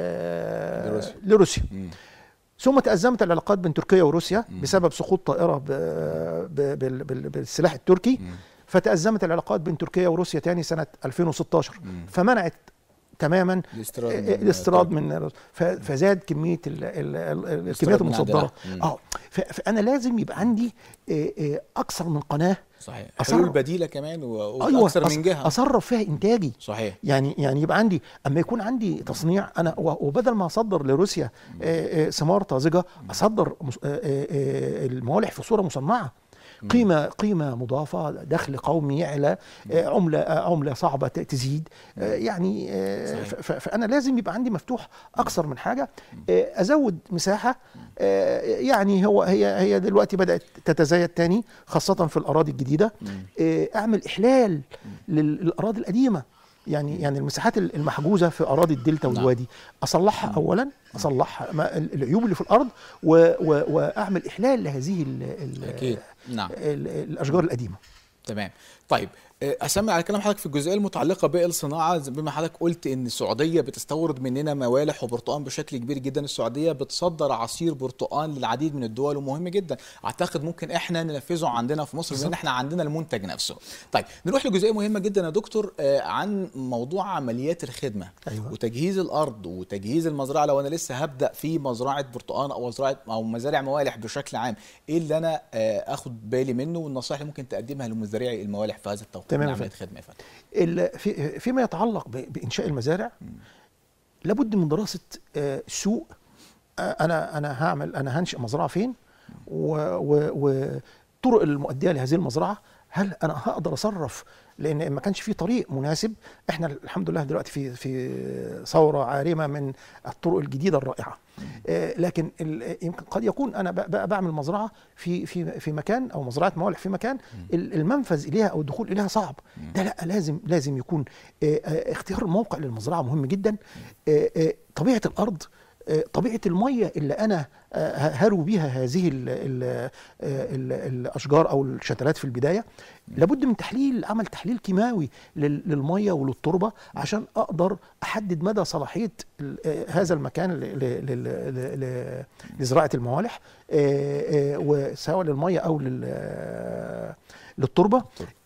Speaker 8: ل-
Speaker 7: لروسيا.
Speaker 8: لروسيا ثم تأزمت العلاقات بين تركيا وروسيا بسبب سقوط طائرة ب- ب- بال- بال- بالسلاح التركي فتأزمت العلاقات بين تركيا وروسيا تاني سنة 2016 فمنعت تماما
Speaker 7: الاستيراد من
Speaker 8: الاستيراد من ف- فزاد كميه ال- ال- ال- الكميات
Speaker 7: الاستيراد من عندنا.
Speaker 8: المصدره
Speaker 7: مم.
Speaker 8: اه ف- فانا لازم يبقى عندي آه، آه، اكثر من قناه
Speaker 7: صحيح
Speaker 8: أصرف-
Speaker 7: حلول بديلة كمان و-
Speaker 8: ايوه
Speaker 7: واكثر
Speaker 8: أص-
Speaker 7: من جهة
Speaker 8: اصرف فيها انتاجي
Speaker 7: صحيح
Speaker 8: يعني يعني يبقى عندي اما يكون عندي تصنيع انا و- وبدل ما اصدر لروسيا آه، آه، ثمار طازجه اصدر مس- آه، آه، آه، الموالح في صوره مصنعه قيمه قيمه مضافه دخل قومي يعلى آه، عمله آه، عمله صعبه ت- تزيد آه، يعني آه، ف- ف- فانا لازم يبقى عندي مفتوح اكثر من حاجه آه، ازود مساحه آه، يعني هو هي هي دلوقتي بدات تتزايد تاني خاصه في الاراضي الجديده آه، اعمل احلال لل- للاراضي القديمه يعني يعني المساحات المحجوزه في اراضي الدلتا والوادي اصلحها اولا اصلح ما- العيوب اللي في الارض و و واعمل احلال لهذه ال ال
Speaker 7: اكيد نعم
Speaker 8: ال الاشجار القديمه
Speaker 7: تمام طيب آه، اسمع على كلام حضرتك في الجزئيه المتعلقه بالصناعه زي بما حضرتك قلت ان السعوديه بتستورد مننا موالح وبرتقال بشكل كبير جدا السعوديه بتصدر عصير برتقال للعديد من الدول ومهم جدا اعتقد ممكن احنا ننفذه عندنا في مصر بما ان احنا عندنا المنتج نفسه طيب نروح لجزئيه مهمه جدا يا دكتور آه، عن موضوع عمليات الخدمه
Speaker 8: أيوة.
Speaker 7: وتجهيز الارض وتجهيز المزرعه لو انا لسه هبدا في مزرعه برتقال او مزرعه او مزارع موالح بشكل عام ايه اللي انا آه، اخد بالي منه والنصائح اللي ممكن تقدمها لمزارعي الموالح في هذا التوقيت
Speaker 8: تمام
Speaker 7: من
Speaker 8: يا
Speaker 7: عمليه
Speaker 8: فندم.
Speaker 7: خدمه يا فندم
Speaker 8: ال- في فيما يتعلق ب- بانشاء المزارع لابد من دراسه آه، السوق آه، انا انا هعمل انا هنشئ مزرعه فين والطرق المؤديه لهذه المزرعه هل انا هقدر اصرف لان ما كانش في طريق مناسب احنا الحمد لله دلوقتي في في ثوره عارمه من الطرق الجديده الرائعه آه، لكن ال- يمكن قد يكون انا ب- ب- بعمل مزرعه في في في مكان او مزرعه موالح في مكان ال- المنفذ اليها او الدخول اليها صعب ده لا لازم لازم يكون آه، آه، اختيار الموقع للمزرعه مهم جدا آه، آه، طبيعه الارض آه، طبيعه الميه اللي انا آه، هروي بيها هذه ال ال ال الاشجار او الشتلات في البدايه لابد من تحليل عمل تحليل كيماوي لل- للميه وللتربه عشان اقدر احدد مدى صلاحيه ال- آه، هذا المكان ل- ل- ل- ل- ل- لزراعه الموالح آه، آه، وسواء للميه او لل- آه، للتربه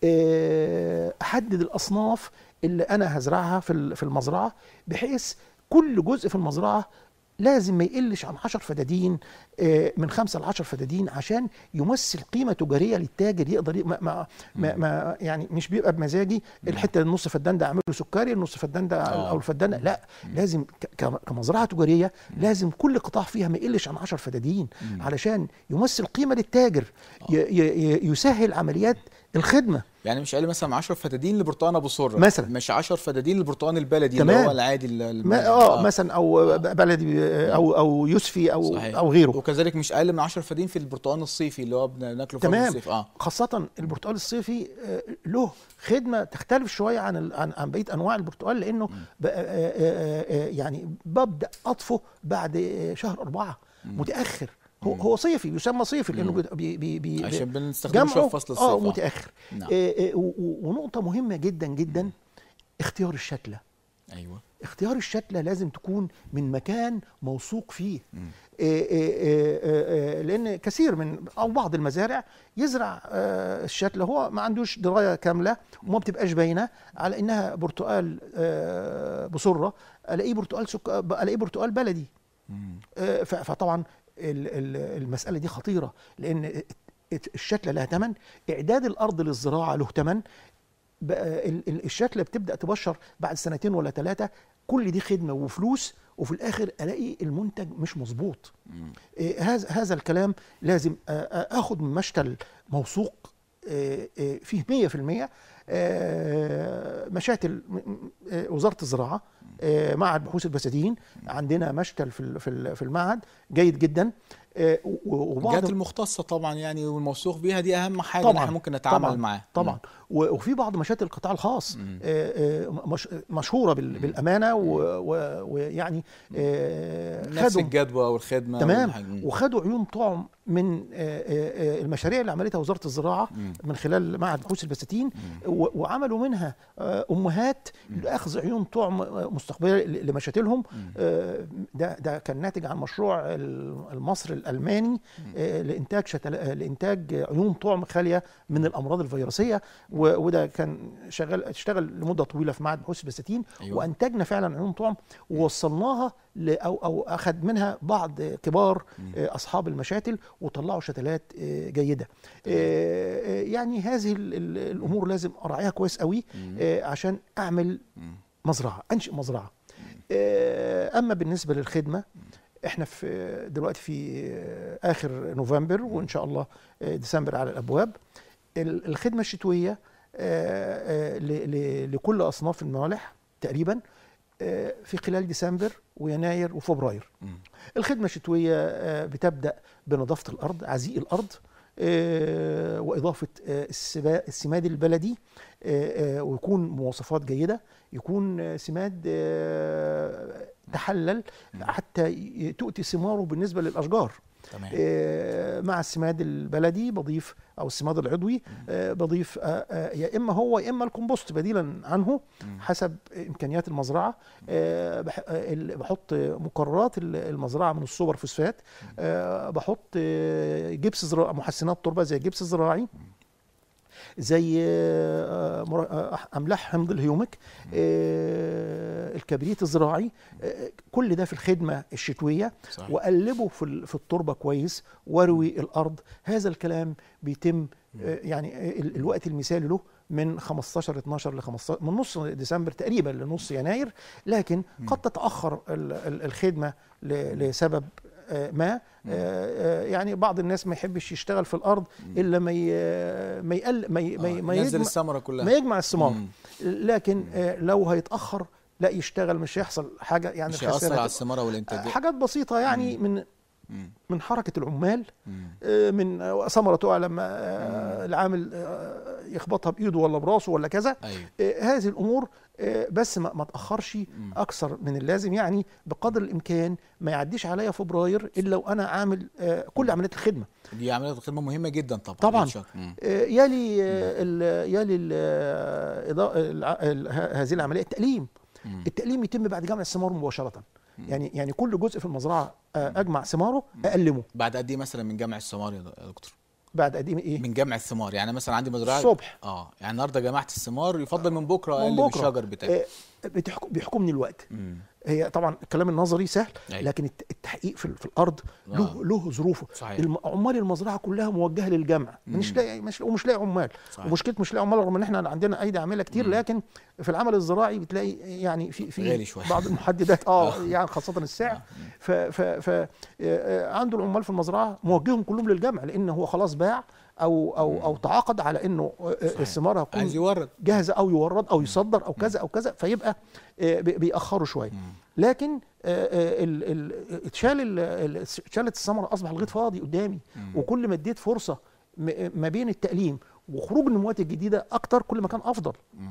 Speaker 8: آه، احدد الاصناف اللي انا هزرعها في ال- في المزرعه بحيث كل جزء في المزرعه لازم ما يقلش عن 10 فدادين آه، من 5 ل 10 فدادين عشان يمثل قيمه تجاريه للتاجر يقدر ي- ما ما ما ما يعني مش بيبقى بمزاجي الحته النص فدان ده اعمله سكري النص فدان ده
Speaker 7: آه.
Speaker 8: او الفدان ده. لا لازم ك- ك- كمزرعه تجاريه لازم كل قطاع فيها ما يقلش عن 10 فدادين علشان يمثل قيمه للتاجر ي- ي- ي- يسهل عمليات الخدمه
Speaker 7: يعني مش اقل مثلا من 10 فدادين لبرتقانه بصره
Speaker 8: مثلا.
Speaker 7: مش 10 فدادين للبرتقان البلدي اللي
Speaker 8: تمام.
Speaker 7: هو العادي ال- الم-
Speaker 8: ما اه مثلا او بلدي او او يوسفي او
Speaker 7: صحيح.
Speaker 8: او غيره
Speaker 7: وكذلك مش اقل من 10 فدادين في البرتقان الصيفي اللي هو بناكله في
Speaker 8: تمام
Speaker 7: الصيف اه
Speaker 8: خاصة البرتقال الصيفي آه، له خدمة تختلف شوية عن ال- عن, عن بقية أنواع البرتقال لأنه بقى آه، آه، آه، يعني ببدأ أطفه بعد آه، شهر أربعة متأخر هو هو صيفي يسمى صيفي لأنه بي بي بي
Speaker 7: عشان بنستخدمه شوية في فصل الصيف،
Speaker 8: اه
Speaker 7: آه.
Speaker 8: متأخر
Speaker 7: نعم.
Speaker 8: آه، آه، و- و- ونقطة مهمة جدا جدا اختيار الشتلة
Speaker 7: ايوه
Speaker 8: اختيار الشتلة لازم تكون من مكان موثوق فيه إيه إيه إيه إيه لان كثير من او بعض المزارع يزرع آه، الشتله هو ما عندوش درايه كامله وما بتبقاش باينه على انها برتقال آه، بصره الاقيه برتقال سك... الاقيه برتقال بلدي آه، ف- فطبعا ال- ال- المساله دي خطيره لان الشتله لها ثمن اعداد الارض للزراعه له ثمن بقى ال- ال- الشتله بتبدا تبشر بعد سنتين ولا ثلاثه كل دي خدمه وفلوس وفي الاخر الاقي المنتج مش مظبوط إيه، هذا هذا الكلام لازم آه، آه، اخد من مشتل موثوق آه، آه، فيه 100% آه، مشاتل م- م- آه، وزاره الزراعه آه، معهد بحوث البساتين عندنا مشتل في ال- في ال- في المعهد جيد جدا آه، و- وبعض
Speaker 7: الجهات المختصه طبعا يعني والموثوق بيها دي اهم حاجه إن احنا ممكن نتعامل
Speaker 8: طبعا
Speaker 7: معاها
Speaker 8: طبعا و- وفي بعض مشاتل القطاع الخاص آه، آه، مش مشهوره بال- بالامانه و- و- ويعني آه،
Speaker 7: نفس
Speaker 8: خدوا
Speaker 7: الجدوى والخدمه
Speaker 8: تمام
Speaker 7: والحاجة. مم.
Speaker 8: وخدوا عيون طعم من آه، آه، آه، المشاريع اللي عملتها وزاره الزراعه من خلال معهد بحوث البساتين و- وعملوا منها آه، امهات لاخذ عيون طعم آه، مستقبليه ل- لمشاتلهم آه، ده ده كان ناتج عن مشروع ال- المصري الالماني آه، لانتاج شتل... آه، لانتاج عيون طعم خاليه من الامراض الفيروسيه و- وده كان شغال اشتغل لمده طويله في معهد بحوث البساتين
Speaker 7: أيوة.
Speaker 8: وانتجنا فعلا عيون طعم ووصلناها ل او او اخذ منها بعض كبار آه، اصحاب المشاتل وطلعوا شتلات آه، جيده آه، آه، يعني هذه ال- ال- الامور لازم اراعيها كويس قوي آه، عشان اعمل مزرعه انشئ مزرعه آه، اما بالنسبه للخدمه احنا في دلوقتي في آه، اخر نوفمبر وان شاء الله آه، ديسمبر على الابواب ال- الخدمه الشتويه آه، آه، ل- ل- لكل اصناف الموالح تقريبا آه، في خلال ديسمبر ويناير وفبراير الخدمه الشتويه آه، بتبدا بنظافه الارض عزيء الارض آه، واضافه آه، السبا- السماد البلدي آه، آه، ويكون مواصفات جيده يكون آه، سماد آه، تحلل حتى ي- تؤتي ثماره بالنسبه للاشجار
Speaker 7: تمام.
Speaker 8: آه، مع السماد البلدي بضيف او السماد العضوي آه، بضيف آه، آه، يا اما هو يا اما الكمبوست بديلا عنه حسب امكانيات المزرعه آه، بح- آه، ال- بحط مقررات ال- المزرعه من السوبر فوسفات آه، بحط آه، جبس زراعي محسنات تربه زي الجبس الزراعي زي آه، مر- آه، املاح حمض الهيومك آه، الكبريت الزراعي آه، كل ده في الخدمه الشتويه
Speaker 7: صحيح.
Speaker 8: واقلبه في ال- في التربه كويس واروي الارض هذا الكلام بيتم آه، يعني ال- الوقت المثالي له من 15 12 ل 15 من نص ديسمبر تقريبا لنص يناير لكن قد تتاخر ال- ال- الخدمه ل- لسبب آه، ما آه، آه، يعني بعض الناس ما يحبش يشتغل في الارض الا ما ي- ما يقل ما ي- ما ي- ما
Speaker 7: ينزل
Speaker 8: يجمع-
Speaker 7: الثمرة كلها.
Speaker 8: ما يجمع الثمار
Speaker 7: مم.
Speaker 8: لكن آه، لو هيتاخر لا يشتغل مش هيحصل حاجه يعني
Speaker 7: مش
Speaker 8: الخسارة
Speaker 7: هيأثر على
Speaker 8: هتبقى-
Speaker 7: الثمره والانتاج
Speaker 8: حاجات بسيطه يعني من من حركه العمال آه، من آه، ثمره تقع لما آه، العامل آه، يخبطها بايده ولا براسه ولا كذا
Speaker 7: أيوة.
Speaker 8: آه، هذه الامور آه، بس ما ما تاخرش اكثر من اللازم يعني بقدر الامكان ما يعديش عليا فبراير الا وانا عامل آه، كل عمليات الخدمه
Speaker 7: دي عمليات خدمه مهمه جدا طبعا
Speaker 8: طبعا
Speaker 7: بلا شك. مم.
Speaker 8: آه، يلي آه، ال- يلي ال- آه، إضاءة- الع- ال- ه- هذه العمليه التأليم التأليم يتم بعد جمع الثمار مباشره يعني يعني كل جزء في المزرعه آه، اجمع ثماره اقلمه
Speaker 7: بعد قد ايه مثلا من جمع الثمار يا د- يا دكتور
Speaker 8: بعد قد ايه
Speaker 7: من جمع الثمار يعني مثلا عندي مزرعه
Speaker 8: الصبح.
Speaker 7: اه يعني النهارده جمعت الثمار يفضل من بكره
Speaker 8: من
Speaker 7: اقلب
Speaker 8: بكرة.
Speaker 7: الشجر بتاعي
Speaker 8: آه، بتحكم بيحكمني الوقت هي طبعا الكلام النظري سهل
Speaker 7: أيوة.
Speaker 8: لكن الت- التحقيق في, في الارض
Speaker 7: آه.
Speaker 8: له له ظروفه
Speaker 7: صحيح.
Speaker 8: الم- عمال المزرعه كلها موجهه للجمع مش
Speaker 7: مم.
Speaker 8: لاقي مش ومش لاقي عمال
Speaker 7: صحيح.
Speaker 8: ومشكله مش لاقي عمال رغم ان احنا عندنا ايدي عامله كتير لكن في العمل الزراعي بتلاقي يعني في في
Speaker 7: غالي شوية.
Speaker 8: بعض المحددات اه
Speaker 7: آه.
Speaker 8: يعني خاصه السعر ف ف ف آه، آه، عنده العمال في المزرعه موجههم كلهم للجمع لان هو خلاص باع او او او تعاقد على انه آه، آه، الثمار هتكون
Speaker 7: عايز يورد
Speaker 8: جاهزه او يورد او يصدر او كذا او كذا فيبقى آه، بي- بيأخروا شويه لكن آه، آه، ال- ال- اتشال ال- ال- اتشالت الثمره اصبح الغيط فاضي قدامي وكل ما اديت فرصه م- ما بين التأليم وخروج النموات الجديده اكتر كل ما كان افضل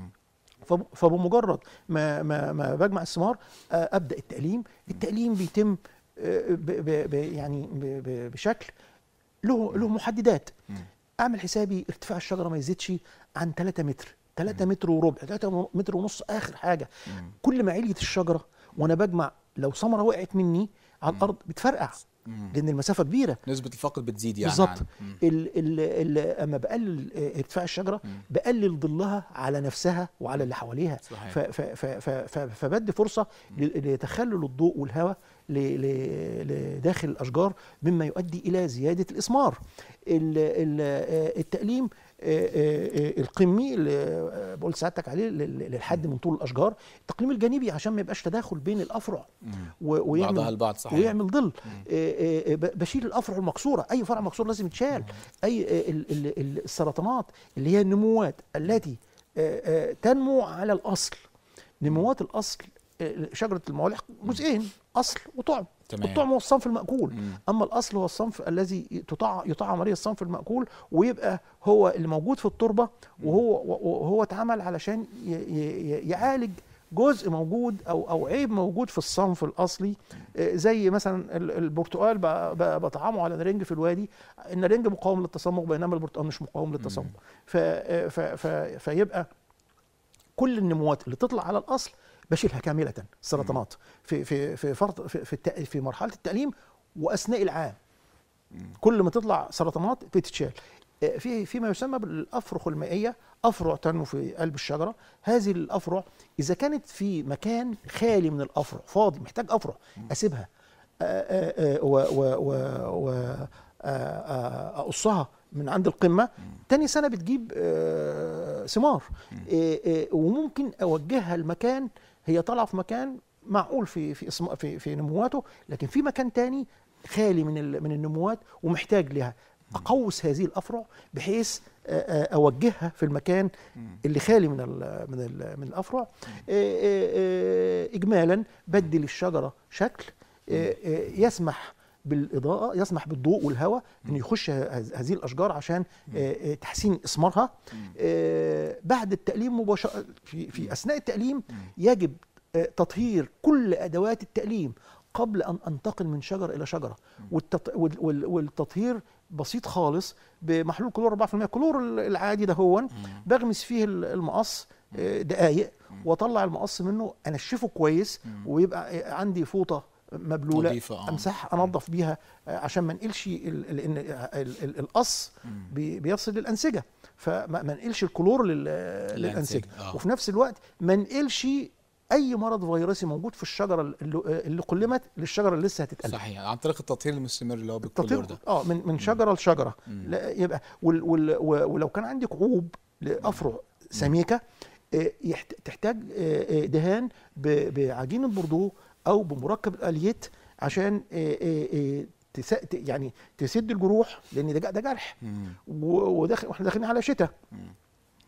Speaker 8: فب- فبمجرد ما ما ما بجمع الثمار آه، ابدا التأليم التأليم بيتم آه، ب ب ب يعني ب ب بشكل له له محددات اعمل حسابي ارتفاع الشجره ما يزيدش عن 3 متر 3 متر وربع 3 متر ونص اخر حاجه كل ما عليت الشجره وانا بجمع لو ثمره وقعت مني على الارض بتفرقع لان المسافه كبيره
Speaker 7: نسبه الفقد بتزيد يعني
Speaker 8: بالظبط
Speaker 7: عن- مم.
Speaker 8: ال- ال- ال- اما بقلل آه، ارتفاع الشجره بقلل ظلها على نفسها وعلى اللي حواليها
Speaker 7: صحيح.
Speaker 8: ف- ف- ف- ف- ف- فبدي فرصه ل- لتخلل الضوء والهواء ل- ل- لداخل الاشجار مما يؤدي الى زياده الاسمار ال- ال- آه، التأليم آه، آه، آه، القمي اللي آه، بقول سعادتك عليه لل- للحد من طول الاشجار التقليم الجانبي عشان ما يبقاش تداخل بين الافرع و- ويعمل
Speaker 7: بعضها البعض صحيح.
Speaker 8: ويعمل ظل آه، آه، آه، ب- بشيل الافرع المكسوره اي فرع مكسور لازم يتشال اي آه، ال- ال- ال- السرطانات اللي هي النموات التي آه، آه، تنمو على الاصل نموات الاصل آه، شجره الموالح جزئين اصل وطعم
Speaker 7: تمام.
Speaker 8: الطعم هو الصنف المأكول اما الاصل هو الصنف الذي تطع يطعم عليه الصنف المأكول ويبقى هو اللي موجود في التربه وهو وهو اتعمل علشان ي- ي- يعالج جزء موجود او او عيب موجود في الصنف الاصلي آه، زي مثلا ال- البرتقال ب- ب- بطعمه على نرنج في الوادي النرنج مقاوم للتصمغ بينما البرتقال مش مقاوم للتصمغ ف- آه، ف- ف- فيبقى كل النموات اللي تطلع على الاصل بشيلها كامله سرطانات في في في فرط في في, التأ- في مرحله التأليم واثناء العام كل ما تطلع سرطانات بتتشال آه، في فيما يسمى بالافرخ المائيه افرع تنمو في قلب الشجره هذه الافرع اذا كانت في مكان خالي من الافرع فاضي محتاج افرع اسيبها آه، آه، آه، و و و و آه، آه، اقصها من عند القمه تاني سنه بتجيب آه، ثمار آه، آه، وممكن اوجهها المكان هي طالعه في مكان معقول في في اسم- في في نمواته لكن في مكان تاني خالي من ال- من النموات ومحتاج لها اقوس هذه الافرع بحيث آه، آه، اوجهها في المكان اللي خالي من ال من ال من الافرع آه، آه، آه، اجمالا بدي للشجره شكل آه، آه، يسمح بالاضاءه يسمح بالضوء والهواء انه يخش ه- هذه الاشجار عشان آه، آه، تحسين اثمارها آه، بعد التأليم مباشرة في في اثناء التأليم يجب آه، تطهير كل ادوات التأليم قبل ان انتقل من شجره الى شجره والتط... وال- وال- والتطهير بسيط خالص بمحلول كلور 4% الكلور العادي ده هو بغمس فيه ال- المقص آه، دقايق واطلع المقص منه انشفه كويس ويبقى آه، عندي فوطه مبلوله
Speaker 7: نظيفة، آه.
Speaker 8: امسح انظف بيها آه، عشان ما انقلش ال- لان ال- ال- القص بي- بيصل للانسجه فما ما انقلش الكلور لل- للانسجه
Speaker 7: آه.
Speaker 8: وفي نفس الوقت ما انقلش اي مرض فيروسي موجود في الشجره اللي, اللي قلمت للشجره اللي لسه هتتقلم
Speaker 7: صحيح عن طريق التطهير المستمر اللي هو بالكلور
Speaker 8: التطهير
Speaker 7: ده
Speaker 8: اه من من شجره لشجره لا يبقى وال وال و- ولو كان عندك عوب لافرع سميكه آه، يحت- تحتاج آه، آه، دهان ب- بعجين البردو او بمركب الاليت عشان آه، آه، آه، تس- ت- يعني تسد الجروح لان ده ج- ده جرح و- وداخل واحنا داخلين على شتاء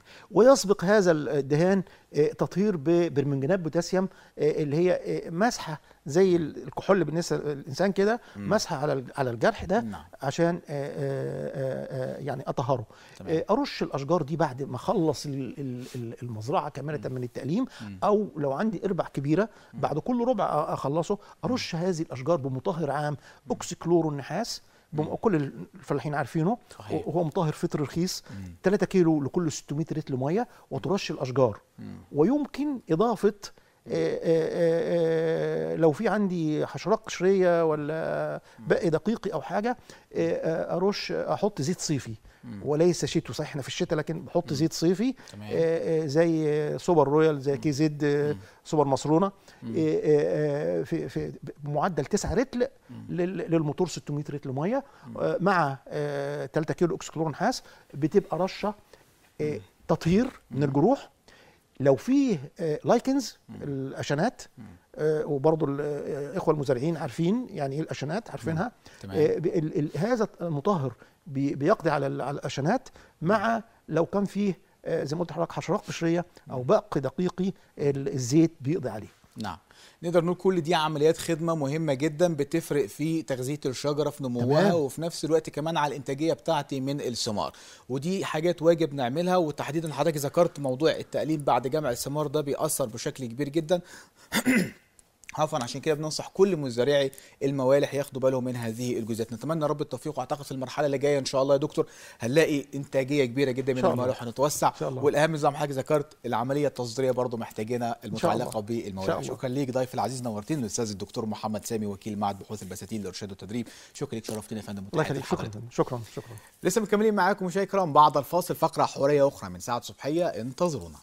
Speaker 8: ويسبق هذا الدهان آه، تطهير ببرمنجانات بوتاسيوم آه، اللي هي آه، مسحه زي الكحول بالنسبه للانسان كده
Speaker 7: مم.
Speaker 8: مسحه على ال- على الجرح ده
Speaker 7: نعم.
Speaker 8: عشان آه، آه، آه، يعني اطهره
Speaker 7: تمام.
Speaker 8: آه، ارش الاشجار دي بعد ما اخلص ال- ال- ال- المزرعه كامله من التقليم او لو عندي اربع كبيره بعد كل ربع أ- اخلصه ارش هذه الاشجار بمطهر عام اوكسيكلورو النحاس بم- كل الفلاحين عارفينه
Speaker 7: صحيح.
Speaker 8: وهو مطهر فطر رخيص 3 كيلو لكل 600 لتر ميه وترش الاشجار ويمكن اضافه آه، آه، آه، آه، لو في عندي حشرات قشريه ولا باقي دقيقي او حاجه آه، آه، ارش احط زيت صيفي وليس شتوي صحيح احنا في الشتاء لكن بحط زيت صيفي
Speaker 7: تمام.
Speaker 8: آه، آه، زي آه، سوبر رويال زي كي زد آه، سوبر مصرونه آه، آه، آه، في في بمعدل 9 رتل لل- للموتور 600 رتل ميه آه، مع 3 كيلو اكسكلور نحاس بتبقى رشه آه، تطهير من الجروح لو فيه آه، لايكنز الاشانات آه، وبرضه الاخوه المزارعين عارفين يعني ايه الاشانات عارفينها
Speaker 7: تمام.
Speaker 8: آه، ب- ال- ال- هذا المطهر بي- بيقضي على ال- على الاشانات مع لو كان فيه آه، زي ما قلت لحضرتك حشرات قشريه او باقي دقيقي ال- الزيت بيقضي عليه
Speaker 7: نعم نقدر نقول كل دي عمليات خدمه مهمه جدا بتفرق في تغذيه الشجره في نموها
Speaker 8: تمام.
Speaker 7: وفي نفس الوقت كمان على الانتاجيه بتاعتي من الثمار ودي حاجات واجب نعملها وتحديدا حضرتك ذكرت موضوع التقليم بعد جمع الثمار ده بيأثر بشكل كبير جدا عفوا عشان كده بننصح كل مزارعي الموالح ياخدوا بالهم من هذه الجزئيات نتمنى رب التوفيق واعتقد في المرحله اللي جايه ان شاء الله يا دكتور هنلاقي انتاجيه كبيره جدا من
Speaker 8: شاء الله.
Speaker 7: الموالح هنتوسع
Speaker 8: شاء الله.
Speaker 7: والاهم زي ما حضرتك ذكرت العمليه التصديريه برضو محتاجينها
Speaker 8: إن شاء الله.
Speaker 7: المتعلقه
Speaker 8: إن شاء
Speaker 7: بالموالح
Speaker 8: الله.
Speaker 7: شكرا ليك ضيف العزيز نورتني الاستاذ الدكتور محمد سامي وكيل معهد بحوث البساتين للارشاد والتدريب شكرا ليك شرفتني يا فندم
Speaker 8: الله
Speaker 7: وتحياتي
Speaker 8: يخليك شكرا
Speaker 7: لحضرتك.
Speaker 8: شكرا شكرا
Speaker 7: لسه مكملين معاكم مشاهدينا الكرام بعد الفاصل فقره حواريه اخرى من ساعه صبحيه انتظرونا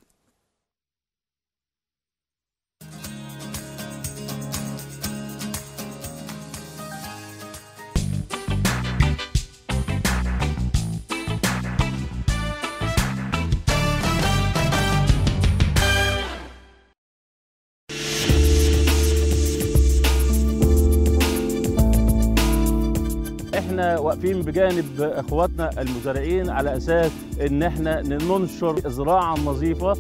Speaker 10: احنا واقفين بجانب اخواتنا المزارعين على اساس ان احنا ننشر الزراعه النظيفه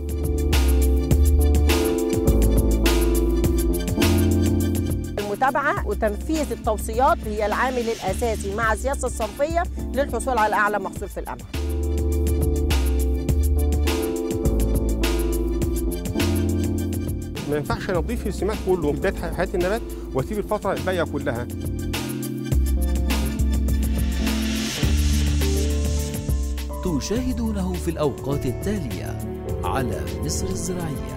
Speaker 11: المتابعة وتنفيذ التوصيات هي العامل الأساسي مع السياسة الصنفية للحصول على أعلى محصول في القمح
Speaker 12: ما ينفعش انا اضيف السماد كله في بدايه حياه النبات واسيب الفتره الباقيه كلها
Speaker 14: تشاهدونه في الأوقات التالية على مصر الزراعية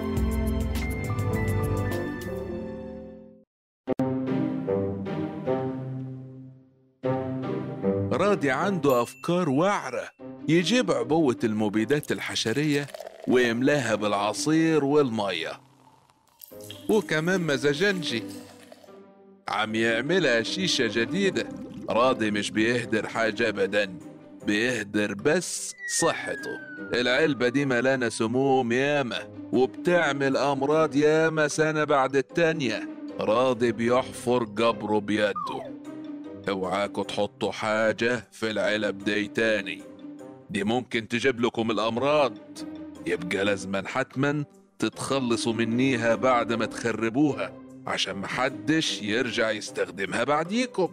Speaker 2: راضي عنده أفكار وعرة يجيب عبوة المبيدات الحشرية ويملاها بالعصير والمية وكمان مزاجنجي عم يعملها شيشة جديدة راضي مش بيهدر حاجة أبدا بيهدر بس صحته العلبة دي ملانة سموم ياما وبتعمل أمراض ياما سنة بعد التانية راضي بيحفر قبره بيده اوعاكوا تحطوا حاجة في العلب دي تاني دي ممكن تجيب لكم الأمراض يبقى لازما حتما تتخلصوا منيها بعد ما تخربوها عشان محدش يرجع يستخدمها بعديكم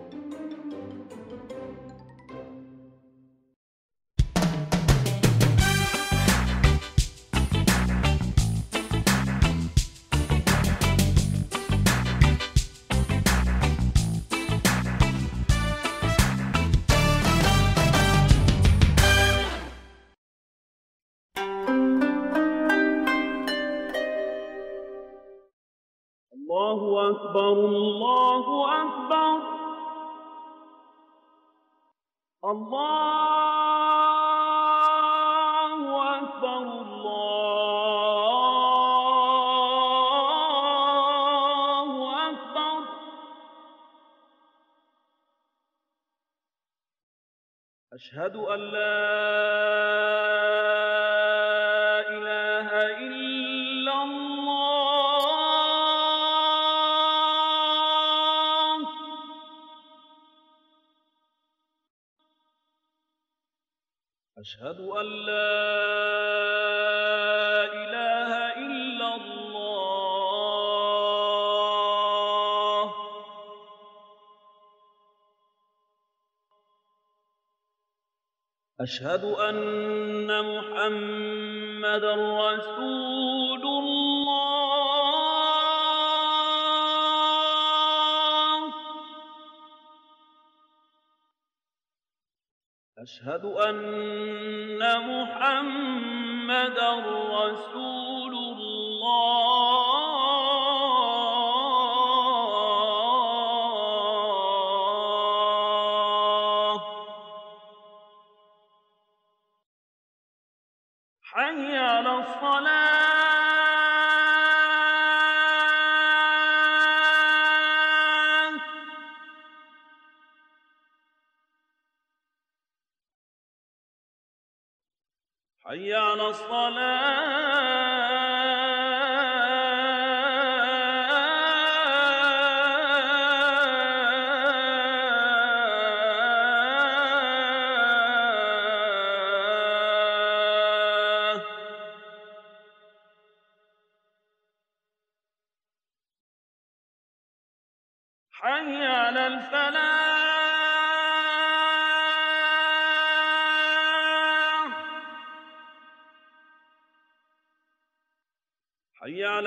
Speaker 5: الله أكبر الله أكبر الله أكبر الله أكبر أشهد أن لا إله إلا الله أشهد أن لا إله إلا الله أشهد أن محمدا رسول الله أشهد أن محمدا رسول الله حي على الصلاة حي على الصلاة حي على الفلاح حي على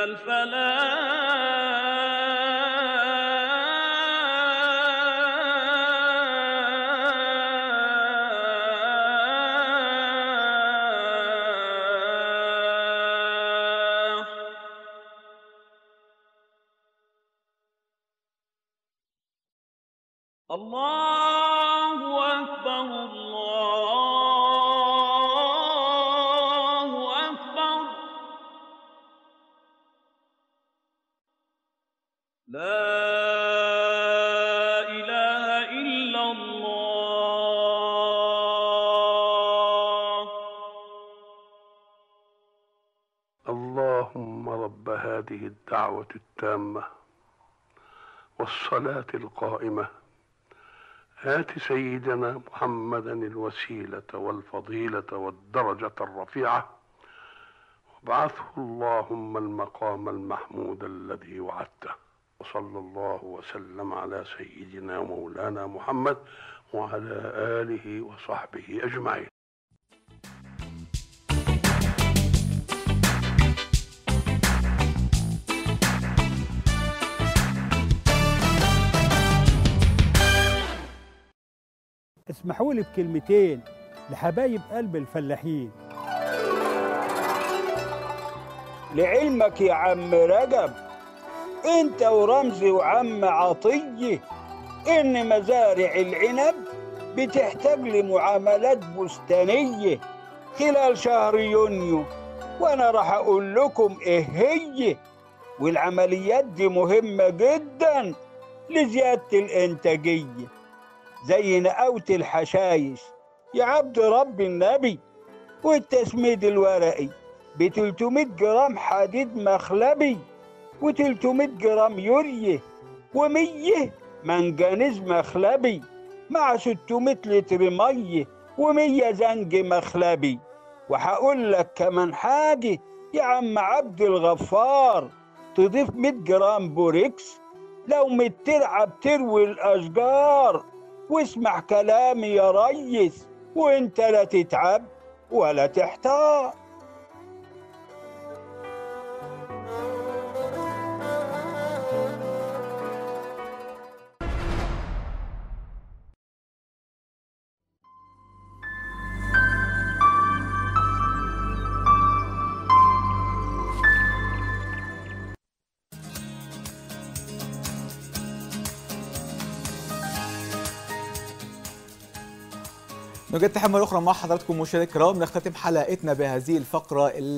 Speaker 5: الفلاح الله أكبر الله أكبر لا إله إلا الله
Speaker 15: اللهم رب هذه الدعوة التامة والصلاة القائمة آت سيدنا محمدا الوسيلة والفضيلة والدرجة الرفيعة وابعثه اللهم المقام المحمود الذي وعدته وصلى الله وسلم على سيدنا مولانا محمد وعلى آله وصحبه أجمعين
Speaker 4: اسمحوا لي بكلمتين لحبايب قلب الفلاحين
Speaker 16: لعلمك يا عم رجب انت ورمزي وعم عطية ان مزارع العنب بتحتاج لمعاملات بستانية خلال شهر يونيو وانا راح اقول لكم ايه هي والعمليات دي مهمة جدا لزيادة الانتاجية زي نقاوة الحشايش يا عبد رب النبي والتسميد الورقي ب 300 جرام حديد مخلبي و 300 جرام يوريا و100 منجنيز مخلبي مع 600 لتر ميه و100 زنج مخلبي وهقول لك كمان حاجه يا عم عبد الغفار تضيف 100 جرام بوريكس لو مترعى بتروي الاشجار واسمع كلامي يا ريس وانت لا تتعب ولا تحتار
Speaker 7: نوجد تحمل أخرى مع حضراتكم مشاهدينا الكرام نختتم حلقتنا بهذه الفقرة اللي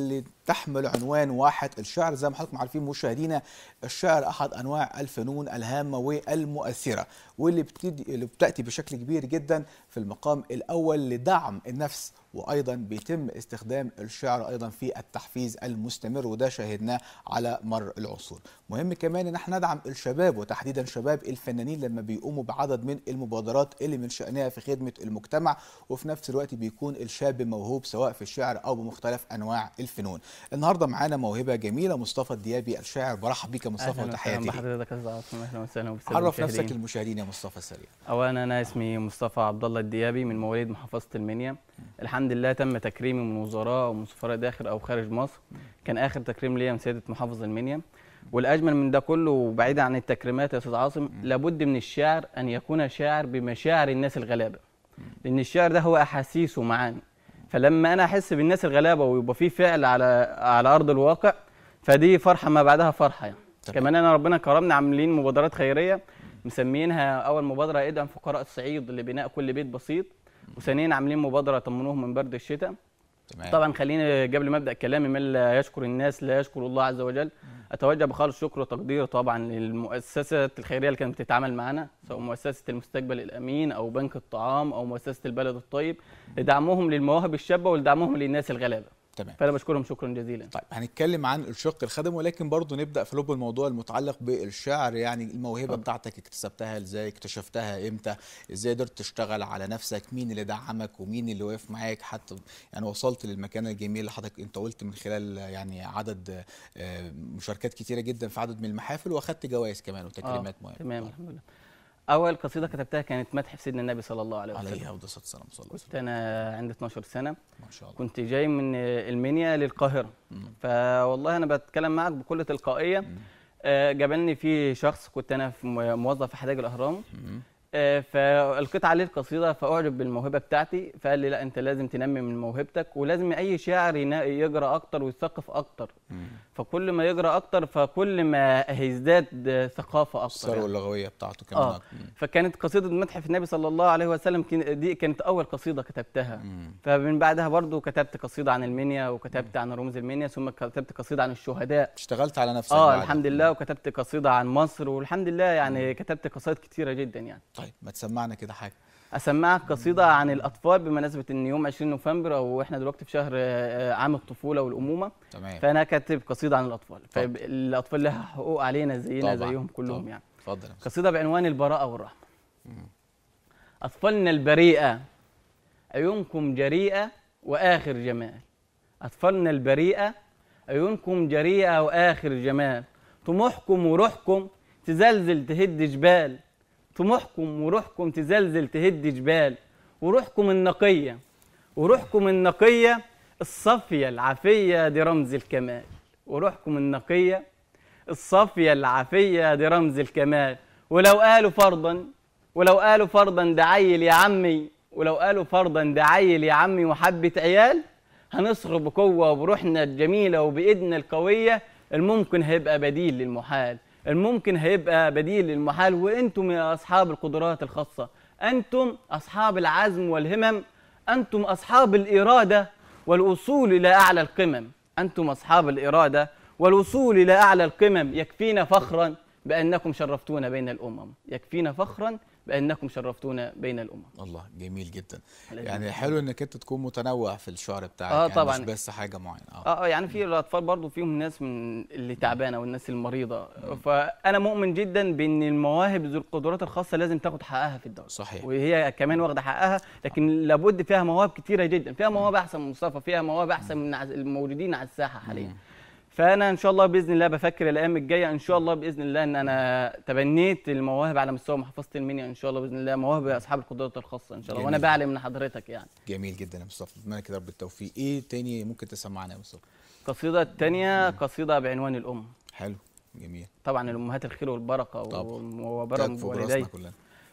Speaker 7: تحمل عنوان واحد الشعر زي ما حضراتكم عارفين مشاهدينا الشعر احد انواع الفنون الهامه والمؤثره واللي بتدي اللي بتاتي بشكل كبير جدا في المقام الاول لدعم النفس وايضا بيتم استخدام الشعر ايضا في التحفيز المستمر وده شاهدناه على مر العصور مهم كمان ان احنا ندعم الشباب وتحديدا شباب الفنانين لما بيقوموا بعدد من المبادرات اللي من شانها في خدمه المجتمع وفي نفس الوقت بيكون الشاب موهوب سواء في الشعر او بمختلف انواع الفنون النهارده معانا موهبه جميله مصطفى الديابي الشاعر برحب بيك يا مصطفى
Speaker 17: أهلاً وسهلاً
Speaker 7: وتحياتي ليك.
Speaker 17: بحضرتك يا أستاذ عاصم اهلا وسهلا وبالسلامة
Speaker 7: عرف نفسك
Speaker 17: المشاهدين.
Speaker 7: للمشاهدين يا مصطفى سريع
Speaker 17: اولا انا اسمي مصطفى عبد الله الديابي من مواليد محافظه المنيا الحمد لله تم تكريمي من وزراء ومن سفراء داخل او خارج مصر كان اخر تكريم ليا من سياده محافظ المنيا والاجمل من ده كله وبعيدا عن التكريمات يا استاذ عاصم لابد من الشاعر ان يكون شاعر بمشاعر الناس الغلابه لان الشعر ده هو احاسيس ومعاني فلما انا احس بالناس الغلابه ويبقى في فعل على على ارض الواقع فدي فرحه ما بعدها فرحه يعني كمان انا ربنا كرمنا عاملين مبادرات خيريه مسمينها اول مبادره ادعم فقراء الصعيد لبناء كل بيت بسيط وثانيا عاملين مبادره طمنوهم من برد الشتاء
Speaker 7: تمام.
Speaker 17: طبعا خليني قبل ما ابدا كلامي من لا يشكر الناس لا يشكر الله عز وجل اتوجه بخالص شكر وتقدير طبعا للمؤسسات الخيريه اللي كانت بتتعامل معانا سواء مؤسسه المستقبل الامين او بنك الطعام او مؤسسه البلد الطيب لدعمهم للمواهب الشابه ولدعمهم للناس الغلابه
Speaker 7: تمام
Speaker 17: فانا بشكرهم شكرا جزيلا
Speaker 7: طيب هنتكلم عن الشق الخدمي ولكن برضه نبدا في لب الموضوع المتعلق بالشعر يعني الموهبه بتاعتك اكتسبتها ازاي اكتشفتها امتى ازاي قدرت تشتغل على نفسك مين اللي دعمك ومين اللي وقف معاك حتى يعني وصلت للمكان الجميل اللي حضرتك انت قلت من خلال يعني عدد آه، مشاركات كتيره جدا في عدد من المحافل واخدت جوائز كمان وتكريمات
Speaker 17: آه
Speaker 7: مهمه
Speaker 17: تمام الحمد لله اول قصيده كتبتها كانت مدح في سيدنا النبي صلى الله عليه وسلم
Speaker 7: عليه افضل الصلاه والسلام صلى الله عليه
Speaker 17: كنت انا عندي 12 سنه
Speaker 7: ما شاء الله
Speaker 17: كنت جاي من المنيا للقاهره فوالله انا بتكلم معك بكل تلقائيه آه، جابلني في شخص كنت انا في م- موظف في حدائق الاهرام آه، فالقيت عليه القصيده فاعجب بالموهبه بتاعتي فقال لي لا انت لازم تنمي من موهبتك ولازم اي شاعر ينا- يقرا اكتر ويثقف اكتر فكل ما يقرا اكتر فكل ما هيزداد ثقافه اكتر
Speaker 7: الثروه
Speaker 17: يعني.
Speaker 7: اللغويه بتاعته كمان
Speaker 17: اه
Speaker 7: أكتر.
Speaker 17: فكانت قصيده مدح في النبي صلى الله عليه وسلم كان- دي كانت اول قصيده كتبتها فمن بعدها برضو كتبت قصيده عن المنيا وكتبت عن رموز المنيا ثم كتبت قصيده عن الشهداء
Speaker 7: اشتغلت على نفسك
Speaker 17: اه
Speaker 7: بعد.
Speaker 17: الحمد لله وكتبت قصيده عن مصر والحمد لله يعني كتبت قصائد كتيره جدا يعني
Speaker 7: طيب ما تسمعنا كده حاجه
Speaker 17: اسمعك قصيده عن الاطفال بمناسبه ان يوم 20 نوفمبر او احنا دلوقتي في شهر آه، عام الطفوله والامومه
Speaker 7: تمام
Speaker 17: فانا كاتب قصيده عن الاطفال فالاطفال لها حقوق علينا زينا
Speaker 7: طبعاً،
Speaker 17: زيهم كلهم
Speaker 7: طبعاً.
Speaker 17: يعني
Speaker 7: اتفضل يا
Speaker 17: قصيده بعنوان البراءه والرحمه اطفالنا البريئه عيونكم جريئه واخر جمال اطفالنا البريئه عيونكم جريئه واخر جمال طموحكم وروحكم تزلزل تهد جبال طموحكم وروحكم تزلزل تهد جبال وروحكم النقيه وروحكم النقيه الصافيه العافيه دي رمز الكمال وروحكم النقيه الصافيه العافيه دي رمز الكمال ولو قالوا فرضا ولو قالوا فرضا ده عيل يا عمي ولو قالوا فرضا ده عيل يا عمي وحبة عيال هنصغر بقوة وبروحنا الجميلة وبإيدنا القوية الممكن هيبقى بديل للمحال الممكن هيبقى بديل للمحال وانتم يا اصحاب القدرات الخاصة انتم اصحاب العزم والهمم انتم اصحاب الإرادة والوصول إلى أعلى القمم أنتم أصحاب الإرادة والوصول إلى أعلى القمم يكفينا فخرا بأنكم شرفتونا بين الأمم يكفينا فخرا بأنكم شرفتونا بين الأمم
Speaker 7: الله جميل جدا
Speaker 17: لازم
Speaker 7: يعني
Speaker 17: يكون.
Speaker 7: حلو انك انت تكون متنوع في الشعر بتاعك
Speaker 17: آه
Speaker 7: يعني
Speaker 17: طبعاً.
Speaker 7: مش بس حاجه معينه اه
Speaker 17: اه اه يعني في الاطفال برضو فيهم ناس من اللي تعبانه والناس المريضه فانا مؤمن جدا بان المواهب ذو القدرات الخاصه لازم تاخد حقها في الدوله
Speaker 7: صحيح
Speaker 17: وهي كمان واخده حقها لكن لابد فيها مواهب كتيره جدا فيها مواهب احسن من مصطفى فيها مواهب احسن من عز- الموجودين على الساحه حاليا فانا ان شاء الله باذن الله بفكر الايام الجايه ان شاء الله باذن الله ان انا تبنيت المواهب على مستوى محافظه المنيا ان شاء الله باذن الله مواهب اصحاب القدرات الخاصه ان شاء الله وانا
Speaker 7: جميل.
Speaker 17: بعلم من حضرتك يعني
Speaker 7: جميل جدا يا مصطفى اتمنى كده رب التوفيق ايه تاني ممكن تسمعنا يا مصطفى
Speaker 17: القصيده الثانيه قصيده بعنوان الام
Speaker 7: حلو جميل
Speaker 17: طبعا الامهات الخير والبركه
Speaker 7: طبعاً.
Speaker 17: وبرم
Speaker 7: تكفوا براسنا
Speaker 17: بوالديه
Speaker 7: كلنا.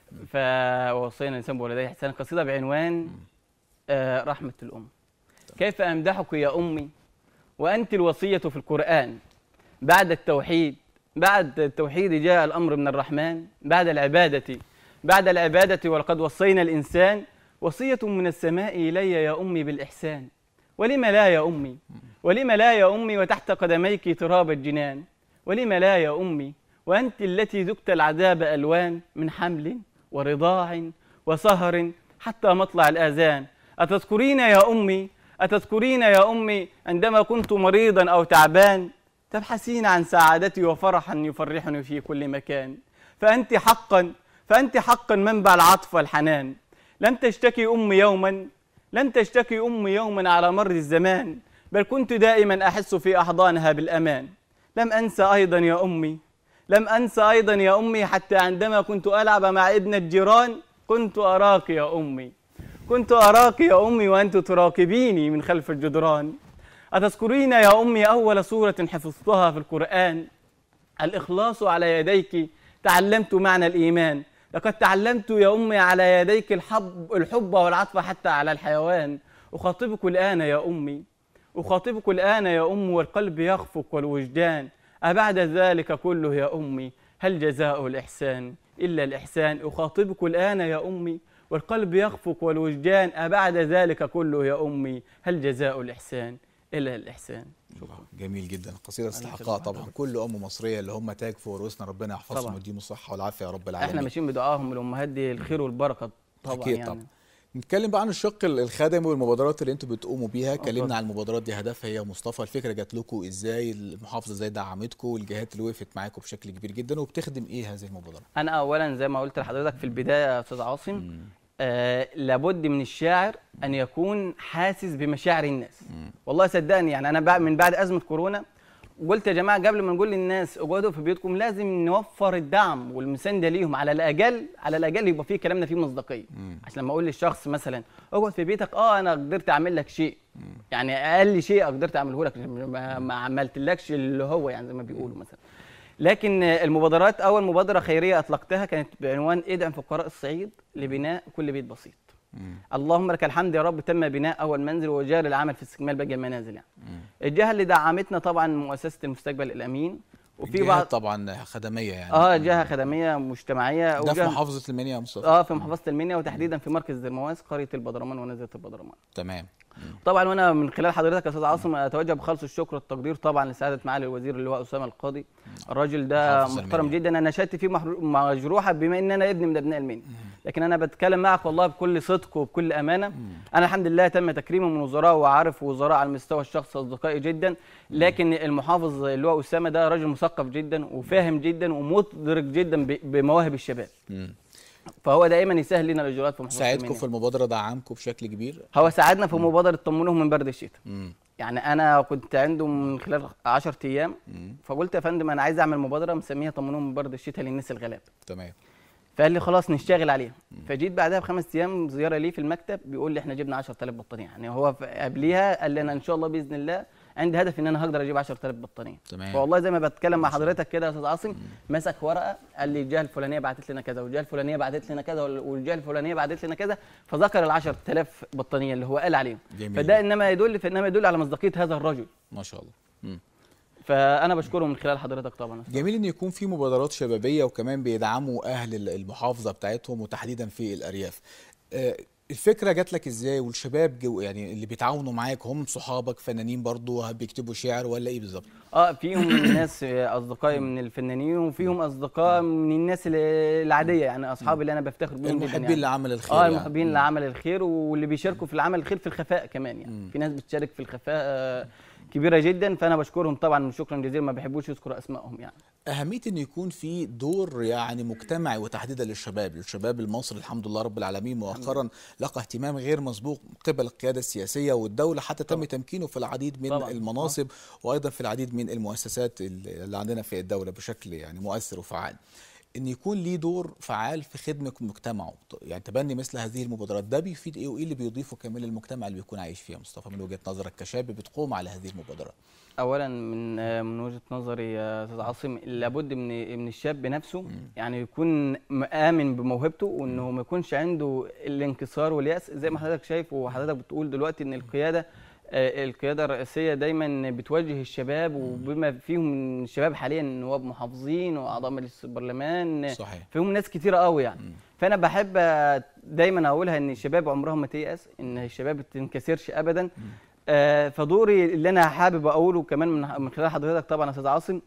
Speaker 17: فوصينا الانسان بوالديه احسانا قصيده بعنوان آه رحمه الام كيف امدحك يا امي وانت الوصيه في القران بعد التوحيد بعد التوحيد جاء الامر من الرحمن بعد العباده بعد العباده ولقد وصينا الانسان وصيه من السماء الي يا امي بالاحسان ولم لا يا امي ولم لا يا أمي وتحت قدميك تراب الجنان ولم لا يا أمي وأنت التي ذقت العذاب ألوان من حمل ورضاع وسهر حتى مطلع الآذان أتذكرين يا أمي أتذكرين يا أمي عندما كنت مريضا أو تعبان تبحثين عن سعادتي وفرحا يفرحني في كل مكان فأنت حقا فأنت حقا منبع العطف والحنان لن تشتكي أمي يوما لن تشتكي أمي يوما على مر الزمان بل كنت دائما أحس في أحضانها بالأمان لم أنسى أيضا يا أمي لم أنسى أيضا يا أمي حتى عندما كنت ألعب مع ابن الجيران كنت أراك يا أمي كنت أراك يا أمي وأنت تراقبيني من خلف الجدران أتذكرين يا أمي أول سورة حفظتها في القرآن الإخلاص على يديك تعلمت معنى الإيمان لقد تعلمت يا أمي على يديك الحب, الحب والعطف حتى على الحيوان أخاطبك الآن يا أمي أخاطبك الآن يا أم والقلب يخفق والوجدان أبعد ذلك كله يا أمي هل جزاء الإحسان إلا الإحسان أخاطبك الآن يا أمي والقلب يخفق والوجدان أبعد ذلك كله يا أمي هل جزاء الإحسان إلا الإحسان
Speaker 7: جميل جدا قصيده استحقاقها طبعا كل ام مصريه اللي هم تاج في ورثنا ربنا يحفظهم
Speaker 17: طبعاً.
Speaker 7: ويديهم الصحه والعافيه يا رب العالمين
Speaker 17: احنا ماشيين بدعائهم الأمهات دي الخير والبركة طبعا
Speaker 7: اكيد
Speaker 17: يعني.
Speaker 7: طبعا نتكلم بقى عن الشق الخدمي والمبادرات اللي انتوا بتقوموا بيها
Speaker 17: اتفضل.
Speaker 7: اتكلمنا عن المبادرات دي هدفها ايه يا مصطفى الفكره جات لكم ازاي المحافظه ازاي دعمتكم والجهات اللي وقفت معاكم بشكل كبير جدا وبتخدم ايه هذه المبادرات
Speaker 17: انا اولا زي ما قلت لحضرتك في البدايه يا استاذ عاصم آه لابد من الشاعر ان يكون حاسس بمشاعر الناس والله صدقني يعني انا بع- من بعد ازمه كورونا قلت يا جماعه قبل ما نقول للناس اقعدوا في بيوتكم لازم نوفر الدعم والمسانده ليهم على الاقل على الاقل يبقى فيه كلامنا فيه مصداقيه عشان لما اقول للشخص مثلا اقعد في بيتك اه انا قدرت اعمل لك شيء يعني اقل شيء قدرت اعمله لك ما, ما عملتلكش اللي هو يعني زي ما بيقولوا مثلا لكن المبادرات اول مبادره خيريه اطلقتها كانت بعنوان ادعم فقراء الصعيد لبناء كل بيت بسيط اللهم لك الحمد يا رب تم بناء اول منزل وجاري العمل في استكمال باقي المنازل يعني الجهه اللي دعمتنا طبعا مؤسسه المستقبل الامين وفي
Speaker 7: جهات
Speaker 17: بعض
Speaker 7: طبعا خدميه يعني
Speaker 17: اه جهه خدميه مجتمعيه
Speaker 7: ده في
Speaker 17: وجهة-
Speaker 7: محافظه المنيا يا مصطفى
Speaker 17: اه في محافظه المنيا وتحديدا في مركز درمواس قريه البدرمان ونزله البدرمان
Speaker 7: تمام
Speaker 17: طبعا وانا من خلال حضرتك يا استاذ عاصم اتوجه بخالص الشكر والتقدير طبعا لسعاده معالي الوزير اللواء اسامه القاضي الراجل ده
Speaker 7: محافظ
Speaker 17: محترم
Speaker 7: المنيا.
Speaker 17: جدا انا نشأت فيه محرو- مجروحه بما ان انا ابن من ابناء المنيا لكن انا بتكلم معك والله بكل صدق وبكل امانه انا الحمد لله تم تكريمي من وزراء وعارف وزراء على المستوى الشخصي اصدقائي جدا لكن المحافظ اللواء اسامه ده راجل مثقف جدا وفاهم جدا ومدرك جدا ب- بمواهب الشباب فهو دائما يسهل لنا الاجراءات في محافظه
Speaker 7: ساعدكم
Speaker 17: المنيا
Speaker 7: في المبادره دعمكم بشكل كبير
Speaker 17: هو ساعدنا في مبادره طمنوهم من برد الشتاء
Speaker 7: مم.
Speaker 17: يعني انا كنت عنده من خلال 10 ايام فقلت يا فندم انا عايز اعمل مبادره مسميها طمنوهم من برد الشتاء للناس الغلاب
Speaker 7: تمام
Speaker 17: فقال لي خلاص نشتغل عليها فجيت بعدها بخمس ايام زياره ليه في المكتب بيقول لي احنا جبنا 10000 بطانيه يعني هو ف- قبليها قال لي انا ان شاء الله باذن الله عندي هدف ان انا هقدر اجيب 10000 بطانيه
Speaker 7: تمام.
Speaker 17: فوالله زي ما بتكلم مع حضرتك كده يا استاذ عاصم مسك ورقه قال لي الجهه الفلانيه بعتت لنا كذا والجهه الفلانيه بعتت لنا كذا وال- والجهه الفلانيه بعتت لنا كذا فذكر ال 10000 بطانيه اللي هو قال عليهم
Speaker 7: جميل.
Speaker 17: فده انما يدل فانما يدل على مصداقيه هذا الرجل
Speaker 7: ما شاء الله مم.
Speaker 17: فانا بشكره من خلال حضرتك طبعا
Speaker 7: جميل ان يكون في مبادرات شبابيه وكمان بيدعموا اهل المحافظه بتاعتهم وتحديدا في الارياف آه، الفكره جات لك ازاي والشباب جو يعني اللي بيتعاونوا معاك هم صحابك فنانين برضو بيكتبوا شعر ولا ايه بالظبط
Speaker 17: اه فيهم ناس اصدقائي من الفنانين وفيهم اصدقاء من الناس ال- العاديه يعني اصحابي اللي انا بفتخر بيهم جدا
Speaker 7: المحبين
Speaker 17: يعني.
Speaker 7: لعمل الخير
Speaker 17: اه
Speaker 7: يعني.
Speaker 17: المحبين لعمل الخير واللي بيشاركوا في العمل الخير في الخفاء كمان يعني في ناس بتشارك في الخفاء آه، كبيره جدا فانا بشكرهم طبعا شكرا جزيلا ما بيحبوش يذكروا اسمائهم يعني
Speaker 7: أهمية إن يكون في دور يعني مجتمعي وتحديدا للشباب، للشباب المصري الحمد لله رب العالمين مؤخرا لقى اهتمام غير مسبوق قبل القيادة السياسية والدولة حتى تم تمكينه في العديد من
Speaker 17: طبعاً.
Speaker 7: المناصب وأيضا في العديد من المؤسسات اللي عندنا في الدولة بشكل يعني مؤثر وفعال. إن يكون ليه دور فعال في خدمة مجتمعه، يعني تبني مثل هذه المبادرات ده بيفيد إيه وإيه اللي بيضيفه كمان للمجتمع اللي بيكون عايش فيها مصطفى من وجهة نظرك كشاب بتقوم على هذه المبادرات؟
Speaker 17: اولا من آه، من وجهه نظري يا استاذ عاصم لابد من من الشاب نفسه يعني يكون مآمن بموهبته وانه ما يكونش عنده الانكسار واليأس زي ما حضرتك شايف وحضرتك بتقول دلوقتي ان القياده آه، القياده الرئاسيه دايما بتوجه الشباب وبما فيهم من الشباب حاليا نواب محافظين واعضاء مجلس البرلمان
Speaker 7: صحيح.
Speaker 17: فيهم ناس كتيره قوي يعني فانا بحب آه، دايما اقولها ان الشباب عمرهم ما تيأس ان الشباب ما تنكسرش ابدا آه فدوري اللي انا حابب اقوله كمان من من خلال حضرتك طبعا يا استاذ عاصم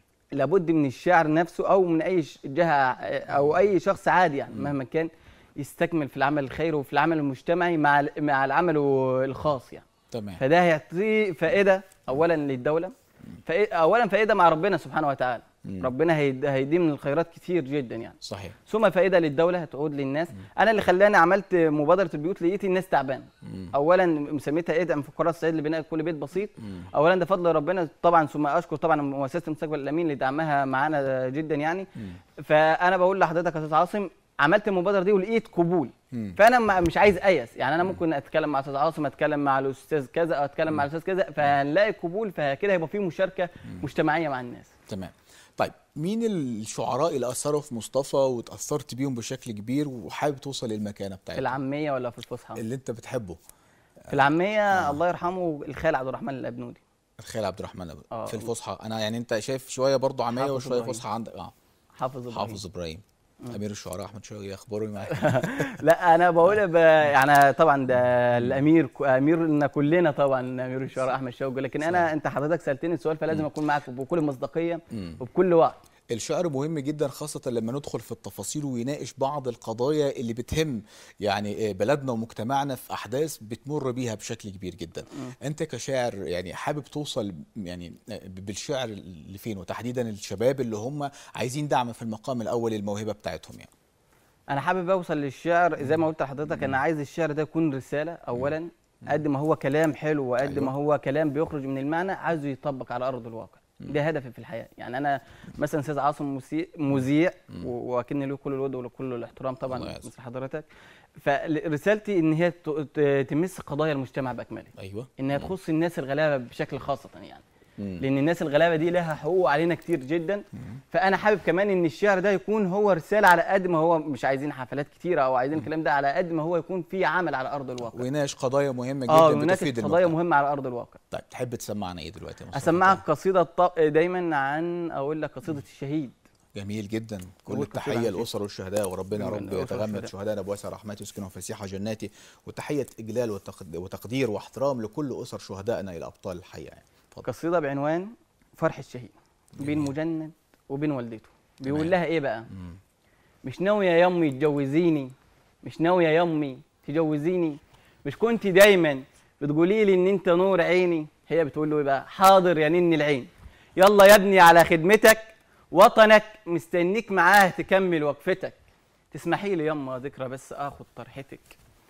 Speaker 17: لابد من الشاعر نفسه او من اي ش- جهه آه، او اي شخص عادي يعني مهما كان يستكمل في العمل الخيري وفي العمل المجتمعي مع ال- مع العمل الخاص يعني
Speaker 7: تمام
Speaker 17: فده هيعطيه فائده اولا للدوله فائدة اولا فائده مع ربنا سبحانه وتعالى
Speaker 7: مم.
Speaker 17: ربنا هيد- هيديه من الخيرات كتير جدا يعني
Speaker 7: صحيح
Speaker 17: ثم فائده للدوله هتعود للناس انا اللي خلاني عملت مبادره البيوت لقيت الناس تعبانه اولا مسميتها ادعم فقراء الصعيد لبناء كل بيت بسيط اولا ده فضل ربنا طبعا ثم اشكر طبعا مؤسسه المستقبل الامين لدعمها معانا جدا يعني فانا بقول لحضرتك يا استاذ عاصم عملت المبادره دي ولقيت قبول
Speaker 7: مم.
Speaker 17: فانا ما- مش عايز ايس يعني انا ممكن اتكلم مع استاذ عاصم اتكلم مع الاستاذ كذا او اتكلم مع الاستاذ كذا فهنلاقي قبول فكده هيبقى في مشاركه مجتمعيه مع الناس
Speaker 7: تمام طيب مين الشعراء اللي اثروا في مصطفى وتاثرت بيهم بشكل كبير وحابب توصل للمكانه
Speaker 17: في
Speaker 7: بتاعتهم
Speaker 17: العاميه ولا في الفصحى
Speaker 7: اللي انت بتحبه
Speaker 17: في العاميه الله يرحمه الخال عبد الرحمن الابنودي
Speaker 7: الخيل عبد الرحمن أبو-
Speaker 17: آه.
Speaker 7: في الفصحى انا يعني انت شايف شويه برضو عاميه
Speaker 17: حافظ
Speaker 7: وشويه
Speaker 17: إبراهيم.
Speaker 7: فصحى عندك اه
Speaker 17: حافظ إبراهيم.
Speaker 7: حافظ ابراهيم امير الشعراء احمد شوقي اخباره معاك
Speaker 17: لا انا بقول ب... يعني طبعا ده الامير اميرنا كلنا طبعا امير الشعراء احمد شوقي لكن انا انت حضرتك سالتني السؤال فلازم اكون معاك بكل مصداقيه
Speaker 7: مم.
Speaker 17: وبكل وعي
Speaker 7: الشعر مهم جدا خاصة لما ندخل في التفاصيل ويناقش بعض القضايا اللي بتهم يعني بلدنا ومجتمعنا في أحداث بتمر بيها بشكل كبير جدا أنت كشاعر يعني حابب توصل يعني بالشعر لفين وتحديدا الشباب اللي هم عايزين دعم في المقام الأول الموهبة بتاعتهم يعني
Speaker 17: انا حابب اوصل للشعر زي ما قلت لحضرتك انا عايز الشعر ده يكون رساله اولا قد ما هو كلام حلو وقد ما هو كلام بيخرج من المعنى عايزه يطبق على ارض الواقع ده هدفي في الحياه يعني انا مثلا استاذ عاصم مسيء- مذيع و- واكن له كل الود وكل الاحترام طبعا مثل حضرتك فرسالتي ان هي ت- ت- تمس قضايا المجتمع باكمله
Speaker 7: ايوه
Speaker 17: انها تخص الناس الغلابه بشكل خاصه يعني
Speaker 7: مم.
Speaker 17: لان الناس الغلابه دي لها حقوق علينا كتير جدا فانا حابب كمان ان الشعر ده يكون هو رساله على قد ما هو مش عايزين حفلات كتيره او عايزين الكلام ده على قد ما هو يكون في عمل على ارض الواقع
Speaker 7: ويناقش قضايا مهمة جدا
Speaker 17: اه
Speaker 7: بتفيد
Speaker 17: يناقش قضايا
Speaker 7: المجتمع
Speaker 17: مهمه على ارض الواقع
Speaker 7: طيب تحب تسمعنا ايه دلوقتي يا مصطفى؟
Speaker 17: اسمعك قصيده ط- دايما عن اقول لك قصيده الشهيد
Speaker 7: جميل جدا كل
Speaker 17: أول
Speaker 7: التحيه
Speaker 17: قصيدة عن
Speaker 7: للاسر والشهداء وربنا يا
Speaker 17: من
Speaker 7: رب
Speaker 17: الأسر
Speaker 7: يتغمد
Speaker 17: والشهداء.
Speaker 7: شهدائنا بواسع رحمته ويسكنهم فسيح جناته وتحيه اجلال وتقد- وتقدير واحترام لكل اسر شهدائنا الى ابطال الحي يعني
Speaker 17: قصيده بعنوان فرح الشهيد بين مجند وبين والدته بيقول
Speaker 7: تمام.
Speaker 17: لها ايه بقى مش ناويه يا يمي تجوزيني مش ناويه يا يمي تجوزيني مش كنت دايما بتقولي لي ان انت نور عيني هي بتقول له ايه بقى حاضر يا نني العين يلا يا ابني على خدمتك وطنك مستنيك معاه تكمل وقفتك تسمحي لي يما ذكرى بس اخد طرحتك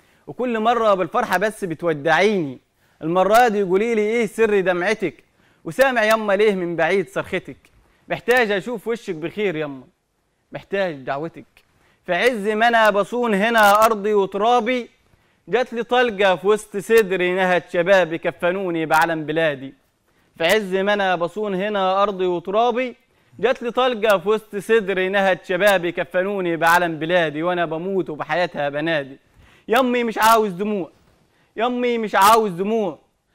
Speaker 17: وكل مره بالفرحه بس بتودعيني المره دي قولي لي ايه سر دمعتك وسامع يما ليه من بعيد صرختك محتاج اشوف وشك بخير يما محتاج دعوتك في عز ما انا بصون هنا ارضي وترابي جات لي طلقه في وسط صدري نهت شبابي كفنوني بعلم بلادي في عز ما انا بصون هنا ارضي وترابي جات لي طلقه في وسط صدري نهت شبابي كفنوني بعلم بلادي وانا بموت وبحياتها بنادي يمي مش عاوز دموع يمي مش عاوز دموع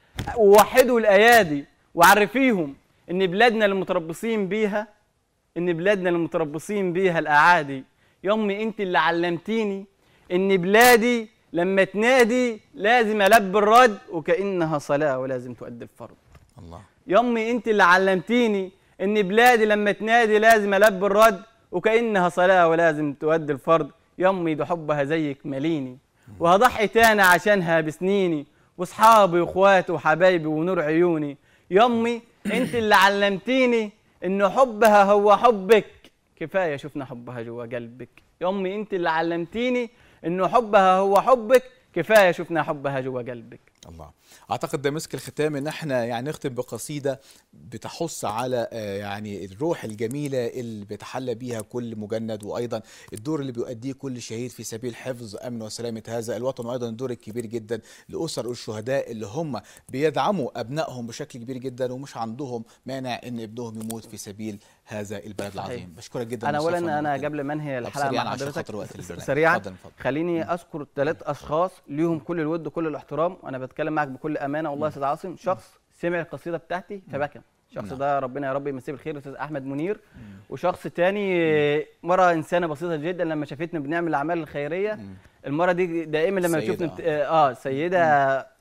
Speaker 17: ووحدوا الايادي وعرفيهم ان بلادنا المتربصين بيها ان بلادنا المتربصين بيها الاعادي يمي انت اللي علمتيني ان بلادي لما تنادي لازم البي الرد وكانها صلاه ولازم تؤدي الفرض
Speaker 7: الله
Speaker 17: يمي انت اللي علمتيني ان بلادي لما تنادي لازم البي الرد وكانها صلاه ولازم تؤدي الفرض يمي ده حبها زيك ماليني وهضحي تاني عشانها بسنيني واصحابي واخواتي وحبايبي ونور عيوني يمي انت اللي علمتيني ان حبها هو حبك كفايه شفنا حبها جوا قلبك يمي انت اللي علمتيني انه حبها هو حبك كفايه شفنا حبها جوا قلبك
Speaker 7: الله اعتقد ده مسك الختام ان احنا يعني نختم بقصيده بتحث على آه، يعني الروح الجميله اللي بيتحلى بيها كل مجند وايضا الدور اللي بيؤديه كل شهيد في سبيل حفظ امن وسلامه هذا الوطن وايضا الدور الكبير جدا لاسر الشهداء اللي هم بيدعموا ابنائهم بشكل كبير جدا ومش عندهم مانع ان ابنهم يموت في سبيل هذا البلد
Speaker 17: صحيح.
Speaker 7: العظيم بشكرك جدا
Speaker 17: انا
Speaker 7: مصطفى
Speaker 17: اولا انا
Speaker 7: إنك-
Speaker 17: قبل ما انهي
Speaker 7: طب
Speaker 17: الحلقه
Speaker 7: سريعاً
Speaker 17: مع
Speaker 7: عشان
Speaker 17: حضرتك
Speaker 7: خاطر وقت البرنامج.
Speaker 17: سريعا
Speaker 7: اتفضل، اتفضل.
Speaker 17: خليني اذكر ثلاث اشخاص ليهم كل الود وكل الاحترام وانا بتكلم معاك بكل امانه والله يا استاذ عاصم شخص سمع القصيده بتاعتي فبكى الشخص
Speaker 7: نعم.
Speaker 17: ده ربنا يا رب يمسيه بالخير الاستاذ احمد منير وشخص تاني مره انسانه بسيطه جدا لما شافتنا بنعمل الاعمال الخيريه المره دي دائما لما
Speaker 7: سيدة،
Speaker 17: تشوفني بت... اه سيده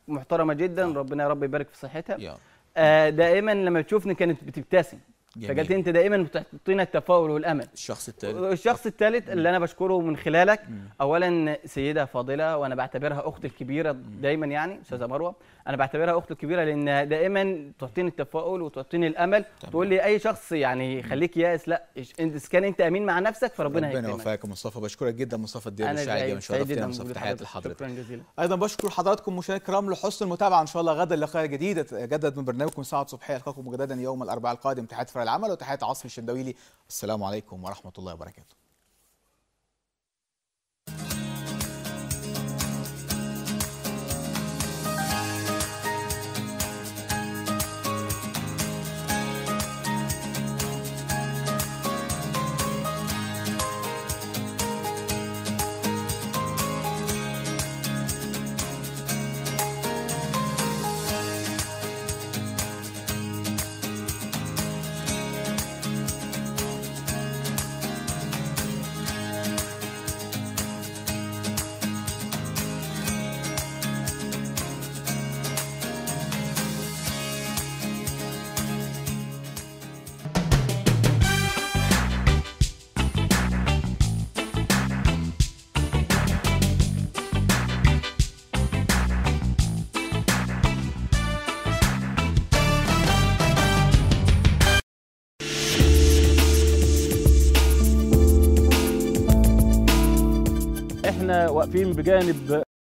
Speaker 17: محترمه جدا ربنا يا رب يبارك في صحتها
Speaker 7: يا رب.
Speaker 17: آه دائما لما تشوفني كانت بتبتسم
Speaker 7: جميل.
Speaker 17: فقالت انت دائما بتعطينا التفاؤل والامل
Speaker 7: الشخص الثالث
Speaker 17: الشخص الثالث اللي انا بشكره من خلالك اولا سيده فاضله وانا بعتبرها اختي الكبيره دايما يعني استاذه مروه انا بعتبرها اختي الكبيره لان دائما تعطيني التفاؤل وتعطيني الامل تقول لي اي شخص يعني خليك يائس لا إيش- انت إذا كان انت امين مع نفسك فربنا
Speaker 7: ربنا
Speaker 17: هيكرمك
Speaker 7: يوفقك يا مصطفى بشكرك جدا مصطفى الدين
Speaker 17: أنا
Speaker 7: الشاعر
Speaker 17: سعيد-
Speaker 7: من
Speaker 17: سعيد
Speaker 7: شرفتنا
Speaker 17: جداً
Speaker 7: مصطفى
Speaker 17: بوجود
Speaker 7: تحياتي
Speaker 17: حضرتك.
Speaker 7: لحضرتك
Speaker 17: شكراً جزيلاً.
Speaker 7: ايضا بشكر حضراتكم مشاهدينا الكرام لحسن المتابعه ان شاء الله غدا اللقاء الجديد يتجدد من برنامجكم ساعه صبحيه القاكم مجددا يوم الاربعاء القادم تحيات فريق العمل وتحيات عاصم الشندويلي السلام عليكم ورحمه الله وبركاته
Speaker 10: احنا واقفين بجانب